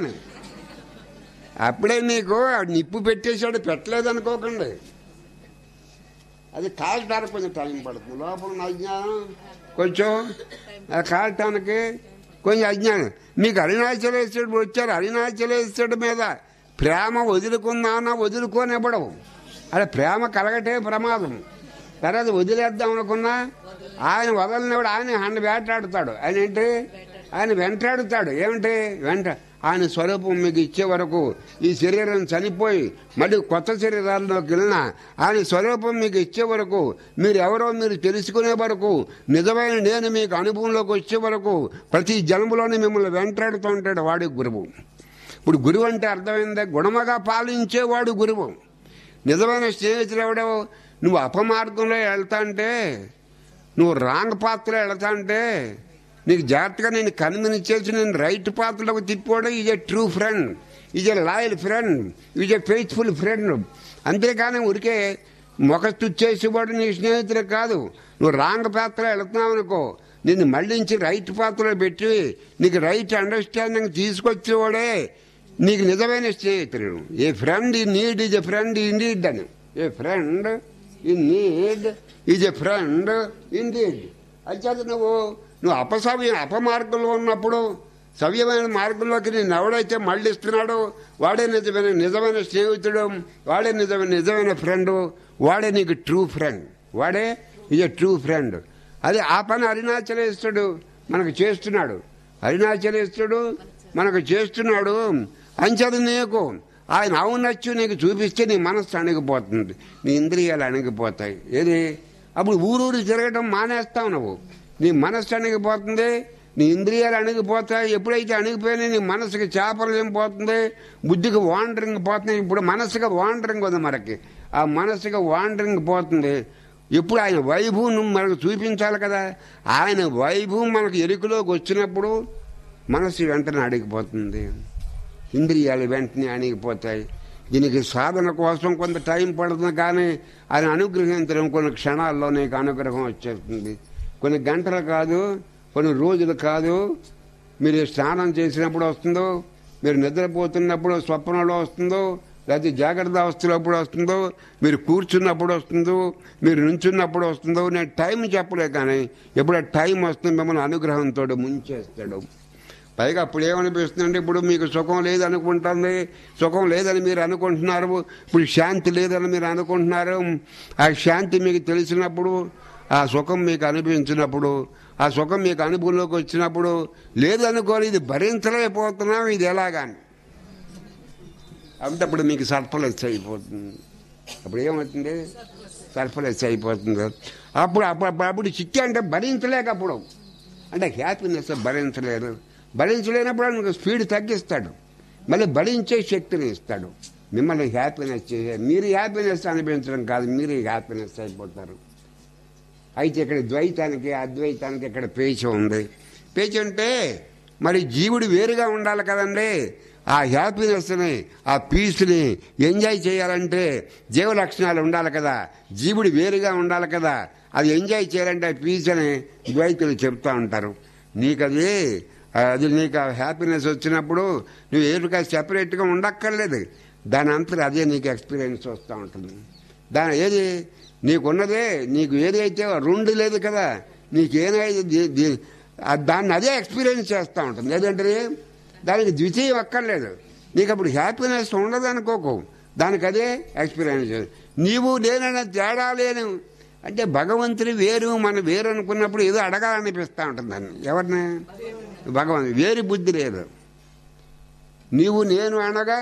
అప్పుడే నీకు ఆ నిప్పు పెట్టేశాడు పెట్టలేదు అనుకోకండి అది కాల్చడానికి కొంచెం టైం పడుతుంది లోపల ఉన్న అజ్ఞానం కొంచెం అది కాల్చడానికి కొంచెం అజ్ఞానం మీకు అరుణాచలేశ్వరుడు వచ్చారు అరుణాచలేశ్వరుడు మీద ప్రేమ వదులుకుందామన్నా వదులుకోనివ్వడం అలా ప్రేమ కలగటే ప్రమాదం తర్వాత వదిలేద్దాం అనుకున్నా ఆయన వదలనివాడు ఆయన ఆయన వేటాడుతాడు ఆయన ఏంటి ఆయన వెంటాడుతాడు ఏమిటి వెంట ఆయన స్వరూపం మీకు ఇచ్చే వరకు ఈ శరీరం చనిపోయి మళ్ళీ కొత్త శరీరాల్లోకి వెళ్ళినా ఆయన స్వరూపం మీకు ఇచ్చే వరకు మీరు ఎవరో మీరు తెలుసుకునే వరకు నిజమైన నేను మీకు అనుభవంలోకి వచ్చే వరకు ప్రతి జన్మలోనే మిమ్మల్ని వెంటాడుతూ ఉంటాడు వాడి గురువు ఇప్పుడు గురువు అంటే అర్థమైందా గుణమగా పాలించేవాడు గురువు నిజమైన స్నేహితుడు ఎవడో నువ్వు అపమార్గంలో వెళ్తా అంటే నువ్వు రాంగ్ పాత్రలో వెళ్తా అంటే నీకు జాగ్రత్తగా నేను కన్విన్స్ చేసి నేను రైట్ పాత్రలోకి తిప్పోవడం is a true friend is a loyal friend is a faithful friend అంతేకాని ఊరికే మొఖ చేసేవాడు నీ స్నేహితుడు కాదు నువ్వు రాంగ్ పాత్రలో వెళ్తున్నావు అనుకో నిన్ను మళ్ళించి రైట్ పాత్రలో పెట్టి నీకు రైట్ అండర్స్టాండింగ్ తీసుకొచ్చేవాడే నీకు నిజమైన స్నేహితుడు a friend in need is a friend in need అని a friend in need is a friend in need అయితే నువ్వు నువ్వు అపసవ్యం అపమార్గంలో ఉన్నప్పుడు సవ్యమైన మార్గంలోకి నేను ఎవడైతే మళ్ళిస్తున్నాడో వాడే నిజమైన నిజమైన స్నేహితుడు వాడే నిజమైన నిజమైన ఫ్రెండ్ వాడే నీకు ట్రూ ఫ్రెండ్ వాడే ఈజ్ ఎ ట్రూ ఫ్రెండ్ అది ఆ పని అరుణాచలేశ్వరుడు మనకు చేస్తున్నాడు అరుణాచలేశ్వరుడు మనకు చేస్తున్నాడు అంచది నీకు ఆయన అవునచ్చు నీకు చూపిస్తే నీ మనస్సు అణిగిపోతుంది నీ ఇంద్రియాలు అణిగిపోతాయి ఏది అప్పుడు ఊరూరు తిరగడం మానేస్తావు నువ్వు నీ మనస్సు అణిగిపోతుంది నీ ఇంద్రియాలు అణిగిపోతాయి ఎప్పుడైతే అణిగిపోయినా నీ మనసుకి చేపలు ఏం పోతుంది బుద్ధికి వాండరింగ్ పోతుంది ఇప్పుడు మనసుకి వాండరింగ్ ఉంది మనకి ఆ మనసుకి వాండరింగ్ పోతుంది ఇప్పుడు ఆయన వైభవం మనకు చూపించాలి కదా ఆయన వైభవం మనకు ఎరుకలోకి వచ్చినప్పుడు మనసు వెంటనే అడిగిపోతుంది ఇంద్రియాలు వెంటనే అణిగిపోతాయి దీనికి సాధన కోసం కొంత టైం పడుతుంది కానీ ఆయన అనుగ్రహించడం కొన్ని క్షణాల్లో నీకు అనుగ్రహం వచ్చేస్తుంది కొన్ని గంటలు కాదు కొన్ని రోజులు కాదు మీరు స్నానం చేసినప్పుడు వస్తుందో మీరు నిద్రపోతున్నప్పుడు స్వప్నంలో వస్తుందో లేకపోతే జాగ్రత్త అవస్థలో ఎప్పుడు వస్తుందో మీరు కూర్చున్నప్పుడు వస్తుందో మీరు నుంచున్నప్పుడు వస్తుందో నేను టైం చెప్పలే కానీ ఎప్పుడు టైం వస్తుంది మిమ్మల్ని అనుగ్రహంతో ముంచేస్తాడు పైగా అప్పుడు ఏమనిపిస్తుందంటే ఇప్పుడు మీకు సుఖం లేదనుకుంటుంది సుఖం లేదని మీరు అనుకుంటున్నారు ఇప్పుడు శాంతి లేదని మీరు అనుకుంటున్నారు ఆ శాంతి మీకు తెలిసినప్పుడు ఆ సుఖం మీకు అనిపించినప్పుడు ఆ సుఖం మీకు అనుభవంలోకి వచ్చినప్పుడు లేదనుకోని ఇది భరించలేకపోతున్నాం ఇది ఎలాగాని అంటే అప్పుడు మీకు సర్ఫలెస్ అయిపోతుంది అప్పుడు ఏమవుతుంది సర్ఫలెస్ అయిపోతుంది అప్పుడు అప్పుడు అప్పుడు చిట్టి అంటే భరించలేకప్పుడు అంటే హ్యాపీనెస్ భరించలేరు భరించలేనప్పుడు మీకు స్పీడ్ తగ్గిస్తాడు మళ్ళీ భరించే శక్తిని ఇస్తాడు మిమ్మల్ని హ్యాపీనెస్ చేసే మీరు హ్యాపీనెస్ అనిపించడం కాదు మీరు హ్యాపీనెస్ అయిపోతారు అయితే ఇక్కడ ద్వైతానికి అద్వైతానికి ఇక్కడ పేచ ఉంది పేచ అంటే మరి జీవుడు వేరుగా ఉండాలి కదండి ఆ హ్యాపీనెస్ని ఆ పీస్ని ఎంజాయ్ చేయాలంటే జీవ లక్షణాలు ఉండాలి కదా జీవుడు వేరుగా ఉండాలి కదా అది ఎంజాయ్ చేయాలంటే ఆ పీస్ అని ద్వైతులు చెప్తా ఉంటారు నీకది అది నీకు ఆ హ్యాపీనెస్ వచ్చినప్పుడు నువ్వు ఏరుగా సెపరేట్గా ఉండక్కర్లేదు దాని అంతా అదే నీకు ఎక్స్పీరియన్స్ వస్తూ ఉంటుంది దాని ఏది నీకున్నదే నీకు ఏదైతే రెండు లేదు కదా నీకేదైతే ది- ది- ఆ దాన్ని అదే ఎక్స్పీరియన్స్ చేస్తూ ఉంటుంది ఏదంటే దానికి ద్వితీయం అక్కర్లేదు నీకు అప్పుడు హ్యాపీనెస్ ఉండదు అనుకోకు దానికి అదే ఎక్స్పీరియన్స్ నీవు నేనైనా తేడా లేను అంటే భగవంతుని వేరు మన వేరు అనుకున్నప్పుడు ఏదో అడగాలనిపిస్తూ ఉంటుంది దాన్ని ఎవరిని భగవంతు వేరు బుద్ధి లేదు నీవు నేను అనగా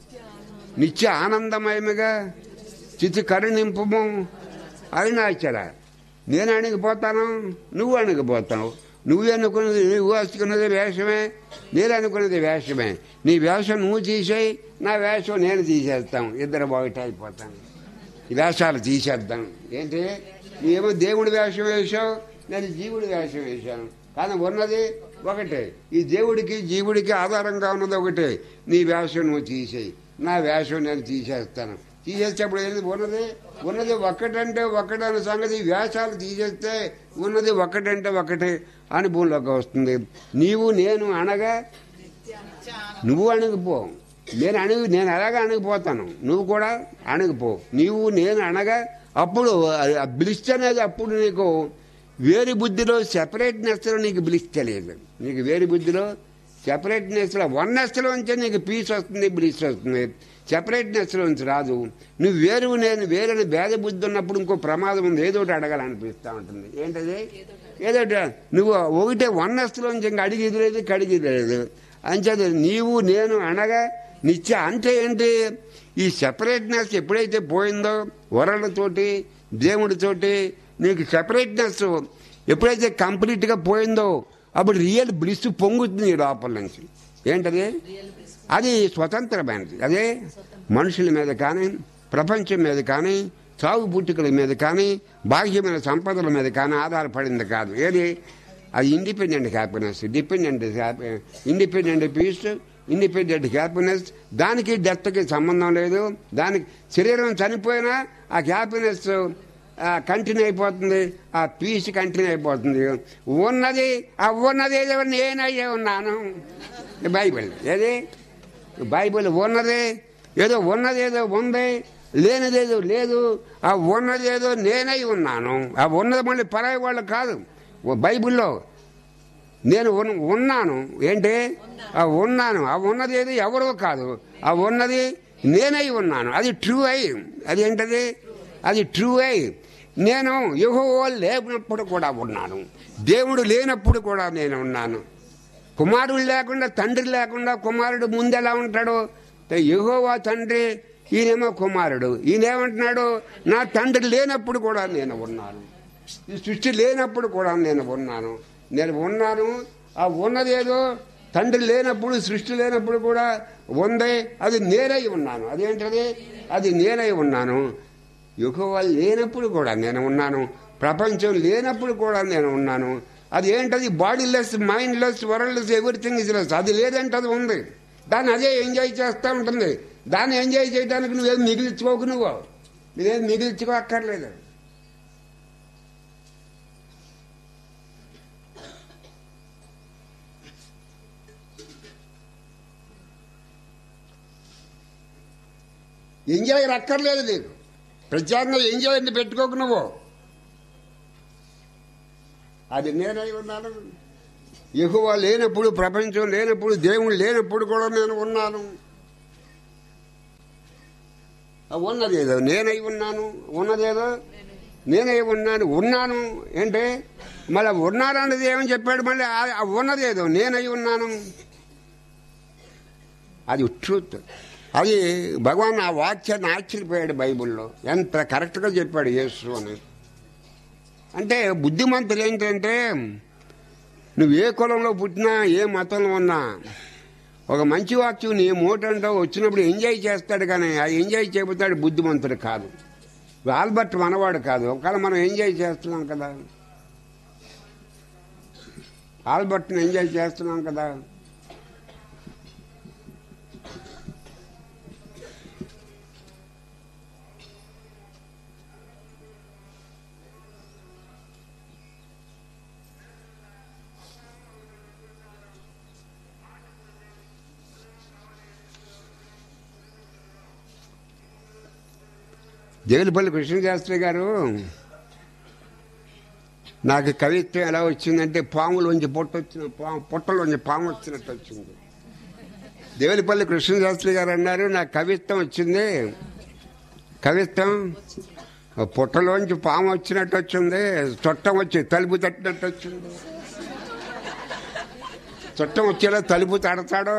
నిత్య ఆనందమయముగా చితి కరుణింపము అరుణాచల నేను అణిగిపోతాను నువ్వు అణిగిపోతావు నువ్వు అనుకున్నది నువ్వు వేసుకున్నది వేషమే నేను అనుకున్నది వేషమే నీ వేషం నువ్వు తీసేయి నా వేషం నేను తీసేస్తాం ఇద్దరు ఒకటి అయిపోతాం ఈ వేషాలు తీసేద్దాం ఏంటి నువ్వేమో దేవుడి వేషం వేశావు నేను జీవుడి వేషం వేశాను కానీ ఉన్నది ఒకటే ఈ దేవుడికి జీవుడికి ఆధారంగా ఉన్నది ఒకటే నీ వేషం నువ్వు తీసేయి నా వేషం నేను తీసేస్తాను తీసేసేప్పుడు ఏంది ఉన్నది ఉన్నది ఒక్కటంటే ఒక్కటనే సంగతి వేషాలు తీసేస్తే ఉన్నది ఒక్కటంటే ఒకటే అనుభవంలోకి వస్తుంది నీవు నేను అనగా నువ్వు అణిగిపో నేను అణిగి నేను అలాగే అణిగిపోతాను నువ్వు కూడా అణిగిపో నీవు నేను అనగా అప్పుడు ఆ బ్లిస్ అనేది అప్పుడు నీకు వేరు బుద్ధిలో సెపరేట్నెస్లో నీకు బ్లిస్ తెలియదు నీకు వేరు బుద్ధిలో సెపరేట్నెస్లో వన్నెస్లో ఉంచే నీకు పీస్ వస్తుంది బ్లిస్ వస్తుంది సెపరేట్నెస్లో నుంచి రాదు నువ్వు వేరు నేను వేరని భేద బుద్ధి ఉన్నప్పుడు ఇంకో ప్రమాదం ఉంది ఏదో ఒకటి అడగాలనిపిస్తూ ఉంటుంది ఏంటది ఏదో ఒకటి నువ్వు ఒకటే వన్నెస్లో నుంచి ఇంకా అడిగేది లేదు కడిగేది లేదు అంచేది నీవు నేను అనగా నిత్య అంటే ఏంటి ఈ సెపరేట్నెస్ ఎప్పుడైతే పోయిందో వరలతోటి దేవుడితోటి నీకు సెపరేట్నెస్ ఎప్పుడైతే కంప్లీట్గా పోయిందో అప్పుడు రియల్ బ్లిస్ పొంగుతుంది ఈ లోపల నుంచి ఏంటది అది స్వతంత్రమైనది అదే మనుషుల మీద కానీ ప్రపంచం మీద కానీ సాగు పుట్టుకల మీద కానీ బాహ్యమైన సంపదల మీద కానీ ఆధారపడింది కాదు ఏది అది independent happiness dependent independent peace independent happiness దానికి డెత్కి సంబంధం లేదు దానికి శరీరం చనిపోయినా ఆ హ్యాపీనెస్ కంటిన్యూ అయిపోతుంది ఆ పీస్ కంటిన్యూ అయిపోతుంది ఉన్నది ఆ ఉన్నది ఏదో నేనయ్యే ఉన్నాను బైబిల్ ఏది బైబిల్ ఉన్నది ఏదో ఉన్నది ఏదో ఉంది లేనిదేదో లేదు ఆ ఉన్నదేదో నేనై ఉన్నాను ఆ ఉన్నది మళ్ళీ పరాయి వాళ్ళు కాదు ఓ బైబిల్లో నేను ఉన్- ఉన్నాను ఏంటి ఆ ఉన్నాను ఆ ఉన్నది ఏది ఎవరో కాదు ఆ ఉన్నది నేనై ఉన్నాను అది ట్రూ అయి అది ఏంటది అది ట్రూ అయి నేను యహో లేనప్పుడు కూడా ఉన్నాను దేవుడు లేనప్పుడు కూడా నేను ఉన్నాను కుమారుడు లేకుండా తండ్రి లేకుండా కుమారుడు ముందు ఎలా ఉంటాడు యహోవా తండ్రి ఈయనేమో కుమారుడు ఈయనేమంటున్నాడు నా తండ్రి లేనప్పుడు కూడా నేను ఉన్నాను ఈ సృష్టి లేనప్పుడు కూడా నేను ఉన్నాను నేను ఉన్నాను ఆ ఉన్నదేదో తండ్రి లేనప్పుడు సృష్టి లేనప్పుడు కూడా ఉంది అది నేనై ఉన్నాను అదేంటది అది నేనై ఉన్నాను యుగవ లేనప్పుడు కూడా నేను ఉన్నాను ప్రపంచం లేనప్పుడు కూడా నేను ఉన్నాను అది ఏంటది body less mind less world less everything is less అది లేదంటే అది ఉంది దాన్ని అదే ఎంజాయ్ చేస్తూ ఉంటుంది దాన్ని ఎంజాయ్ చేయడానికి నువ్వేం మిగిలించుకోకు నువ్వు నువ్వేం మిగిలించుకో అక్కర్లేదు ఎంజాయ్ అక్కర్లేదు నీకు ప్రత్యేకంగా ఎంజాయ్ పెట్టుకోకు నువ్వు అది నేనై ఉన్నాను ఎక్కువ లేనప్పుడు ప్రపంచం లేనప్పుడు దేవుడు లేనప్పుడు కూడా నేను ఉన్నాను ఆ ఉన్నదేదో నేనై ఉన్నాను ఉన్నదేదో నేనై ఉన్నాను ఉన్నాను ఏంటి మళ్ళీ ఉన్నాను అన్నది ఏమని చెప్పాడు మళ్ళీ ఆ- ఆ ఉన్నదేదో నేనై ఉన్నాను అది ట్రూత్ అది భగవాన్ ఆ వాక్యాన్ని ఆశ్చర్యపోయాడు బైబిల్లో ఎంత కరెక్ట్గా చెప్పాడు యేసు అని అంటే బుద్ధిమంతులు ఏంటంటే నువ్వు ఏ కులంలో పుట్టినా ఏ మతంలో ఉన్నా ఒక మంచి వాక్యం నీ మోటంటో వచ్చినప్పుడు ఎంజాయ్ చేస్తాడు కానీ ఆ ఎంజాయ్ చేయబోతాడు బుద్ధిమంతుడు కాదు ఆల్బర్ట్ మనవాడు కాదు ఒకవేళ మనం ఎంజాయ్ చేస్తున్నాం కదా ఆల్బర్ట్ని ఎంజాయ్ చేస్తున్నాం కదా దేవులపల్లి కృష్ణశాస్త్రి గారు నాకు కవిత్వం ఎలా వచ్చిందంటే పాములోంచి పొట్ట వచ్చిన పాము పొట్టలోంచి పాము వచ్చినట్టు వచ్చింది దేవులపల్లి కృష్ణశాస్త్రి గారు అన్నారు నాకు కవిత్వం వచ్చింది కవిత్వం పుట్టలోంచి పాము వచ్చినట్టు వచ్చింది చుట్టం వచ్చి తలుపు తట్టినట్టు వచ్చింది చుట్టం వచ్చేలా తలుపు తడతాడు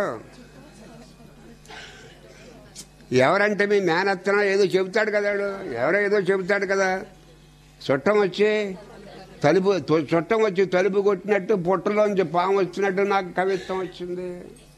ఎవరంటే మీ మేనత్తన ఏదో చెబుతాడు కదా వాడు. ఎవరో ఏదో చెబుతాడు కదా చుట్టం వచ్చి తలుపు తు- చుట్టం వచ్చి తలుపు కొట్టినట్టు పుట్టలోంచి పాము వచ్చినట్టు నాకు కవిత్వం వచ్చింది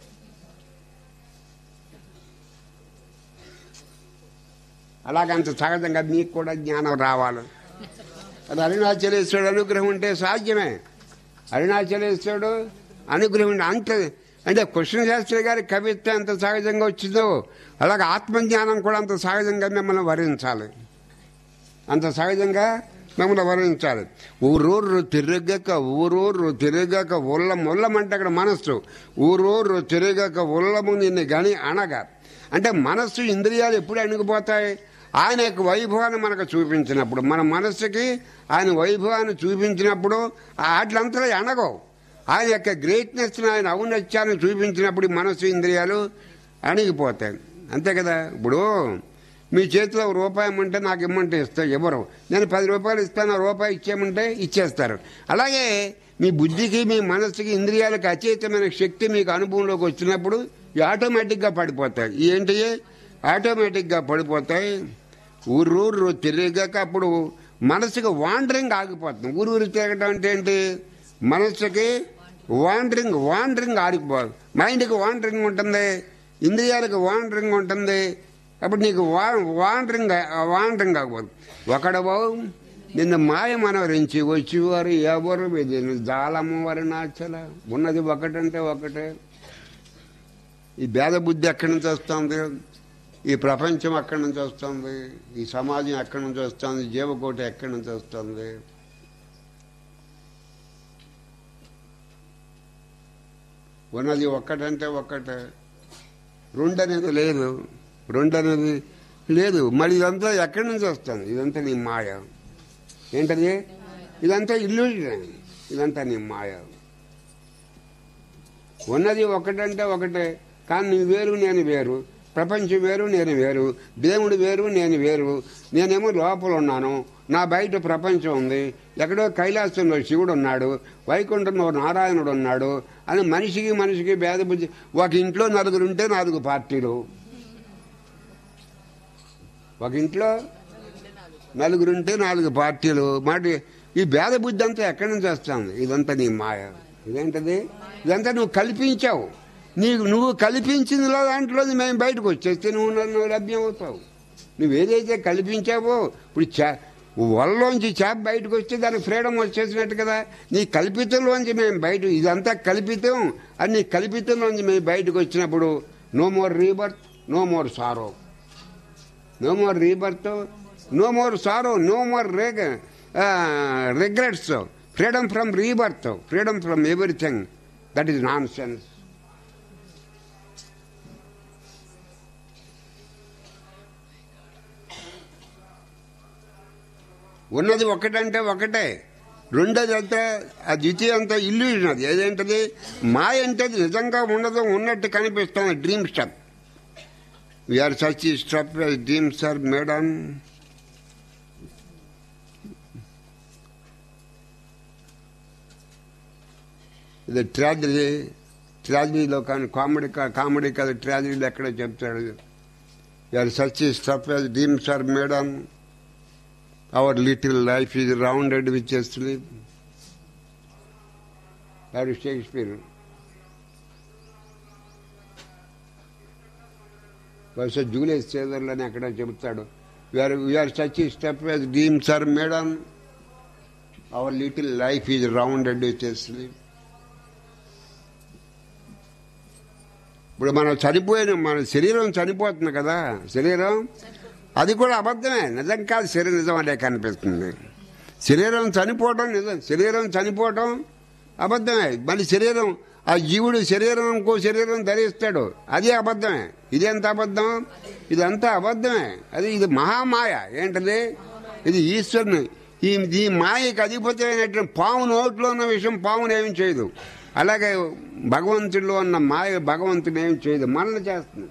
అలాగంత సహజంగా మీకు కూడా జ్ఞానం రావాలి అది అరుణాచలేశ్వరుడు అనుగ్రహం ఉంటే సాధ్యమే అరుణాచలేశ్వరుడు అనుగ్రహం ఉంటే అంత అంటే కృష్ణశాస్త్రి గారి కవిత్వం ఎంత సహజంగా వచ్చిందో అలాగే ఆత్మజ్ఞానం కూడా అంత సహజంగా మిమ్మల్ని వరించాలి అంత సహజంగా మిమ్మల్ని వరించాలి ఊరూరు తిరగక ఊరూరు తిరగక ఉల్లం ఉల్లమంటే అక్కడ మనస్సు ఊరూరు తిరగక ఉల్లము నిన్ను గని అనగా అంటే మనస్సు ఇంద్రియాలు ఎప్పుడు అణిగిపోతాయి ఆయన యొక్క వైభవాన్ని మనకు చూపించినప్పుడు మన మనస్సుకి ఆయన వైభవాన్ని చూపించినప్పుడు వాటిలంతా అనగవు ఆయన యొక్క గ్రేట్నెస్ని ఆయన ఔన్నత్యాన్ని చూపించినప్పుడు ఈ మనస్సు ఇంద్రియాలు అణిగిపోతాయి అంతే కదా ఇప్పుడు మీ చేతిలో ఒక రూపాయి ఇమ్మంటే నాకు ఇమ్మంటే ఇస్తా ఎవరు నేను పది రూపాయలు ఇస్తాను ఆ రూపాయి ఇచ్చేయమంటే ఇచ్చేస్తారు అలాగే మీ బుద్ధికి మీ మనస్సుకి ఇంద్రియాలకు అచేతమైన శక్తి మీకు అనుభవంలోకి వచ్చినప్పుడు ఇవి ఆటోమేటిక్గా పడిపోతాయి ఏంటి ఆటోమేటిక్గా పడిపోతాయి ఊరూరు తిరగక అప్పుడు మనసుకి వాండరింగ్ ఆగిపోతుంది ఊరు ఊరు తిరగటం అంటే ఏంటి మనస్సుకి వాండరింగ్ వాండరింగ్ ఆగిపో మైండ్కి వాండరింగ్ ఉంటుంది ఇంద్రియాలకు వాండరింగ్ ఉంటుంది అప్పుడు నీకు వా వాండరింగ్ వాండరింగ్ ఆగిపోతుంది ఒకడవో నిన్న మాయ మనవరించి వచ్చేవారు ఎవరు ఇది జాలము వారి నాచల ఉన్నది ఒకటంటే ఒకటే ఈ భేద బుద్ధి ఎక్కడి నుంచి వస్తుంది ఈ ప్రపంచం ఎక్కడి నుంచి వస్తుంది ఈ సమాజం ఎక్కడి నుంచి వస్తుంది జీవకోటి ఎక్కడి నుంచి వస్తుంది ఉన్నది ఒక్కటంటే ఒక్కటే రెండు అనేది లేదు రెండు అనేది లేదు మరి ఇదంతా ఎక్కడి నుంచి వస్తుంది ఇదంతా నీ మాయ ఏంటది ఇదంతా ఇల్యూజన్ ఇదంతా నీ మాయ ఉన్నది ఒకటంటే ఒకటే కానీ నువ్వు వేరు నేను వేరు ప్రపంచం వేరు నేను వేరు దేవుడు వేరు నేను వేరు నేనేమో లోపల ఉన్నాను నా బయట ప్రపంచం ఉంది ఎక్కడో కైలాసంలో శివుడు ఉన్నాడు వైకుంఠంలో నారాయణుడు ఉన్నాడు అని మనిషికి మనిషికి భేద బుద్ధి ఒక ఇంట్లో నలుగురు ఉంటే నాలుగు పార్టీలు ఒక ఇంట్లో నలుగురుంటే నాలుగు పార్టీలు మాట ఈ భేద బుద్ధి అంతా ఎక్కడి నుంచి వస్తుంది ఇదంతా నీ మాయ ఇదేంటది ఇదంతా నువ్వు కల్పించావు నీకు నువ్వు కల్పించిందిలో దాంట్లో మేము బయటకు వచ్చేస్తే నువ్వు నన్ను లభ్యం అవుతావు నువ్వు ఏదైతే కల్పించావో ఇప్పుడు చా వల్లోంచి చేప బయటకు వస్తే దానికి ఫ్రీడమ్ వచ్చేసినట్టు కదా నీ కల్పితంలోంచి మేము బయట ఇదంతా కల్పితం అని నీ కల్పితంలోంచి మేము బయటకు వచ్చినప్పుడు no more rebirth no more sorrow no more rebirth no more sorrow no more re regrets freedom from rebirth freedom from everything that is nonsense ఉన్నది ఒకటంటే ఒకటే రెండోది అంతా ఆ ద్వితీయ అంతా ఇల్లు అది ఏదేంటది మాయ అంటే అది నిజంగా ఉండదు ఉన్నట్టు కనిపిస్తుంది dream stuff we are such as stuff dreams are made on ఇది ట్రాజడీ ట్రాజడీలో కానీ కామెడీ కామెడీ కదా ట్రాజడీలో ఎక్కడో చెప్తాడు we are such as stuff dreams are made on our little life is rounded with sleep అది షేక్స్పియర్ బహుశా జూలియస్ సీజర్లని అక్కడ చెబుతాడు we are we are such stuff as dreams are made on our little life is rounded with sleep ఇప్పుడు మనం చనిపోయిన మన శరీరం చనిపోతుంది కదా శరీరం అది కూడా అబద్ధమే నిజం కాదు శరీరం నిజం అనే కనిపిస్తుంది శరీరం చనిపోవడం నిజం శరీరం చనిపోవడం అబద్ధమే మళ్ళీ శరీరం ఆ జీవుడు శరీరం ఇంకో శరీరం ధరిస్తాడు అది అబద్ధమే ఇదెంత అబద్ధం ఇదంతా అబద్ధమే అది ఇది మహామాయ ఏంటది ఇది ఈశ్వరుని ఈ ఈ మాయకి అధిపతి అయినటువంటి పాము నోట్లో ఉన్న విషయం పామును ఏమి చేయదు అలాగే భగవంతుడిలో ఉన్న మాయ భగవంతుని ఏమి చేయదు మనల్ని చేస్తుంది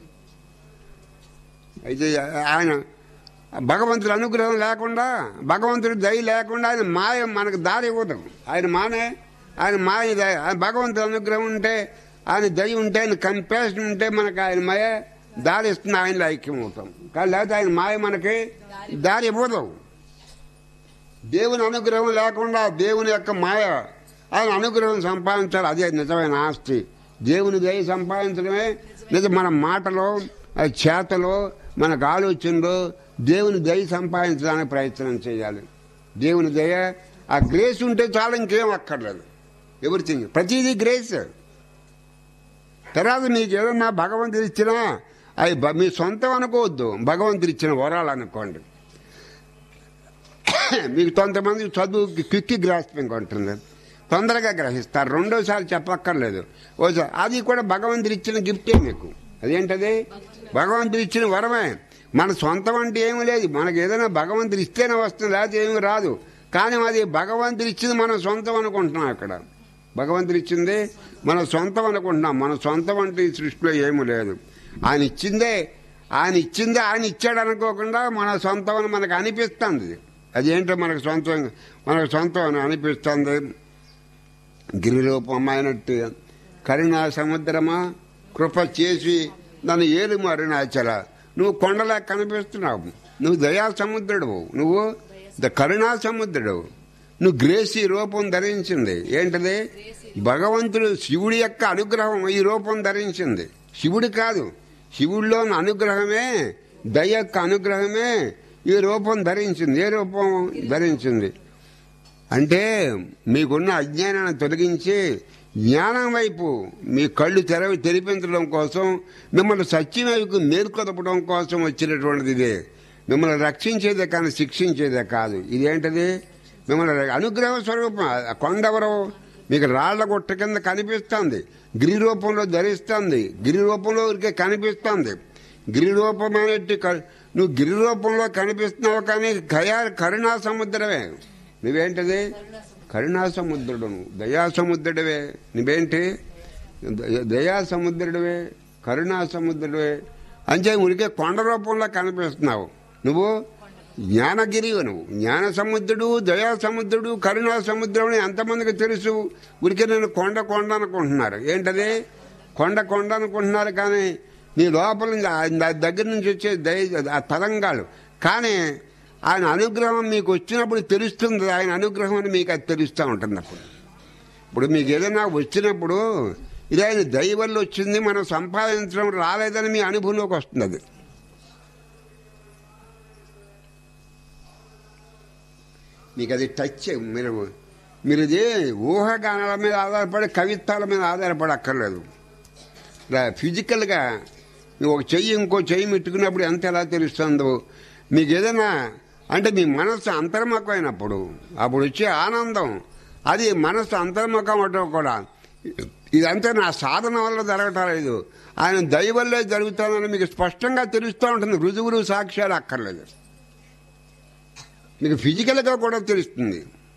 అయితే ఆయన భగవంతుడి అనుగ్రహం లేకుండా భగవంతుడి దయ లేకుండా ఆయన మాయ మనకు దారి ఇవ్వదు ఆయన మానే ఆయన మాయ దయ ఆయన భగవంతుడి అనుగ్రహం ఉంటే ఆయన దయ ఉంటే ఆయన కంపాషన్ ఉంటే మనకు ఆయన మాయ దారి ఇస్తుంది ఆయనలో ఐక్యం అవుతాం కానీ లేకపోతే ఆయన మాయ మనకి దారి ఇవ్వదు దేవుని అనుగ్రహం లేకుండా దేవుని యొక్క మాయ ఆయన అనుగ్రహం సంపాదించాలి అదే నిజమైన ఆస్తి దేవుని దయ సంపాదించడమే నిజం మన మాటలో ఆ చేతలో మనకు ఆలోచనలో దేవుని దయ సంపాదించడానికి ప్రయత్నం చేయాలి దేవుని దయ ఆ గ్రేస్ ఉంటే చాలా ఇంకేం అక్కర్లేదు ఎవ్రీథింగ్ ప్రతిదీ గ్రేస్ తర్వాత మీకు ఏదన్నా భగవంతుడు ఇచ్చినా అవి బ- మీ సొంతం అనుకోవద్దు భగవంతుడు ఇచ్చిన వరాలు అనుకోండి మీకు కొంతమంది చదువుకి క్విక్ గ్రాస్పింగ్ ఉంటుంది తొందరగా గ్రహిస్తారు రెండోసారి చెప్పక్కర్లేదు ఓసారి అది కూడా భగవంతుడు ఇచ్చిన గిఫ్టే మీకు అదేంటది భగవంతుడు ఇచ్చిన వరమే మన సొంతం అంటే ఏమీ లేదు మనకి ఏదైనా భగవంతుడు ఇస్తేనే వస్తుంది లేకపోతే ఏమీ రాదు కానీ అది భగవంతుడు ఇచ్చింది మన సొంతం అనుకుంటున్నాం అక్కడ భగవంతుడు ఇచ్చింది మన సొంతం అనుకుంటున్నాం మన సొంతం అంటే ఈ సృష్టిలో ఏమీ లేదు ఆయన ఇచ్చిందే ఆయన ఇచ్చిందే ఆయన ఇచ్చాడు అనుకోకుండా మన సొంతం అని మనకు అనిపిస్తుంది అదేంటో మనకు సొంతం మనకు సొంతం అని అనిపిస్తుంది గిరిరూపమైనట్టు కరుణా సముద్రమా కృప చేసి నన్ను ఏలుము అరుణాచల నువ్వు కొండలా కనిపిస్తున్నావు నువ్వు దయా సముద్రుడు నువ్వు ద కరుణా సముద్రుడు నువ్వు గ్రేసి రూపం ధరించింది ఏంటది భగవంతుడు శివుడి యొక్క అనుగ్రహం ఈ రూపం ధరించింది శివుడు కాదు శివుడిలోని అనుగ్రహమే దయ యొక్క అనుగ్రహమే ఈ రూపం ధరించింది ఏ రూపం ధరించింది అంటే మీకున్న అజ్ఞానాన్ని తొలగించి జ్ఞానం వైపు మీ కళ్ళు తెరవి తెరిపించడం కోసం మిమ్మల్ని సత్యం వైపు మేల్కొదపడం కోసం వచ్చినటువంటిది ఇదే మిమ్మల్ని రక్షించేదే కానీ శిక్షించేదే కాదు ఇదేంటది మిమ్మల్ని అనుగ్రహ స్వరూపం ఆ కొండెవరో మీకు రాళ్ల గుట్ట కింద కనిపిస్తుంది గిరి రూపంలో ధరిస్తుంది గిరి రూపంలో ఊరికే కనిపిస్తుంది గిరి రూపమైనట్టు క- నువ్వు గిరి రూపంలో కనిపిస్తున్నావు కానీ కయా కరుణా సముద్రమే నువ్వేంటిది కరుణా సముద్రుడు నువ్వు దయా సముద్రుడివే నువ్వేంటి దయ- దయా సముద్రుడివే కరుణా సముద్రుడివే అంతే ఉడికే కొండ రూపంలో కనిపిస్తున్నావు నువ్వు జ్ఞానగిరివి నువ్వు జ్ఞాన సముద్రుడు దయా సముద్రుడు కరుణా సముద్రం అని ఎంతమందికి తెలుసు ఉడికే నేను కొండ కొండ అనుకుంటున్నారు ఏంటది కొండ కొండ అనుకుంటున్నారు కానీ నీ లోపల నుంచి ఆ- ఆ దగ్గర నుంచి వచ్చే దయ ఆ తరంగాలు కానీ ఆయన అనుగ్రహం మీకు వచ్చినప్పుడు తెలుస్తుంది ఆయన అనుగ్రహం అని మీకు అది తెలుస్తూ ఉంటుంది అప్పుడు ఇప్పుడు మీకు ఏదైనా వచ్చినప్పుడు ఇది ఆయన దయ వల్ల వచ్చింది మనం సంపాదించడం రాలేదని మీ అనుభవంలోకి వస్తుంది అది మీకు అది టచ్ మీరు మీరు ఇది ఊహాగానాల మీద ఆధారపడి కవిత్వాల మీద ఆధారపడి అక్కర్లేదు ఇలా ఫిజికల్గా నువ్వు ఒక చెయ్యి ఇంకో చెయ్యి మెట్టుకున్నప్పుడు ఎంత ఎలా తెలుస్తుందో మీకు ఏదైనా అంటే మీ మనస్సు అంతర్ముఖమైనప్పుడు అప్పుడు వచ్చే ఆనందం అది మనస్సు అంతర్ముఖం అవటం కూడా ఇదంతా నా సాధన వల్ల జరగటం లేదు ఆయన దయ వల్లే జరుగుతుందని మీకు స్పష్టంగా తెలుస్తూ ఉంటుంది రుజువులు సాక్ష్యాలు అక్కర్లేదు మీకు ఫిజికల్గా కూడా తెలుస్తుంది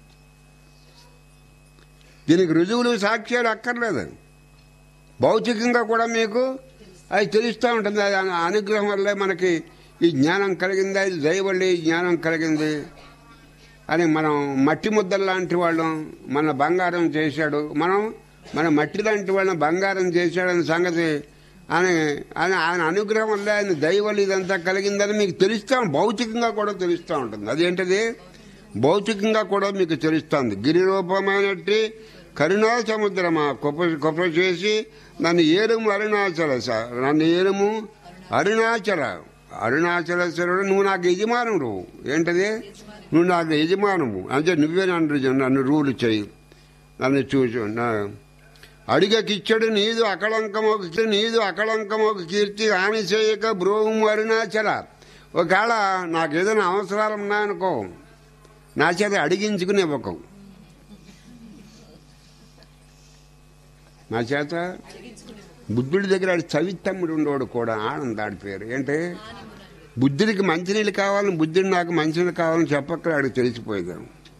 దీనికి రుజువులు సాక్ష్యాలు అక్కర్లేదు భౌతికంగా కూడా మీకు అది తెలుస్తూ ఉంటుంది అది ఆ అనుగ్రహం వల్లే మనకి ఈ జ్ఞానం కలిగింది అది దయ వల్లే ఈ జ్ఞానం కలిగింది అని మనం మట్టి ముద్దలు లాంటి వాళ్ళం మన బంగారం చేశాడు మనం మన మట్టి లాంటి వాళ్ళని బంగారం చేశాడని సంగతి అని ఆయన ఆయన అనుగ్రహం వల్ల ఆయన దయ వల్ల ఇదంతా కలిగిందని మీకు తెలుస్తా భౌతికంగా కూడా తెలుస్తూ ఉంటుంది అదేంటిది భౌతికంగా కూడా మీకు తెలుస్తుంది గిరి రూపమైనట్టి కరుణా సముద్రమా కుప్ప కుప్ప చేసి నన్ను ఏరుము అరుణాచల స- నన్ను ఏరుము అరుణాచల అరుణాచలేశ్వరుడు నువ్వు నాకు యజమానుడు ఏంటది నువ్వు నాకు యజమానము అంటే నువ్వే నన్ను నన్ను రూలు చేయి నన్ను చూచు నా అడిగకిచ్చడు నీదు అకళంకమొక నీదు అకళంకమొక కీర్తి హాని చేయక బ్రోము అరుణాచల ఒకవేళ నాకు ఏదైనా అవసరాలు ఉన్నాయనుకో నా చేత అడిగించుకుని ఇవ్వకు నా చేత బుద్ధుడి దగ్గర ఆడు చవితమ్ముడు ఉండేవాడు కూడా ఆనందాడి పేరు ఏంటి బుద్ధుడికి మంచినీళ్ళు కావాలని బుద్ధుడు నాకు మంచినీళ్ళు కావాలని చెప్పక్కడ ఆడు తెలిసిపోయేదాం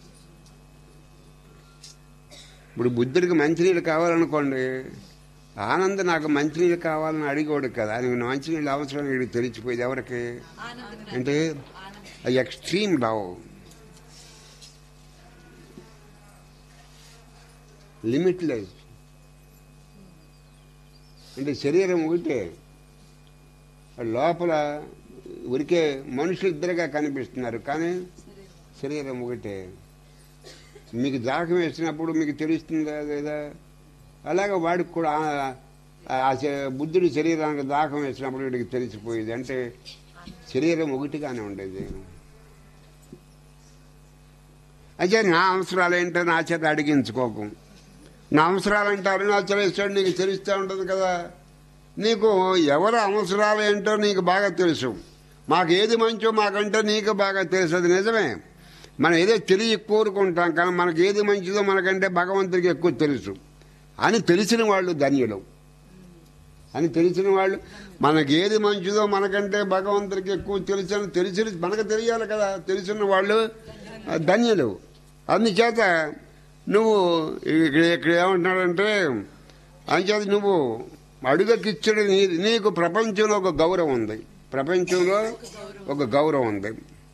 ఇప్పుడు బుద్ధుడికి మంచినీళ్ళు కావాలనుకోండి ఆనంద్ నాకు మంచినీళ్ళు కావాలని అడిగోడు కదా ఆయనకి మంచినీళ్ళు అవసరం వీడికి తెలిసిపోయేది ఎవరికి అంటే ఎక్స్ట్రీమ్ లవ్ లిమిట్లెస్ అంటే శరీరం ఒకటే లోపల ఉరికే మనుషులు ఇద్దరుగా కనిపిస్తున్నారు కానీ శరీరం ఒకటే మీకు దాహం వేసినప్పుడు మీకు తెలుస్తుందా లేదా అలాగే వాడికి కూడా ఆ- ఆ శ- బుద్ధుడి శరీరానికి దాహం వేసినప్పుడు వీడికి తెలిసిపోయేది అంటే శరీరం ఒకటిగానే ఉండేది అయితే నా అవసరాలు ఏంటో నా చేత అడిగించుకోకు నా అవసరాలంటే అరుణాచలేశ్వరుడు నీకు తెలుస్తూ ఉంటుంది కదా నీకు ఎవరి అవసరాలు ఏంటో నీకు బాగా తెలుసు మాకు ఏది మంచో మాకంటే నీకు బాగా తెలుసు అది నిజమే మనం ఏదో తెలియ కోరుకుంటాం కానీ మనకి ఏది మంచిదో మనకంటే భగవంతుడికి ఎక్కువ తెలుసు అని తెలిసిన వాళ్ళు ధన్యులు అని తెలిసిన వాళ్ళు మనకి ఏది మంచిదో మనకంటే భగవంతుడికి ఎక్కువ తెలుసు అని తెలిసి మనకు తెలియాలి కదా తెలిసిన వాళ్ళు ఆ, ధన్యులు అందుచేత నువ్వు ఇక్కడ ఇక్కడ ఏమంటున్నాడంటే అందుచేత నువ్వు అడుగకిచ్చడు నీ నీకు ప్రపంచంలో ఒక గౌరవం ఉంది ప్రపంచంలో ఒక గౌరవం ఉంది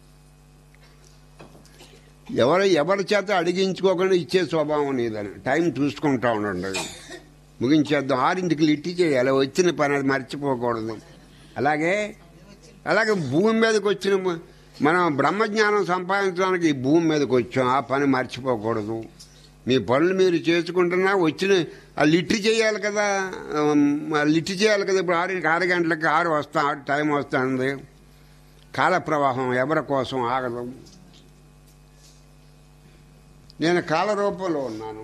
ఎవరు ఎవరి చేత అడిగించుకోకుండా ఇచ్చే స్వభావం నీదని టైం చూసుకుంటా ఉండండి ముగించేద్దాం ఆరింటికి లిట్టి చేయాలి వచ్చిన పని అది మర్చిపోకూడదు అలాగే అలాగే భూమి మీదకి వచ్చిన మ- మనం బ్రహ్మజ్ఞానం సంపాదించడానికి ఈ భూమి మీదకి వచ్చాం ఆ పని మర్చిపోకూడదు మీ పనులు మీరు చేసుకుంటున్నా వచ్చిన ఆ లిట్టి చేయాలి కదా ఉమ్, ఆ లిట్టి చేయాలి కదా ఇప్పుడు ఆరు ఆరు గంటలకి ఆరు వస్తా టైం వస్తుంది కాల ప్రవాహం ఎవరి కోసం ఆగదు నేను కాల రూపంలో ఉన్నాను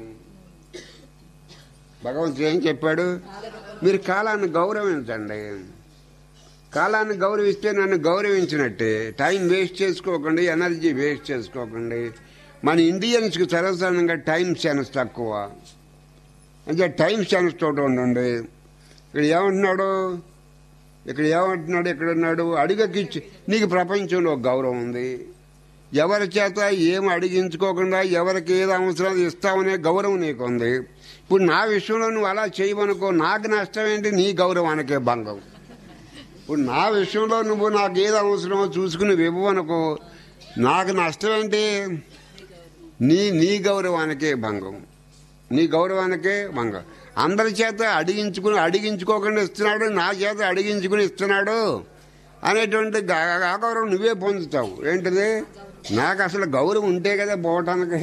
భగవంతుడు ఏం చెప్పాడు మీరు కాలాన్ని గౌరవించండి కాలాన్ని గౌరవిస్తే నన్ను గౌరవించినట్టే టైం వేస్ట్ చేసుకోకండి ఎనర్జీ వేస్ట్ చేసుకోకండి మన ఇండియన్స్కి సర్వసాధారణంగా టైం సెన్స్ తక్కువ అంటే టైం సెన్స్ తోటి ఉండండి ఇక్కడ ఏమంటున్నాడు ఇక్కడ ఏమంటున్నాడు ఇక్కడ ఉన్నాడు అడిగకిచ్చి నీకు ప్రపంచంలో ఒక గౌరవం ఉంది ఎవరి చేత ఏం అడిగించుకోకుండా ఎవరికి ఏది అవసరం ఇస్తామనే గౌరవం నీకు ఉంది ఇప్పుడు నా విషయంలో నువ్వు అలా చేయమనుకో నాకు నష్టం ఏంటి నీ గౌరవానికే భంగం ఇప్పుడు నా విషయంలో నువ్వు నాకు ఏది అవసరమో చూసుకుని ఇవ్వనుకో నాకు నష్టం ఏంటి నీ నీ గౌరవానికే భంగం నీ గౌరవానికే భంగం అందరి చేత అడిగించుకుని అడిగించుకోకుండా ఇస్తున్నాడు నా చేత అడిగించుకుని ఇస్తున్నాడు అనేటువంటి గా- ఆ గౌరవం నువ్వే పొందుతావు ఏంటిది నాకు అసలు గౌరవం ఉంటే కదా పోవటానికి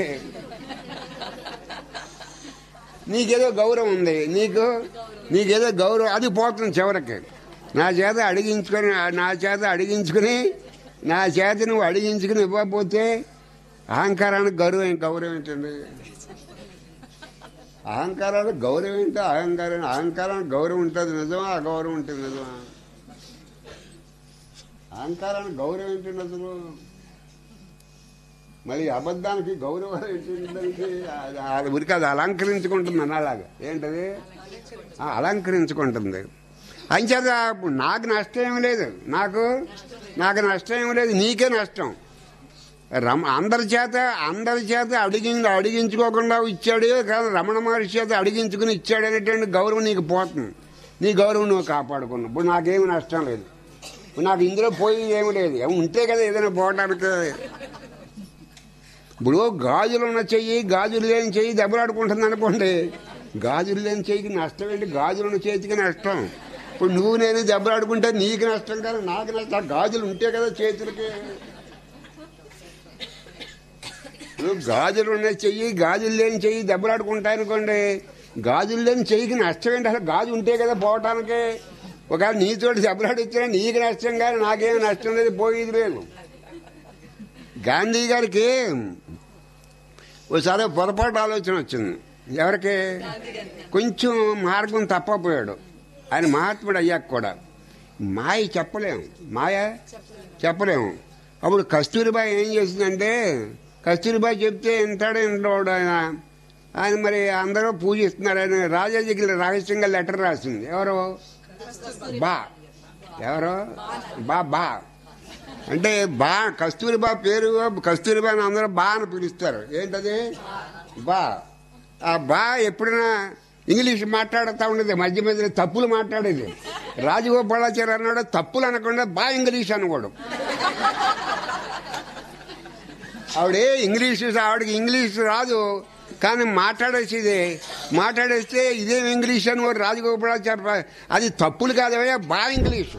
నీకేదో గౌరవం ఉంది నీకు నీకేదో గౌరవం అది పోతుంది చివరికి నా చేత అడిగించుకొని నా చేత అడిగించుకుని నా చేత నువ్వు అడిగించుకుని ఇవ్వకపోతే అహంకారానికి గౌరవం గౌరవం ఏంటండి అహంకారానికి గౌరవం ఏంటో అహంకారం అహంకారానికి గౌరవం ఉంటుంది నిజమా అగౌరవం ఉంటుంది నిజమా అహంకారానికి గౌరవం ఏంటండి అసలు మళ్ళీ అబద్ధానికి గౌరవం ఏంటంటే అది ఉరికి అది అలంకరించుకుంటుంది అలాగా ఏంటది ఆ, అలంకరించుకుంటుంది అంచేత ఇప్పుడు నాకు నష్టం ఏమి లేదు నాకు నాకు నష్టం ఏమి లేదు నీకే నష్టం రమ అందరి చేత అందరి చేత అడిగి అడిగించుకోకుండా ఇచ్చాడు కానీ రమణ మహర్షి చేత అడిగించుకుని ఇచ్చాడు అనేటువంటి గౌరవం నీకు పోతుంది నీ గౌరవం నువ్వు కాపాడుకున్నావు ఇప్పుడు నాకేమి నష్టం లేదు ఇప్పుడు నాకు ఇందులో పోయి ఏమి లేదు ఏమి ఉంటే కదా ఏదైనా పోవడానికి ఇప్పుడు గాజులు ఉన్న చెయ్యి గాజులు లేని చెయ్యి దెబ్బలాడుకుంటుంది అనుకోండి గాజులు లేని చెయ్యికి నష్టం ఏంటి గాజులు ఉన్న చేతికి నష్టం ఇప్పుడు నువ్వు నేను దెబ్బలాడుకుంటే నీకు నష్టం కదా నాకు నష్టం ఆ గాజులు ఉంటే కదా చేతులకి ఇప్పుడు గాజులు ఉన్న చెయ్యి గాజులు లేని చెయ్యి దెబ్బలాడుకుంటాయనుకోండి గాజులు లేని చెయ్యికి నష్టం ఏంటి అసలు గాజు ఉంటే కదా పోవటానికి ఒకవేళ నీతోటి దెబ్బలాడిచ్చినా నీకు నష్టం కానీ నాకేం నష్టం లేదు పోయేది లేదు గాంధీ గారికి ఒకసారి పొరపాటు ఆలోచన వచ్చింది ఎవరికి కొంచెం మార్గం తప్పపోయాడు ఆయన మహాత్ముడు అయ్యాక కూడా మాయ చెప్పలేము మాయ చెప్పలేము అప్పుడు కస్తూరిబాయి ఏం చేసిందంటే కస్తూరిబాయి చెప్తే వింటాడు వింటాడు ఆయన ఆయన మరి అందరూ పూజిస్తున్నారు ఆయన రాజాజీకి రహస్యంగా లెటర్ రాసింది ఎవరు బా ఎవరు బా బా అంటే బా కస్తూరిబా పేరు కస్తూరిబా అని అందరూ బా అని పిలుస్తారు ఏంటది బా ఆ బా ఎప్పుడైనా ఇంగ్లీష్ మాట్లాడుతూ ఉండేది మధ్య మధ్యలో తప్పులు మాట్లాడేది రాజగోపాలాచారి అన్నాడు తప్పులు అనకుండా బా ఇంగ్లీష్ అనుకోడు ఆవిడే ఇంగ్లీష్ ఆవిడకి ఇంగ్లీష్ రాదు కానీ మాట్లాడేసేది మాట్లాడేస్తే ఇదేం ఇంగ్లీష్ అని వాడు రాజగోపాలాచారి పా- అది తప్పులు కాదవయ్యా బా ఇంగ్లీష్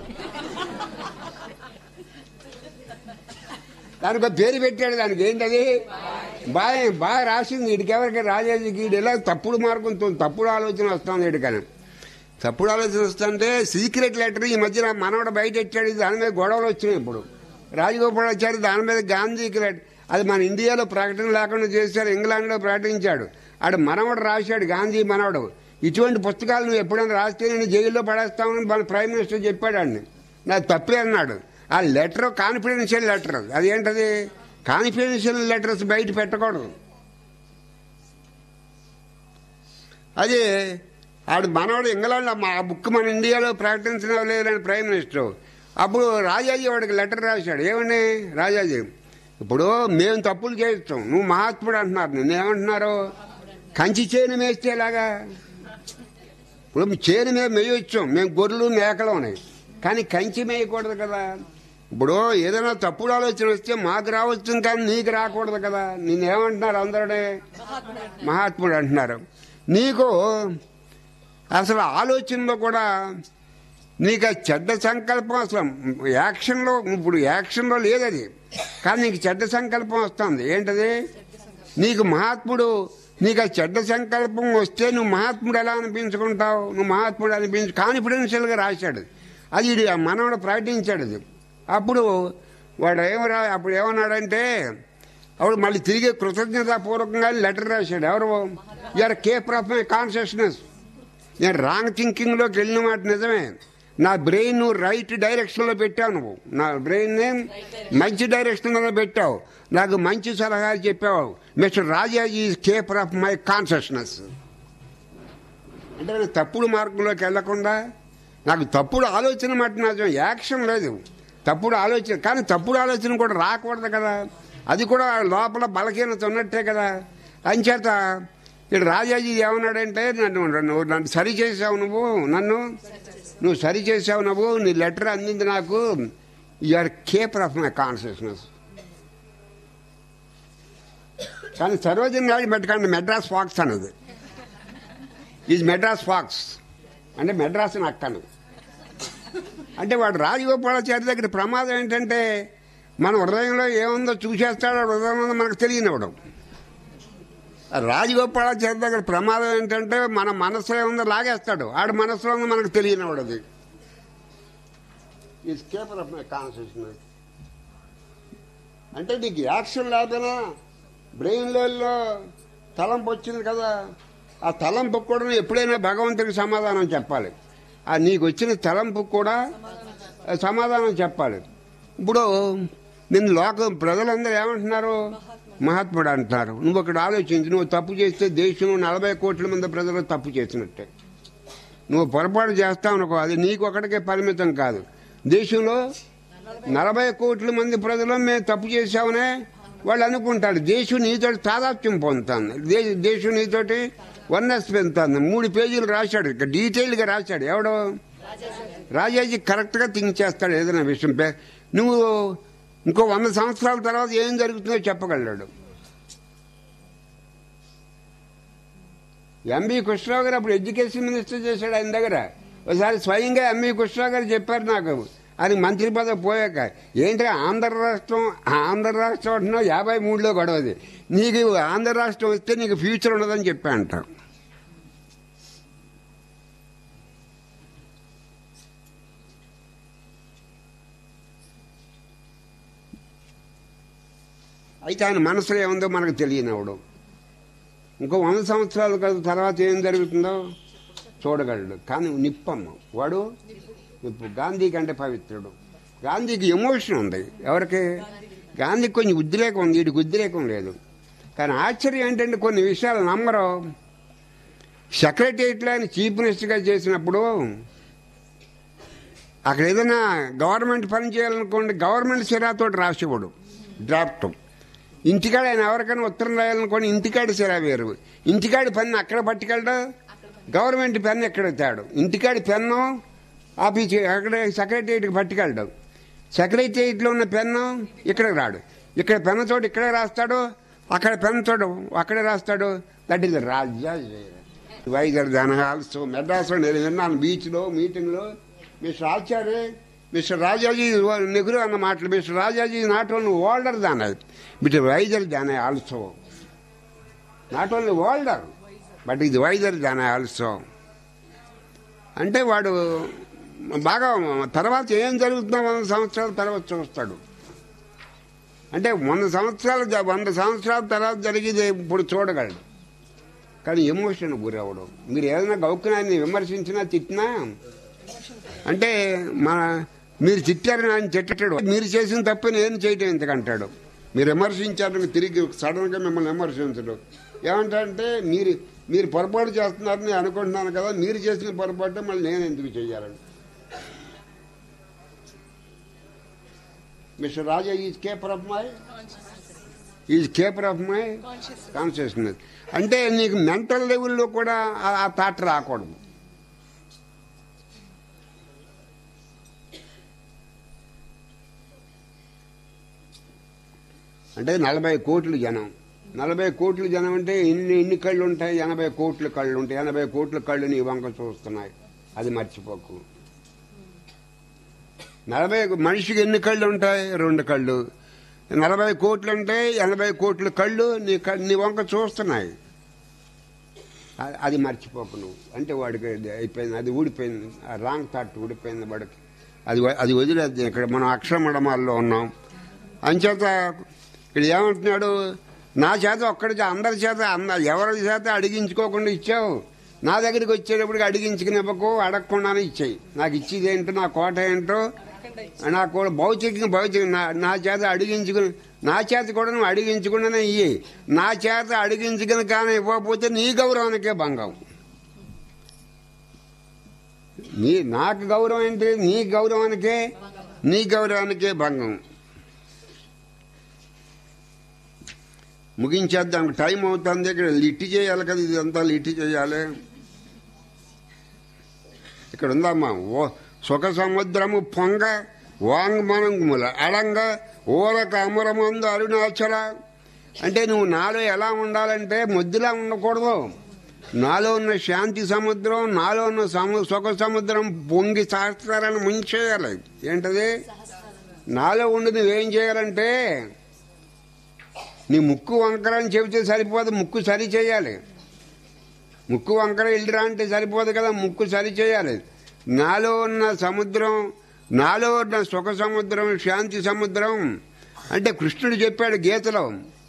దానికి ఒక పేరు పెట్టాడు దానికి ఏంటది బాగా బాగా రాసింది వీడికెవరికి రాజాజీకి వీడు ఎలా తప్పుడు మార్గంతో తప్పుడు ఆలోచన వస్తుంది వీడికని తప్పుడు ఆలోచన వస్తుంటే సీక్రెట్ లెటర్ ఈ మధ్యన మనవడ బయట ఎట్టాడు దాని మీద గొడవలు వచ్చినాయి ఇప్పుడు రాజగోపాలాచారి దాని మీద గాంధీకి లెట్- అది మన ఇండియాలో ప్రకటన లేకుండా చేశారు ఇంగ్లాండ్లో ప్రకటించాడు ఆడు మనవడు రాశాడు గాంధీ మనవడు ఇటువంటి పుస్తకాలు నువ్వు ఎప్పుడైనా రాస్తే నేను జైల్లో పడేస్తామని మన ప్రైమ్ మినిస్టర్ చెప్పాడు అండి నాకు తప్పే అన్నాడు ఆ లెటర్ కాన్ఫిడెన్షియల్ లెటర్ అదేంటది కాన్ఫిడెన్షియల్ లెటర్స్ బయట పెట్టకూడదు అది ఆడు మనవాడు ఇంగ్లాండ్ ఆ బుక్ మన ఇండియాలో ప్రకటించడం లేదని ప్రైమ్ మినిస్టర్ అప్పుడు రాజాజీ వాడికి లెటర్ రాశాడు ఏమని రాజాజీ ఇప్పుడు మేము తప్పులు చేస్తాం నువ్వు మహాత్ముడు అంటున్నారు నేను ఏమంటున్నారు కంచి చేను మేస్తే ఎలాగా ఇప్పుడు మీ చేను మేము మేయొచ్చాం మేము గొర్రెలు మేకలు ఉన్నాయి కానీ కంచి మేయకూడదు కదా ఇప్పుడు ఏదైనా తప్పుడు ఆలోచన వస్తే మాకు రావచ్చు కానీ నీకు రాకూడదు కదా నేనేమంటున్నారు అందరుడే మహాత్ముడు అంటున్నారు నీకు అసలు ఆలోచనలో కూడా నీకు ఆ చెడ్డ సంకల్పం అసలు యాక్షన్లో ఇప్పుడు యాక్షన్లో లేదు అది కానీ నీకు చెడ్డ సంకల్పం వస్తుంది ఏంటది నీకు మహాత్ముడు నీకు ఆ చెడ్డ సంకల్పం వస్తే నువ్వు మహాత్ముడు ఎలా అనిపించుకుంటావు నువ్వు మహాత్ముడు అనిపించు కాన్ఫిడెన్షియల్గా రాశాడు అది ఇది ఆ మనవడు ప్రకటించాడు అది అప్పుడు వాడు ఏమరా అప్పుడు ఏమన్నాడంటే అప్పుడు మళ్ళీ తిరిగి కృతజ్ఞతాపూర్వకంగా లెటర్ రాశాడు ఎవరు you are keeper of my consciousness నేను రాంగ్ థింకింగ్లోకి వెళ్ళిన మాట నిజమే నా బ్రెయిన్ నువ్వు రైట్ డైరెక్షన్లో పెట్టావు నువ్వు నా బ్రెయిన్ మంచి డైరెక్షన్లో పెట్టావు నాకు మంచి సలహాలు చెప్పావు mister Rajaji is keeper of my consciousness అంటే నేను తప్పుడు మార్గంలోకి వెళ్లకుండా నాకు తప్పుడు ఆలోచన మాట నిజం యాక్షన్ లేదు తప్పుడు ఆలోచన కానీ తప్పుడు ఆలోచన కూడా రాకూడదు కదా అది కూడా లోపల బలహీనత ఉన్నట్టే కదా అంచేత ఇక్కడ రాజాజీ ఏమన్నాడంటే నన్ను నువ్వు నన్ను సరి చేసావు నువ్వు నన్ను నువ్వు సరి చేసావు నువ్వు నీ లెటర్ అందింది నాకు are keeper of my consciousness కానీ సరోజన్ గారికి పెట్టకండి మెడ్రాస్ ఫాక్స్ అన్నది ఈజ్ మెడ్రాస్ ఫాక్స్ అంటే మెడ్రాస్ నక్కను అంటే వాడు రాజగోపాలాచారి దగ్గర ప్రమాదం ఏంటంటే మన హృదయంలో ఏముందో చూసేస్తాడో హృదయం ఉందో మనకు తెలియనివ్వడం రాజగోపాలాచారి దగ్గర ప్రమాదం ఏంటంటే మన మనసులో ఏముందో లాగేస్తాడు ఆడ మనసులో ఉందో మనకు తెలియనివ్వడది ఈ కేపర్ ఆఫ్ మై కాన్షియస్నెస్ అంటే నీకు యాక్షన్ లేకపోయినా బ్రెయిన్లో తలంపు వచ్చింది కదా ఆ తలంపు కూడా ఎప్పుడైనా భగవంతుడికి సమాధానం చెప్పాలి ఆ నీకు వచ్చిన తలంపు కూడా సమాధానం చెప్పాలి ఇప్పుడు నిన్ను లోకం ప్రజలందరూ ఏమంటున్నారు మహాత్ముడు అంటున్నారు నువ్వు ఒకటి ఆలోచించి నువ్వు తప్పు చేస్తే దేశంలో నలభై కోట్ల మంది ప్రజలు తప్పు చేసినట్టే నువ్వు పొరపాటు చేస్తావు అనుకో అది నీకు ఒకటికే పరిమితం కాదు దేశంలో నలభై కోట్ల మంది ప్రజలు మేము తప్పు చేశామనే వాళ్ళు అనుకుంటారు దేశం నీతోటి తాదాత్మ్యం పొందుతాను దే- దేశం నీతోటి వన్నెస్ పెందుతాను మూడు పేజీలు రాశాడు ఇక డీటెయిల్గా రాశాడు ఎవడో రాజాజీ కరెక్ట్గా థింక్ చేస్తాడు ఏదైనా విషయం పే- నువ్వు ఇంకో వంద సంవత్సరాల తర్వాత ఏం జరుగుతుందో చెప్పగలడు ఎంబీ కృష్ణరావు గారు అప్పుడు ఎడ్యుకేషన్ మినిస్టర్ చేశాడు ఆయన దగ్గర ఒకసారి స్వయంగా ఎంబీ కృష్ణరావు గారు చెప్పారు నాకు అది మంత్రి పదవి పోయాక ఏంటి ఆంధ్ర రాష్ట్రం ఆంధ్ర రాష్ట్రం అంటున్నావు యాభై మూడులో గొడవది నీకు ఆంధ్ర రాష్ట్రం వస్తే నీకు ఫ్యూచర్ ఉండదని చెప్పా అంట అయితే ఆయన మనసులో ఏముందో మనకు తెలియనివ్వడం ఇంకో వంద సంవత్సరాల కాదు తర్వాత ఏం జరుగుతుందో చూడగలడు కానీ నిప్పమ్మ వాడు నిప్పు గాంధీ కంటే పవిత్రుడు గాంధీకి ఎమోషన్ ఉంది ఎవరికి గాంధీకి కొంచెం ఉద్రేకం ఉంది వీడికి ఉద్రేకం లేదు కానీ ఆశ్చర్యం ఏంటంటే కొన్ని విషయాలు నమ్మరు సెక్రటరియట్లో ఆయన చీఫ్ మినిస్టర్గా చేసినప్పుడు అక్కడ ఏదైనా గవర్నమెంట్ పని చేయాలనుకోండి గవర్నమెంట్ సిరాతో రాసివ్వడు డ్రాఫ్ట్ ఇంటికాడ ఆయన ఎవరికైనా ఉత్తరం రాయాలనుకోండి ఇంటికాడ సిరా వేరు ఇంటికాడి పెన్ను అక్కడ పట్టుకెళ్ళడు గవర్నమెంట్ పెన్ను ఎక్కడ తేడు ఇంటికాడి పెన్ను ఆఫీస్ అక్కడ సెక్రటరియట్కి పట్టుకెళ్ళడు సెక్రటరియట్లో ఉన్న పెన్ను ఇక్కడికి రాడు ఇక్కడ పెన్ను చోటు ఇక్కడే రాస్తాడు అక్కడ పెన్ను చోటు అక్కడే రాస్తాడు దట్ ఈస్ రాజ్య వైజాగ్ జనహాల్స్ మెడ్రాస్లో నేను విన్నాను బీచ్లో మీటింగ్లో మిస్టర్ ఆచార్య మిస్టర్ రాజాజీ నెహ్రూ అన్న మాటలు mister Rajaji not only older than but wiser than also not only older but ఇది వైజర్ దాన్ ఆల్సో అంటే వాడు బాగా తర్వాత ఏం జరుగుతుందో వంద సంవత్సరాల తర్వాత చూస్తాడు అంటే వంద సంవత్సరాలు జ- వంద సంవత్సరాల తర్వాత జరిగేది ఇప్పుడు చూడగలడు కానీ ఎమోషన్ గురవడం మీరు ఏదైనా గౌకునాన్ని విమర్శించినా తిట్టినా అంటే మన మీరు తిట్టారని ఆయన తిట్టడు మీరు చేసిన తప్పు నేను చేయటం ఎందుకంటాడు మీరు విమర్శించారని తిరిగి సడన్గా మిమ్మల్ని విమర్శించడు ఏమంటారంటే మీరు మీరు పొరపాటు చేస్తున్నారని నేను అనుకుంటున్నాను కదా మీరు చేసిన పొరపాటు మళ్ళీ నేను ఎందుకు చేయాలని mister Raja is keeper of my is keeper of my consciousness అంటే నీకు మెంటల్ లెవెల్లో కూడా ఆ- ఆ థాట్ రాకూడదు అంటే నలభై కోట్ల జనం నలభై కోట్ల జనం అంటే ఎన్ని ఎన్ని కళ్ళు ఉంటాయి ఎనభై కోట్ల కళ్ళు ఉంటాయి ఎనభై కోట్ల కళ్ళు నీ వంక చూస్తున్నాయి అది మర్చిపోకు నలభై మనిషికి ఎన్ని కళ్ళు ఉంటాయి రెండు కళ్ళు నలభై కోట్లు అంటే ఎనభై కోట్ల కళ్ళు నీ క- నీ వంక చూస్తున్నాయి అ- అది మర్చిపోకు నువ్వు అంటే వాడికి అది అయిపోయింది అది ఊడిపోయింది ఆ రాంగ్ థాట్ ఊడిపోయింది వాడికి అది వ- అది వదిలేదు ఇక్కడ మనం అక్షరమడమాల్లో ఉన్నాం అంచేత ఇక్కడ ఏమంటున్నాడు నా చేత ఒక్కడి చే- అందరి చేత అంద ఎవరి చేత అడిగించుకోకుండా ఇచ్చావు నా దగ్గరికి వచ్చేటప్పటికి అడిగించుకునివ్వకు అడగకుండానే ఇచ్చాయి నాకు ఇచ్చేది ఏంటో నా కోట ఏంటో నాకు కూడా భౌతికంగా భౌతిక నా నా చేత అడిగించుకుని నా చేత కూడా నువ్వు అడిగించుకుండానే ఇయ్యి నా చేత అడిగించుకుని కానీ ఇవ్వకపోతే నీ గౌరవానికే భంగం నీ నాకు గౌరవం ఏంటి నీ గౌరవానికే నీ గౌరవానికే భంగం ముగించేద్దాం టైం అవుతుంది ఇక్కడ లిట్టి చేయాలి కదా ఇదంతా లిట్టి చేయాలి ఇక్కడ ఉందమ్మా ఓ సుఖ సముద్రము పొంగ వాంగ్మనంగుముల అడంగ ఊరక అమరమందు అరుణాచల అంటే నువ్వు నాలో ఎలా ఉండాలంటే ముద్దులా ఉండకూడదు నాలో ఉన్న శాంతి సముద్రం నాలో ఉన్న సము సుఖ సముద్రం పొంగి శాస్త్రాలను ముంచేయాలి ఏంటది నాలో ఉండి నువ్వేం చేయాలంటే నీ ముక్కు వంకర అని చెబితే సరిపోదు ముక్కు సరి చేయాలి ముక్కు వంకర ఇల్లురా అంటే సరిపోదు కదా ముక్కు సరి చేయాలి నాలో ఉన్న సముద్రం నాలో ఉన్న సుఖ సముద్రం శాంతి సముద్రం అంటే కృష్ణుడు చెప్పాడు గీతలో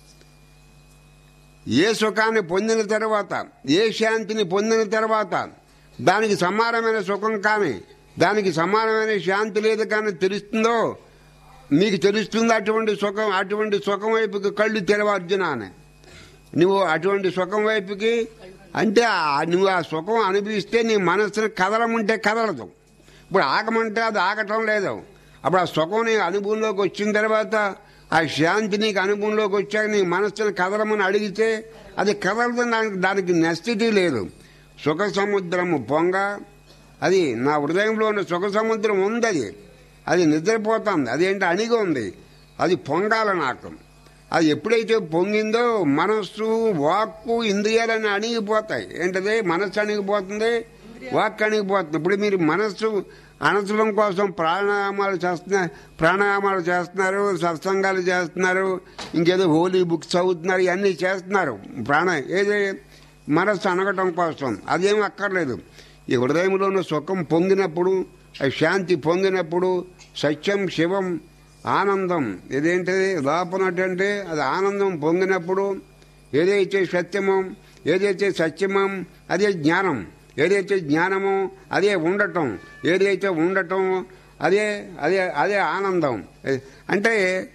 ఏ సుఖాన్ని పొందిన తర్వాత ఏ శాంతిని పొందిన తర్వాత దానికి సమానమైన సుఖం కానీ దానికి సమానమైన శాంతి లేదు కానీ తెలుస్తుందో మీకు తెలుస్తుంది అటువంటి సుఖం అటువంటి సుఖం వైపుకి కళ్ళు తెరవ అర్జున అని నువ్వు అటువంటి సుఖం వైపుకి అంటే ఆ- నువ్వు ఆ సుఖం అనుభవిస్తే నీ మనసును కదలముంటే కదలదు ఇప్పుడు ఆగమంటే అది ఆగటం లేదు అప్పుడు ఆ సుఖం నీ అనుభవంలోకి వచ్చిన తర్వాత ఆ శాంతి నీకు అనుభవంలోకి వచ్చాక నీ మనస్సును కదలమని అడిగితే అది కదలదు దానికి దానికి నెస్థితి లేదు సుఖ సముద్రము పొంగ అది నా హృదయంలో ఉన్న సుఖ సముద్రం ఉంది అది అది నిద్రపోతుంది అదేంటి అణిగి ఉంది అది పొంగాల నాకు అది ఎప్పుడైతే పొంగిందో మనస్సు వాక్కు ఇంద్రియాలని అణిగిపోతాయి ఏంటది మనస్సు అణిగిపోతుంది వాక్ అణిగిపోతుంది ఇప్పుడు మీరు మనస్సు అణచడం కోసం ప్రాణాయామాలు చేస్తున్నారు ప్రాణాయామాలు చేస్తున్నారు సత్సంగాలు చేస్తున్నారు ఇంకేదో హోలీ బుక్స్ చదువుతున్నారు ఇవన్నీ చేస్తున్నారు ప్రాణ ఏది మనస్సు అనగటం కోసం అదేం అక్కర్లేదు ఈ హృదయంలో ఉన్న సుఖం పొంగినప్పుడు ఆ శాంతి పొంగినప్పుడు సత్యం శివం ఆనందం ఇదేంటిది లోపనటంటే అది ఆనందం పొంగినప్పుడు ఏదైతే సత్యమో ఏదైతే సత్యమం అదే జ్ఞానం ఏదైతే జ్ఞానమో అదే ఉండటం ఏదైతే ఉండటం అదే అదే అదే ఆనందం అంటే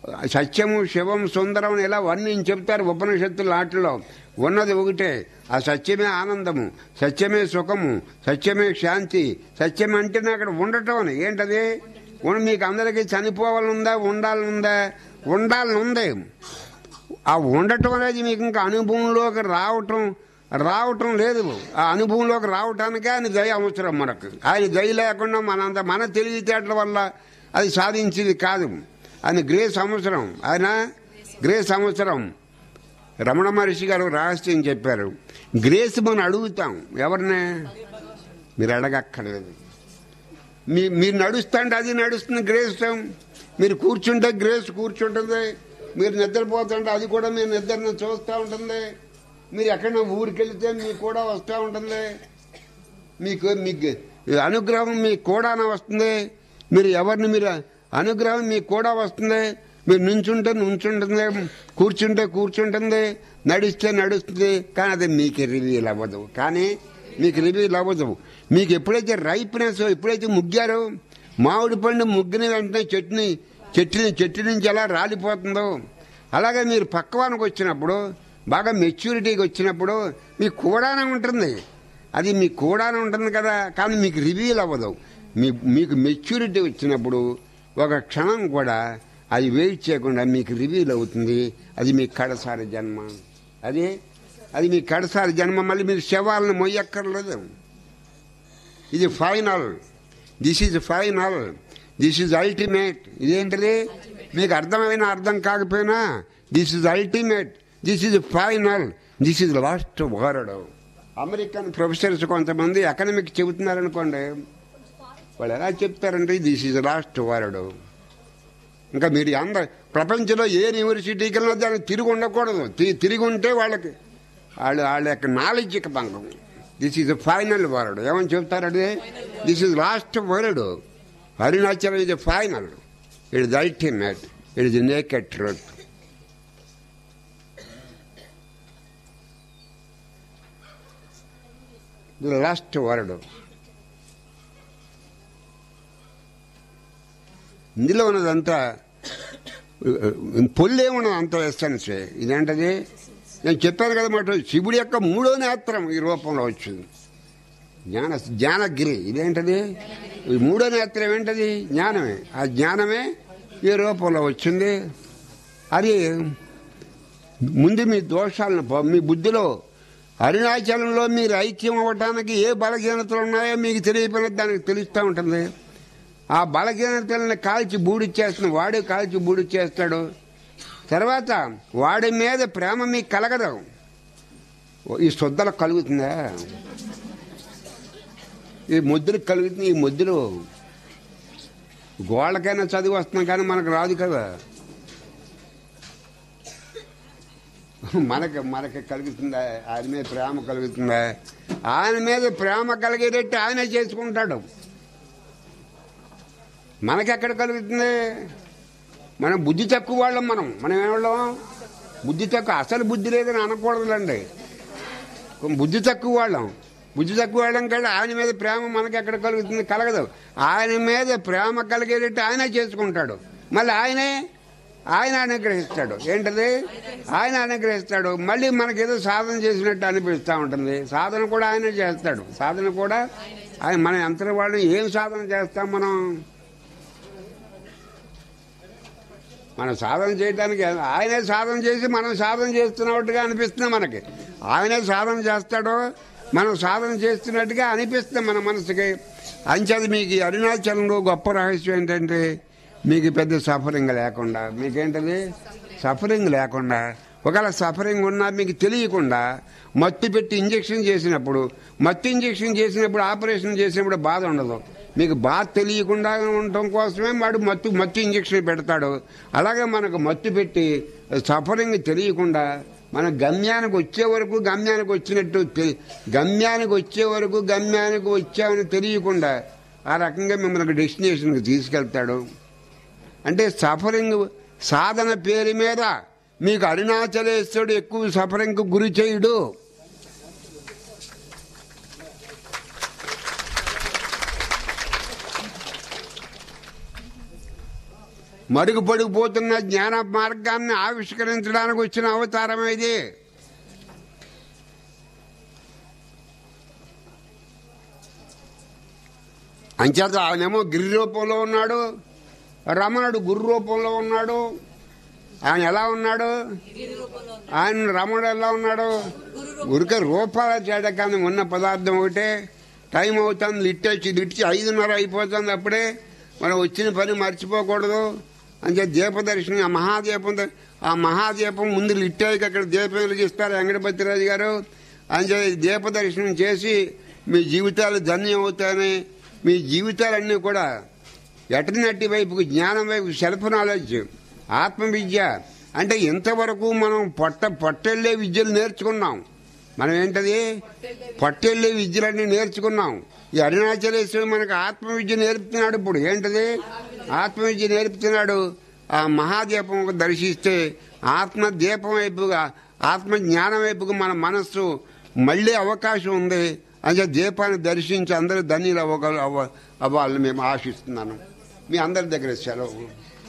సత్యము శివం సుందరం అని ఇలా వర్ణించి చెప్తారు ఉపనిషత్తుల నాటిలో ఉన్నది ఒకటే ఆ సత్యమే ఆనందము సత్యమే సుఖము సత్యమే శాంతి సత్యం అంటేనే అక్కడ ఉండటం అని ఏంటది ఉన్- మీకు అందరికీ చనిపోవాలనుందా ఉండాలనుందా ఉండాలనుంది ఆ ఉండటం అనేది మీకు ఇంకా అనుభవంలోకి రావటం రావటం లేదు ఆ అనుభవంలోకి రావటానికే ఆయన దయ అవసరం మనకు ఆయన దయ లేకుండా మనంత మన తెలివితేటల వల్ల అది సాధించేది కాదు ఆయన గ్రేస్ అవసరం ఆయన గ్రేస్ అవసరం రమణ మహర్షి గారు రహస్యం చెప్పారు గ్రేస్ మనం అడుగుతాం ఎవరినే మీరు అడగక్కర్లేదు మీ మీరు నడుస్తుంటే అది నడుస్తుంది గ్రేస్ మీరు కూర్చుంటే గ్రేస్ కూర్చుంటుంది మీరు నిద్రపోతుంటే అది కూడా మీ నిద్రను చూస్తూ ఉంటుంది మీరు ఎక్కడైనా ఊరికి వెళితే మీకు కూడా వస్తూ ఉంటుంది మీకు మీకు అనుగ్రహం మీకు కూడా వస్తుంది మీరు ఎవరిని మీరు అనుగ్రహం మీకు కూడా వస్తుంది మీరు నుంచుంటే నుంచుంటుంది కూర్చుంటే కూర్చుంటుంది నడిస్తే నడుస్తుంది కానీ అది మీకు రివీల్ అవ్వదు కానీ మీకు రివీల్ అవ్వదు మీకు ఎప్పుడైతే రైప్నెస్ ఎప్పుడైతే ముగ్గారో మామిడి పండు ముగ్గిన వెంటనే చెట్టుని చెట్టుని చెట్టు నుంచి ఎలా రాలిపోతుందో అలాగే మీరు పక్వానికి వచ్చినప్పుడు బాగా మెచ్యూరిటీకి వచ్చినప్పుడు మీకు కూడానే ఉంటుంది అది మీకు కూడానే ఉంటుంది కదా కానీ మీకు రివీల్ అవ్వదు మీ మీకు మెచ్యూరిటీ వచ్చినప్పుడు ఒక క్షణం కూడా అది వెయిట్ చేయకుండా మీకు రివీల్ అవుతుంది అది మీ కడసారి జన్మ అది అది మీ కడసారి జన్మ మళ్ళీ మీరు శవాలను మొయ్యక్కర్లేదు ఇది final this is final this is ultimate ఇదేంటిది మీకు అర్థమైన అర్థం కాకపోయినా this is ultimate this is final this is last word American professors కొంతమంది ఎకనమిక్ చెబుతున్నారనుకోండి వాళ్ళు ఎలా చెప్తారంటే దిస్ ఈజ్ లాస్ట్ వర్డ్ ఇంకా మీరు అంద ప్రపంచంలో ఏ యూనివర్సిటీకి వెళ్ళినా దానికి తిరిగి ఉండకూడదు తి- తిరిగి ఉంటే వాళ్ళకి వాళ్ళు వాళ్ళ యొక్క నాలెడ్జ్కి భంగం దిస్ ఈజ్ ఫైనల్ వర్డ్ ఏమని చెప్తారంటే this is last word Arunachalam ఇది final it is ultimate it is naked truth last word ఇందులో ఉన్నదంతా పొల్లే ఉన్నది అంత ఎస్సెన్స్ ఇదేంటది నేను చెప్పాను కదా మాట శివుడి యొక్క మూడో నేత్రం ఈ రూపంలో వచ్చింది జ్ఞాన జ్ఞానగిరి ఇదేంటది ఈ మూడో నేత్రం ఏంటది జ్ఞానమే ఆ జ్ఞానమే ఈ రూపంలో వచ్చింది అది ముందు మీ దోషాలను పో- మీ బుద్ధిలో అరుణాచలంలో మీరు ఐక్యం అవ్వటానికి ఏ బలహీనతలు ఉన్నాయో మీకు తెలియపోయినది దానికి తెలుస్తూ ఉంటుంది ఆ బలహీనతలను కాల్చి బూడిచ్చేస్తున్న వాడు కాల్చి బూడిచ్చేస్తాడు తర్వాత వాడి మీద ప్రేమ మీకు కలగదు ఓ, ఈ శుద్ధలకు కలుగుతుందా ఈ ముద్దులకు కలుగుతుంది ఈ ముద్దులు గోళ్ళకైనా చదివి వస్తున్నాం కానీ మనకు రాదు కదా మనకి మనకి కలుగుతుందా ఆయన మీద ప్రేమ కలుగుతుందా ఆయన మీద ప్రేమ కలిగేటట్టు ఆయనే చేసుకుంటాడు మనకెక్కడ కలుగుతుంది మనం బుద్ధి తక్కువ వాళ్ళం మనం మనం ఏవాళ్ళం బుద్ధి తక్కువ అసలు బుద్ధి లేదని అనకూడదులండి కొంచెం బుద్ధి తక్కువ వాళ్ళం బుద్ధి తక్కువ వాళ్ళం కదా ఆయన మీద ప్రేమ మనకి ఎక్కడ కలుగుతుంది కలగదు ఆయన మీద ప్రేమ కలిగేటట్టు ఆయనే చేసుకుంటాడు మళ్ళీ ఆయనే ఆయన అనుగ్రహిస్తాడు ఏంటది ఆయన అనుగ్రహిస్తాడు మళ్ళీ మనకేదో సాధన చేసినట్టు అనిపిస్తూ ఉంటుంది సాధన కూడా ఆయనే చేస్తాడు సాధన కూడా ఆయన మనం ఎంత వాళ్ళు ఏం సాధన చేస్తాం మనం మనం సాధన చేయడానికి ఆయనే సాధన చేసి మనం సాధన చేస్తున్నట్టుగా అనిపిస్తుంది మనకి ఆయనే సాధన చేస్తాడో మనం సాధన చేస్తున్నట్టుగా అనిపిస్తుంది మన మనసుకి అంచేది మీకు ఈ అరుణాచలంలో గొప్ప రహస్యం ఏంటంటే మీకు పెద్ద సఫరింగ్ లేకుండా మీకేంటది సఫరింగ్ లేకుండా ఒకవేళ సఫరింగ్ ఉన్నా మీకు తెలియకుండా మత్తు పెట్టి ఇంజెక్షన్ చేసినప్పుడు మత్తు ఇంజెక్షన్ చేసినప్పుడు ఆపరేషన్ చేసినప్పుడు బాధ ఉండదు మీకు బాధ తెలియకుండా ఉండటం కోసమే వాడు మత్తు మత్తు ఇంజెక్షన్ పెడతాడు అలాగే మనకు మత్తు పెట్టి సఫరింగ్ తెలియకుండా మన గమ్యానికి వచ్చే వరకు గమ్యానికి వచ్చినట్టు తె- గమ్యానికి వచ్చే వరకు గమ్యానికి వచ్చామని తెలియకుండా ఆ రకంగా మిమ్మల్ని డెస్టినేషన్కి తీసుకెళ్తాడు అంటే సఫరింగ్ సాధన పేరు మీద మీకు అరుణాచలేశ్వరుడు ఎక్కువ సఫరింగ్ గురి చేయుడు మరుగుపడిపోతున్న జ్ఞాన మార్గాన్ని ఆవిష్కరించడానికి వచ్చిన అవతారం ఇది అంచేత ఆయనేమో గిరి రూపంలో ఉన్నాడు రమణుడు గురు రూపంలో ఉన్నాడు ఆయన ఎలా ఉన్నాడు ఆయన రమణుడు ఎలా ఉన్నాడు గురికే రూపాల చేట కానీ ఉన్న పదార్థం ఒకటే టైం అవుతుంది లిట్టొచ్చి లిట్టి ఐదున్నర అయిపోతుంది అప్పుడే మనం వచ్చిన పని మర్చిపోకూడదు అంటే దీపదర్శనం ఆ మహాదీపం ద- ఆ మహాదీపం ముందు లిట్టాయికి అక్కడ దీపం వెలిగిస్తారు వెంకటపతిరాజు గారు అంటే దీపదర్శనం చేసి మీ జీవితాలు ధన్యం అవుతాయని మీ జీవితాలన్నీ కూడా ఎటనట్టి వైపుకు జ్ఞానం వైపు సెల్ఫ్ నాలెడ్జ్ ఆత్మ విద్య అంటే ఇంతవరకు మనం పొట్ట పొట్టెళ్ళే విద్యలు నేర్చుకున్నాం మనం ఏంటది పొట్టెళ్ళే విద్యలన్నీ నేర్చుకున్నాం ఈ అరుణాచలేశ్వరుడు మనకు ఆత్మ విద్య నేర్పుతున్నాడు ఇప్పుడు ఏంటది ఆత్మ విద్య నేర్పుతున్నాడు ఆ మహాదీపం దర్శిస్తే ఆత్మ దీపం వైపుగా ఆత్మ జ్ఞానం వైపుగా మన మనస్సు మళ్ళీ అవకాశం ఉంది అంటే దీపాన్ని దర్శించి అందరూ ధన్యులు అవ్వగల అవ్వ అవ్వాలని మేము ఆశిస్తున్నాను మీ అందరి దగ్గర సెలవు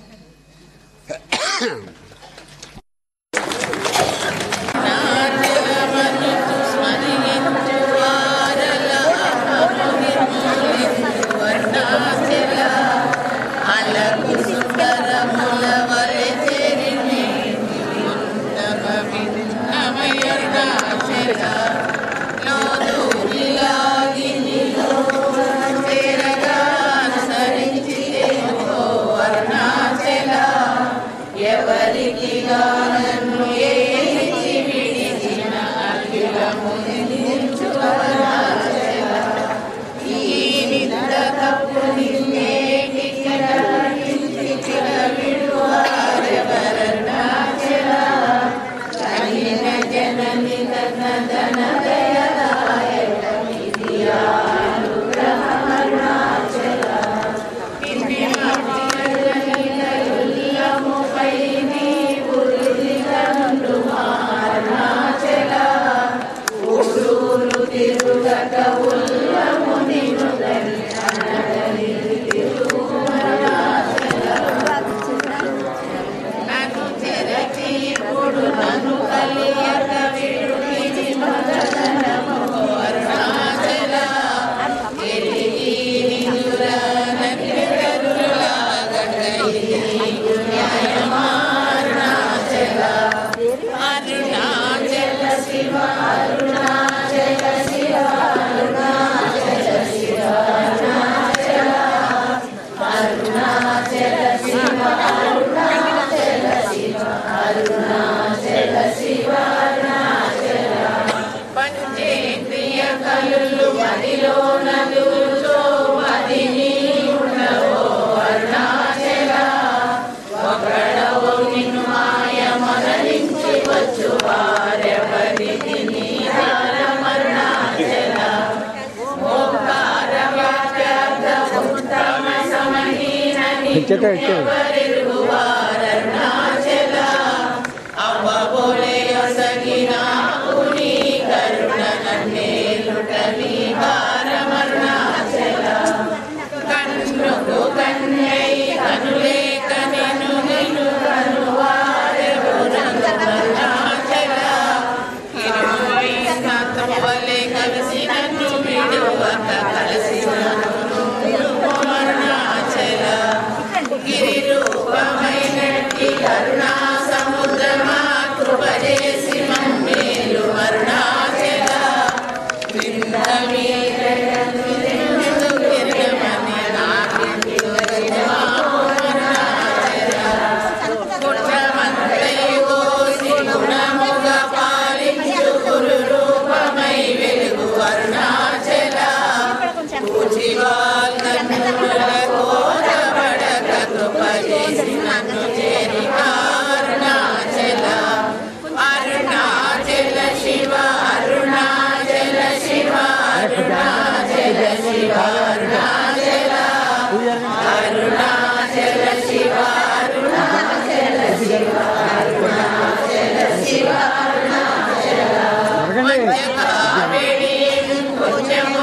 ఇచ్చేట ఇచ్చే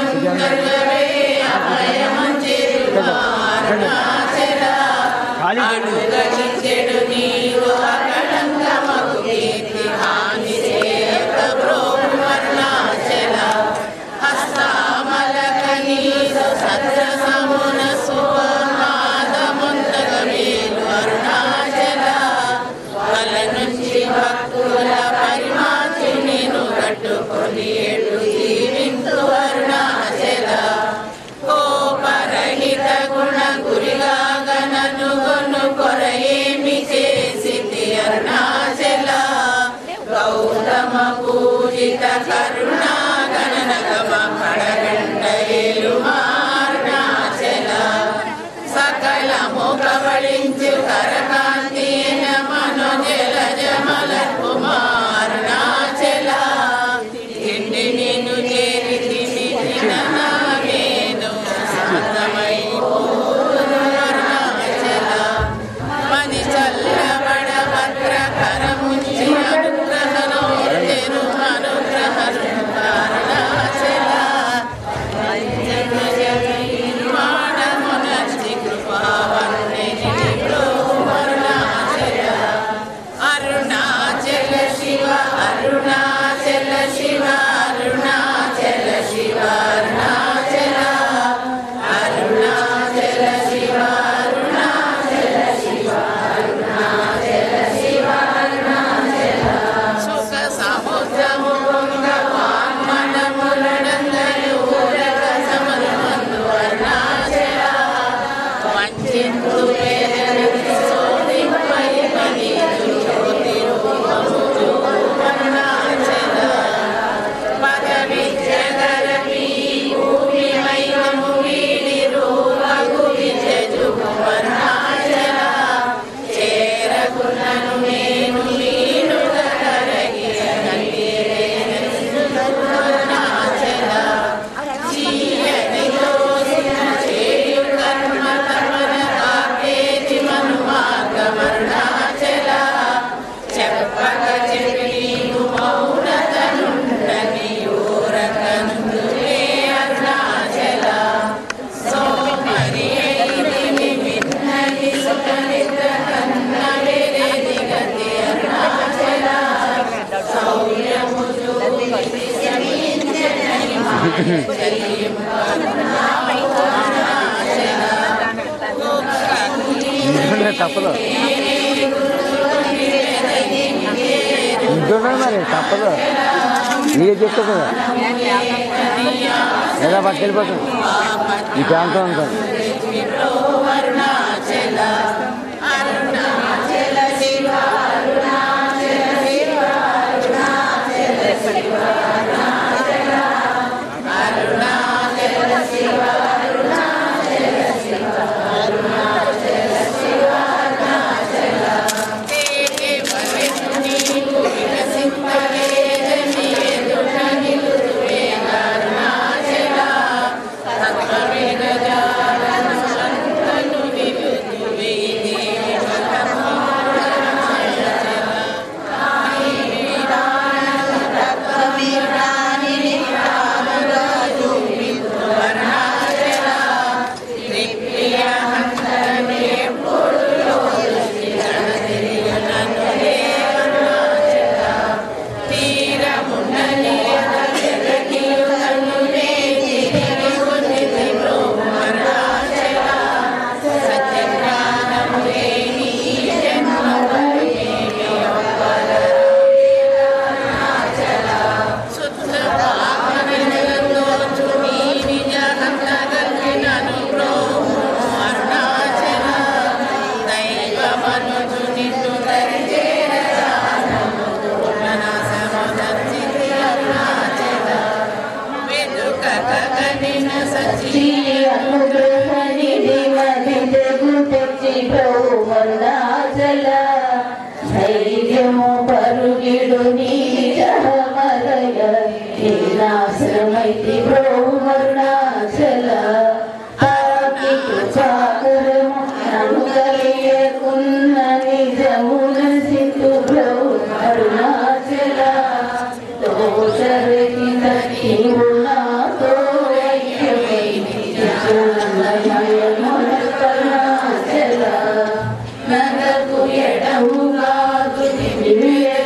ఖాళీ అడుగలిచెడు నీరు అకళంకమగు కీర్తి హాని చేయక బ్రోమరుణాచల హస్తామలక నీరు సత్రసమున సువర్ణాదముందగ మేలు అరుణాచల వల నుంచి భక్తుల పరిమాచి నేను కట్టుకొని ఏడు జీవింతు అరుణాచల ఓ పరహిత గుణ గురిగా గనను గొను కొరయేమి చేసింది అరుణాచల గౌతమ పూజిత కరుణా గణన గమ కడగండ అరుణాచల సకల ముఖబడించు కరకాంతి మనోజల జమల కుమారుణాచల తిండి నేను చేరి తిని తిననాగేను శాంతమై అరుణాచల మది చల్లబడ భద్ర కరముంచి అనుగ్రహను తెరు అనుగ్రహను అరుణాచల నిర్మాణమునర్చి కృపావన్నే అరుణాచల అరుణాచల శివ అరుణాచల శివ అరుణాచల శివ అరుణాచల అరుణాచల శివ అరుణాచల శివ అరుణాచల శివ అరుణాచల సుఖ సముద్రము పొంగ వాన్మనములనందరు ఊరక సమరమందు అరుణాచల వంచింతు వేదనకి శోధింపై పనిదు జ్యోతి రూపము అరుణాచల పదవి జగరమి భూమి మైనము వీడి రూపగు విజయుగు అరుణాచల చేరకున్నను నేను మీనుగా కరగి అరుణాచల చీయని దోసిన చేయు కర్మ తమన కాకేతి మను మార్గమరుణాచల చెప్పక చెప్పి నీవు మౌనతనుండని ఊరకనుందులే అరుణాచల సోమరి అయిదివి విన్నది సుఖనిత కన్న వేరేది గతి అరుణాచల సౌర్యము చూపి శమించని మాంచల్యం తప్పదు ఇంటున్నాడు మరి తప్పదు నీకే చెప్తా కదా ఎలా పట్టుకెళ్ళిపోతుంది ఈ ప్రాంతం ఉంటుంది అరుణాచల అరుణాచల శివ అరుణాచల శివ అరుణాచల శివ అరుణాచల అరుణాచల శివ అరుణాచల శివ అరుణాచల శివ అరుణాచల తేజే వరెను నీకు వికసింపలేదని ఎదుట నిలుతువే అరుణాచల తత్వవేద జాలను సంతను నిలుతువే శ్రీ అనుగ్రహని దేవని జగు తెచ్చి ప్రభువరుణాచల ధైర్యము పరుగిడు నీ జహమలయ నీనాశ్రమైతి ప్రభువరుణాచల ఆకి కృపాకరము నన్ను కలియకున్న నిజమున సిద్ధు ప్రభు అరుణాచల దోషరహిత నీవు నాతో ఐక్యమై నిత్యమయ కరుణాచల మనకు ఎడము కాదు దివ్య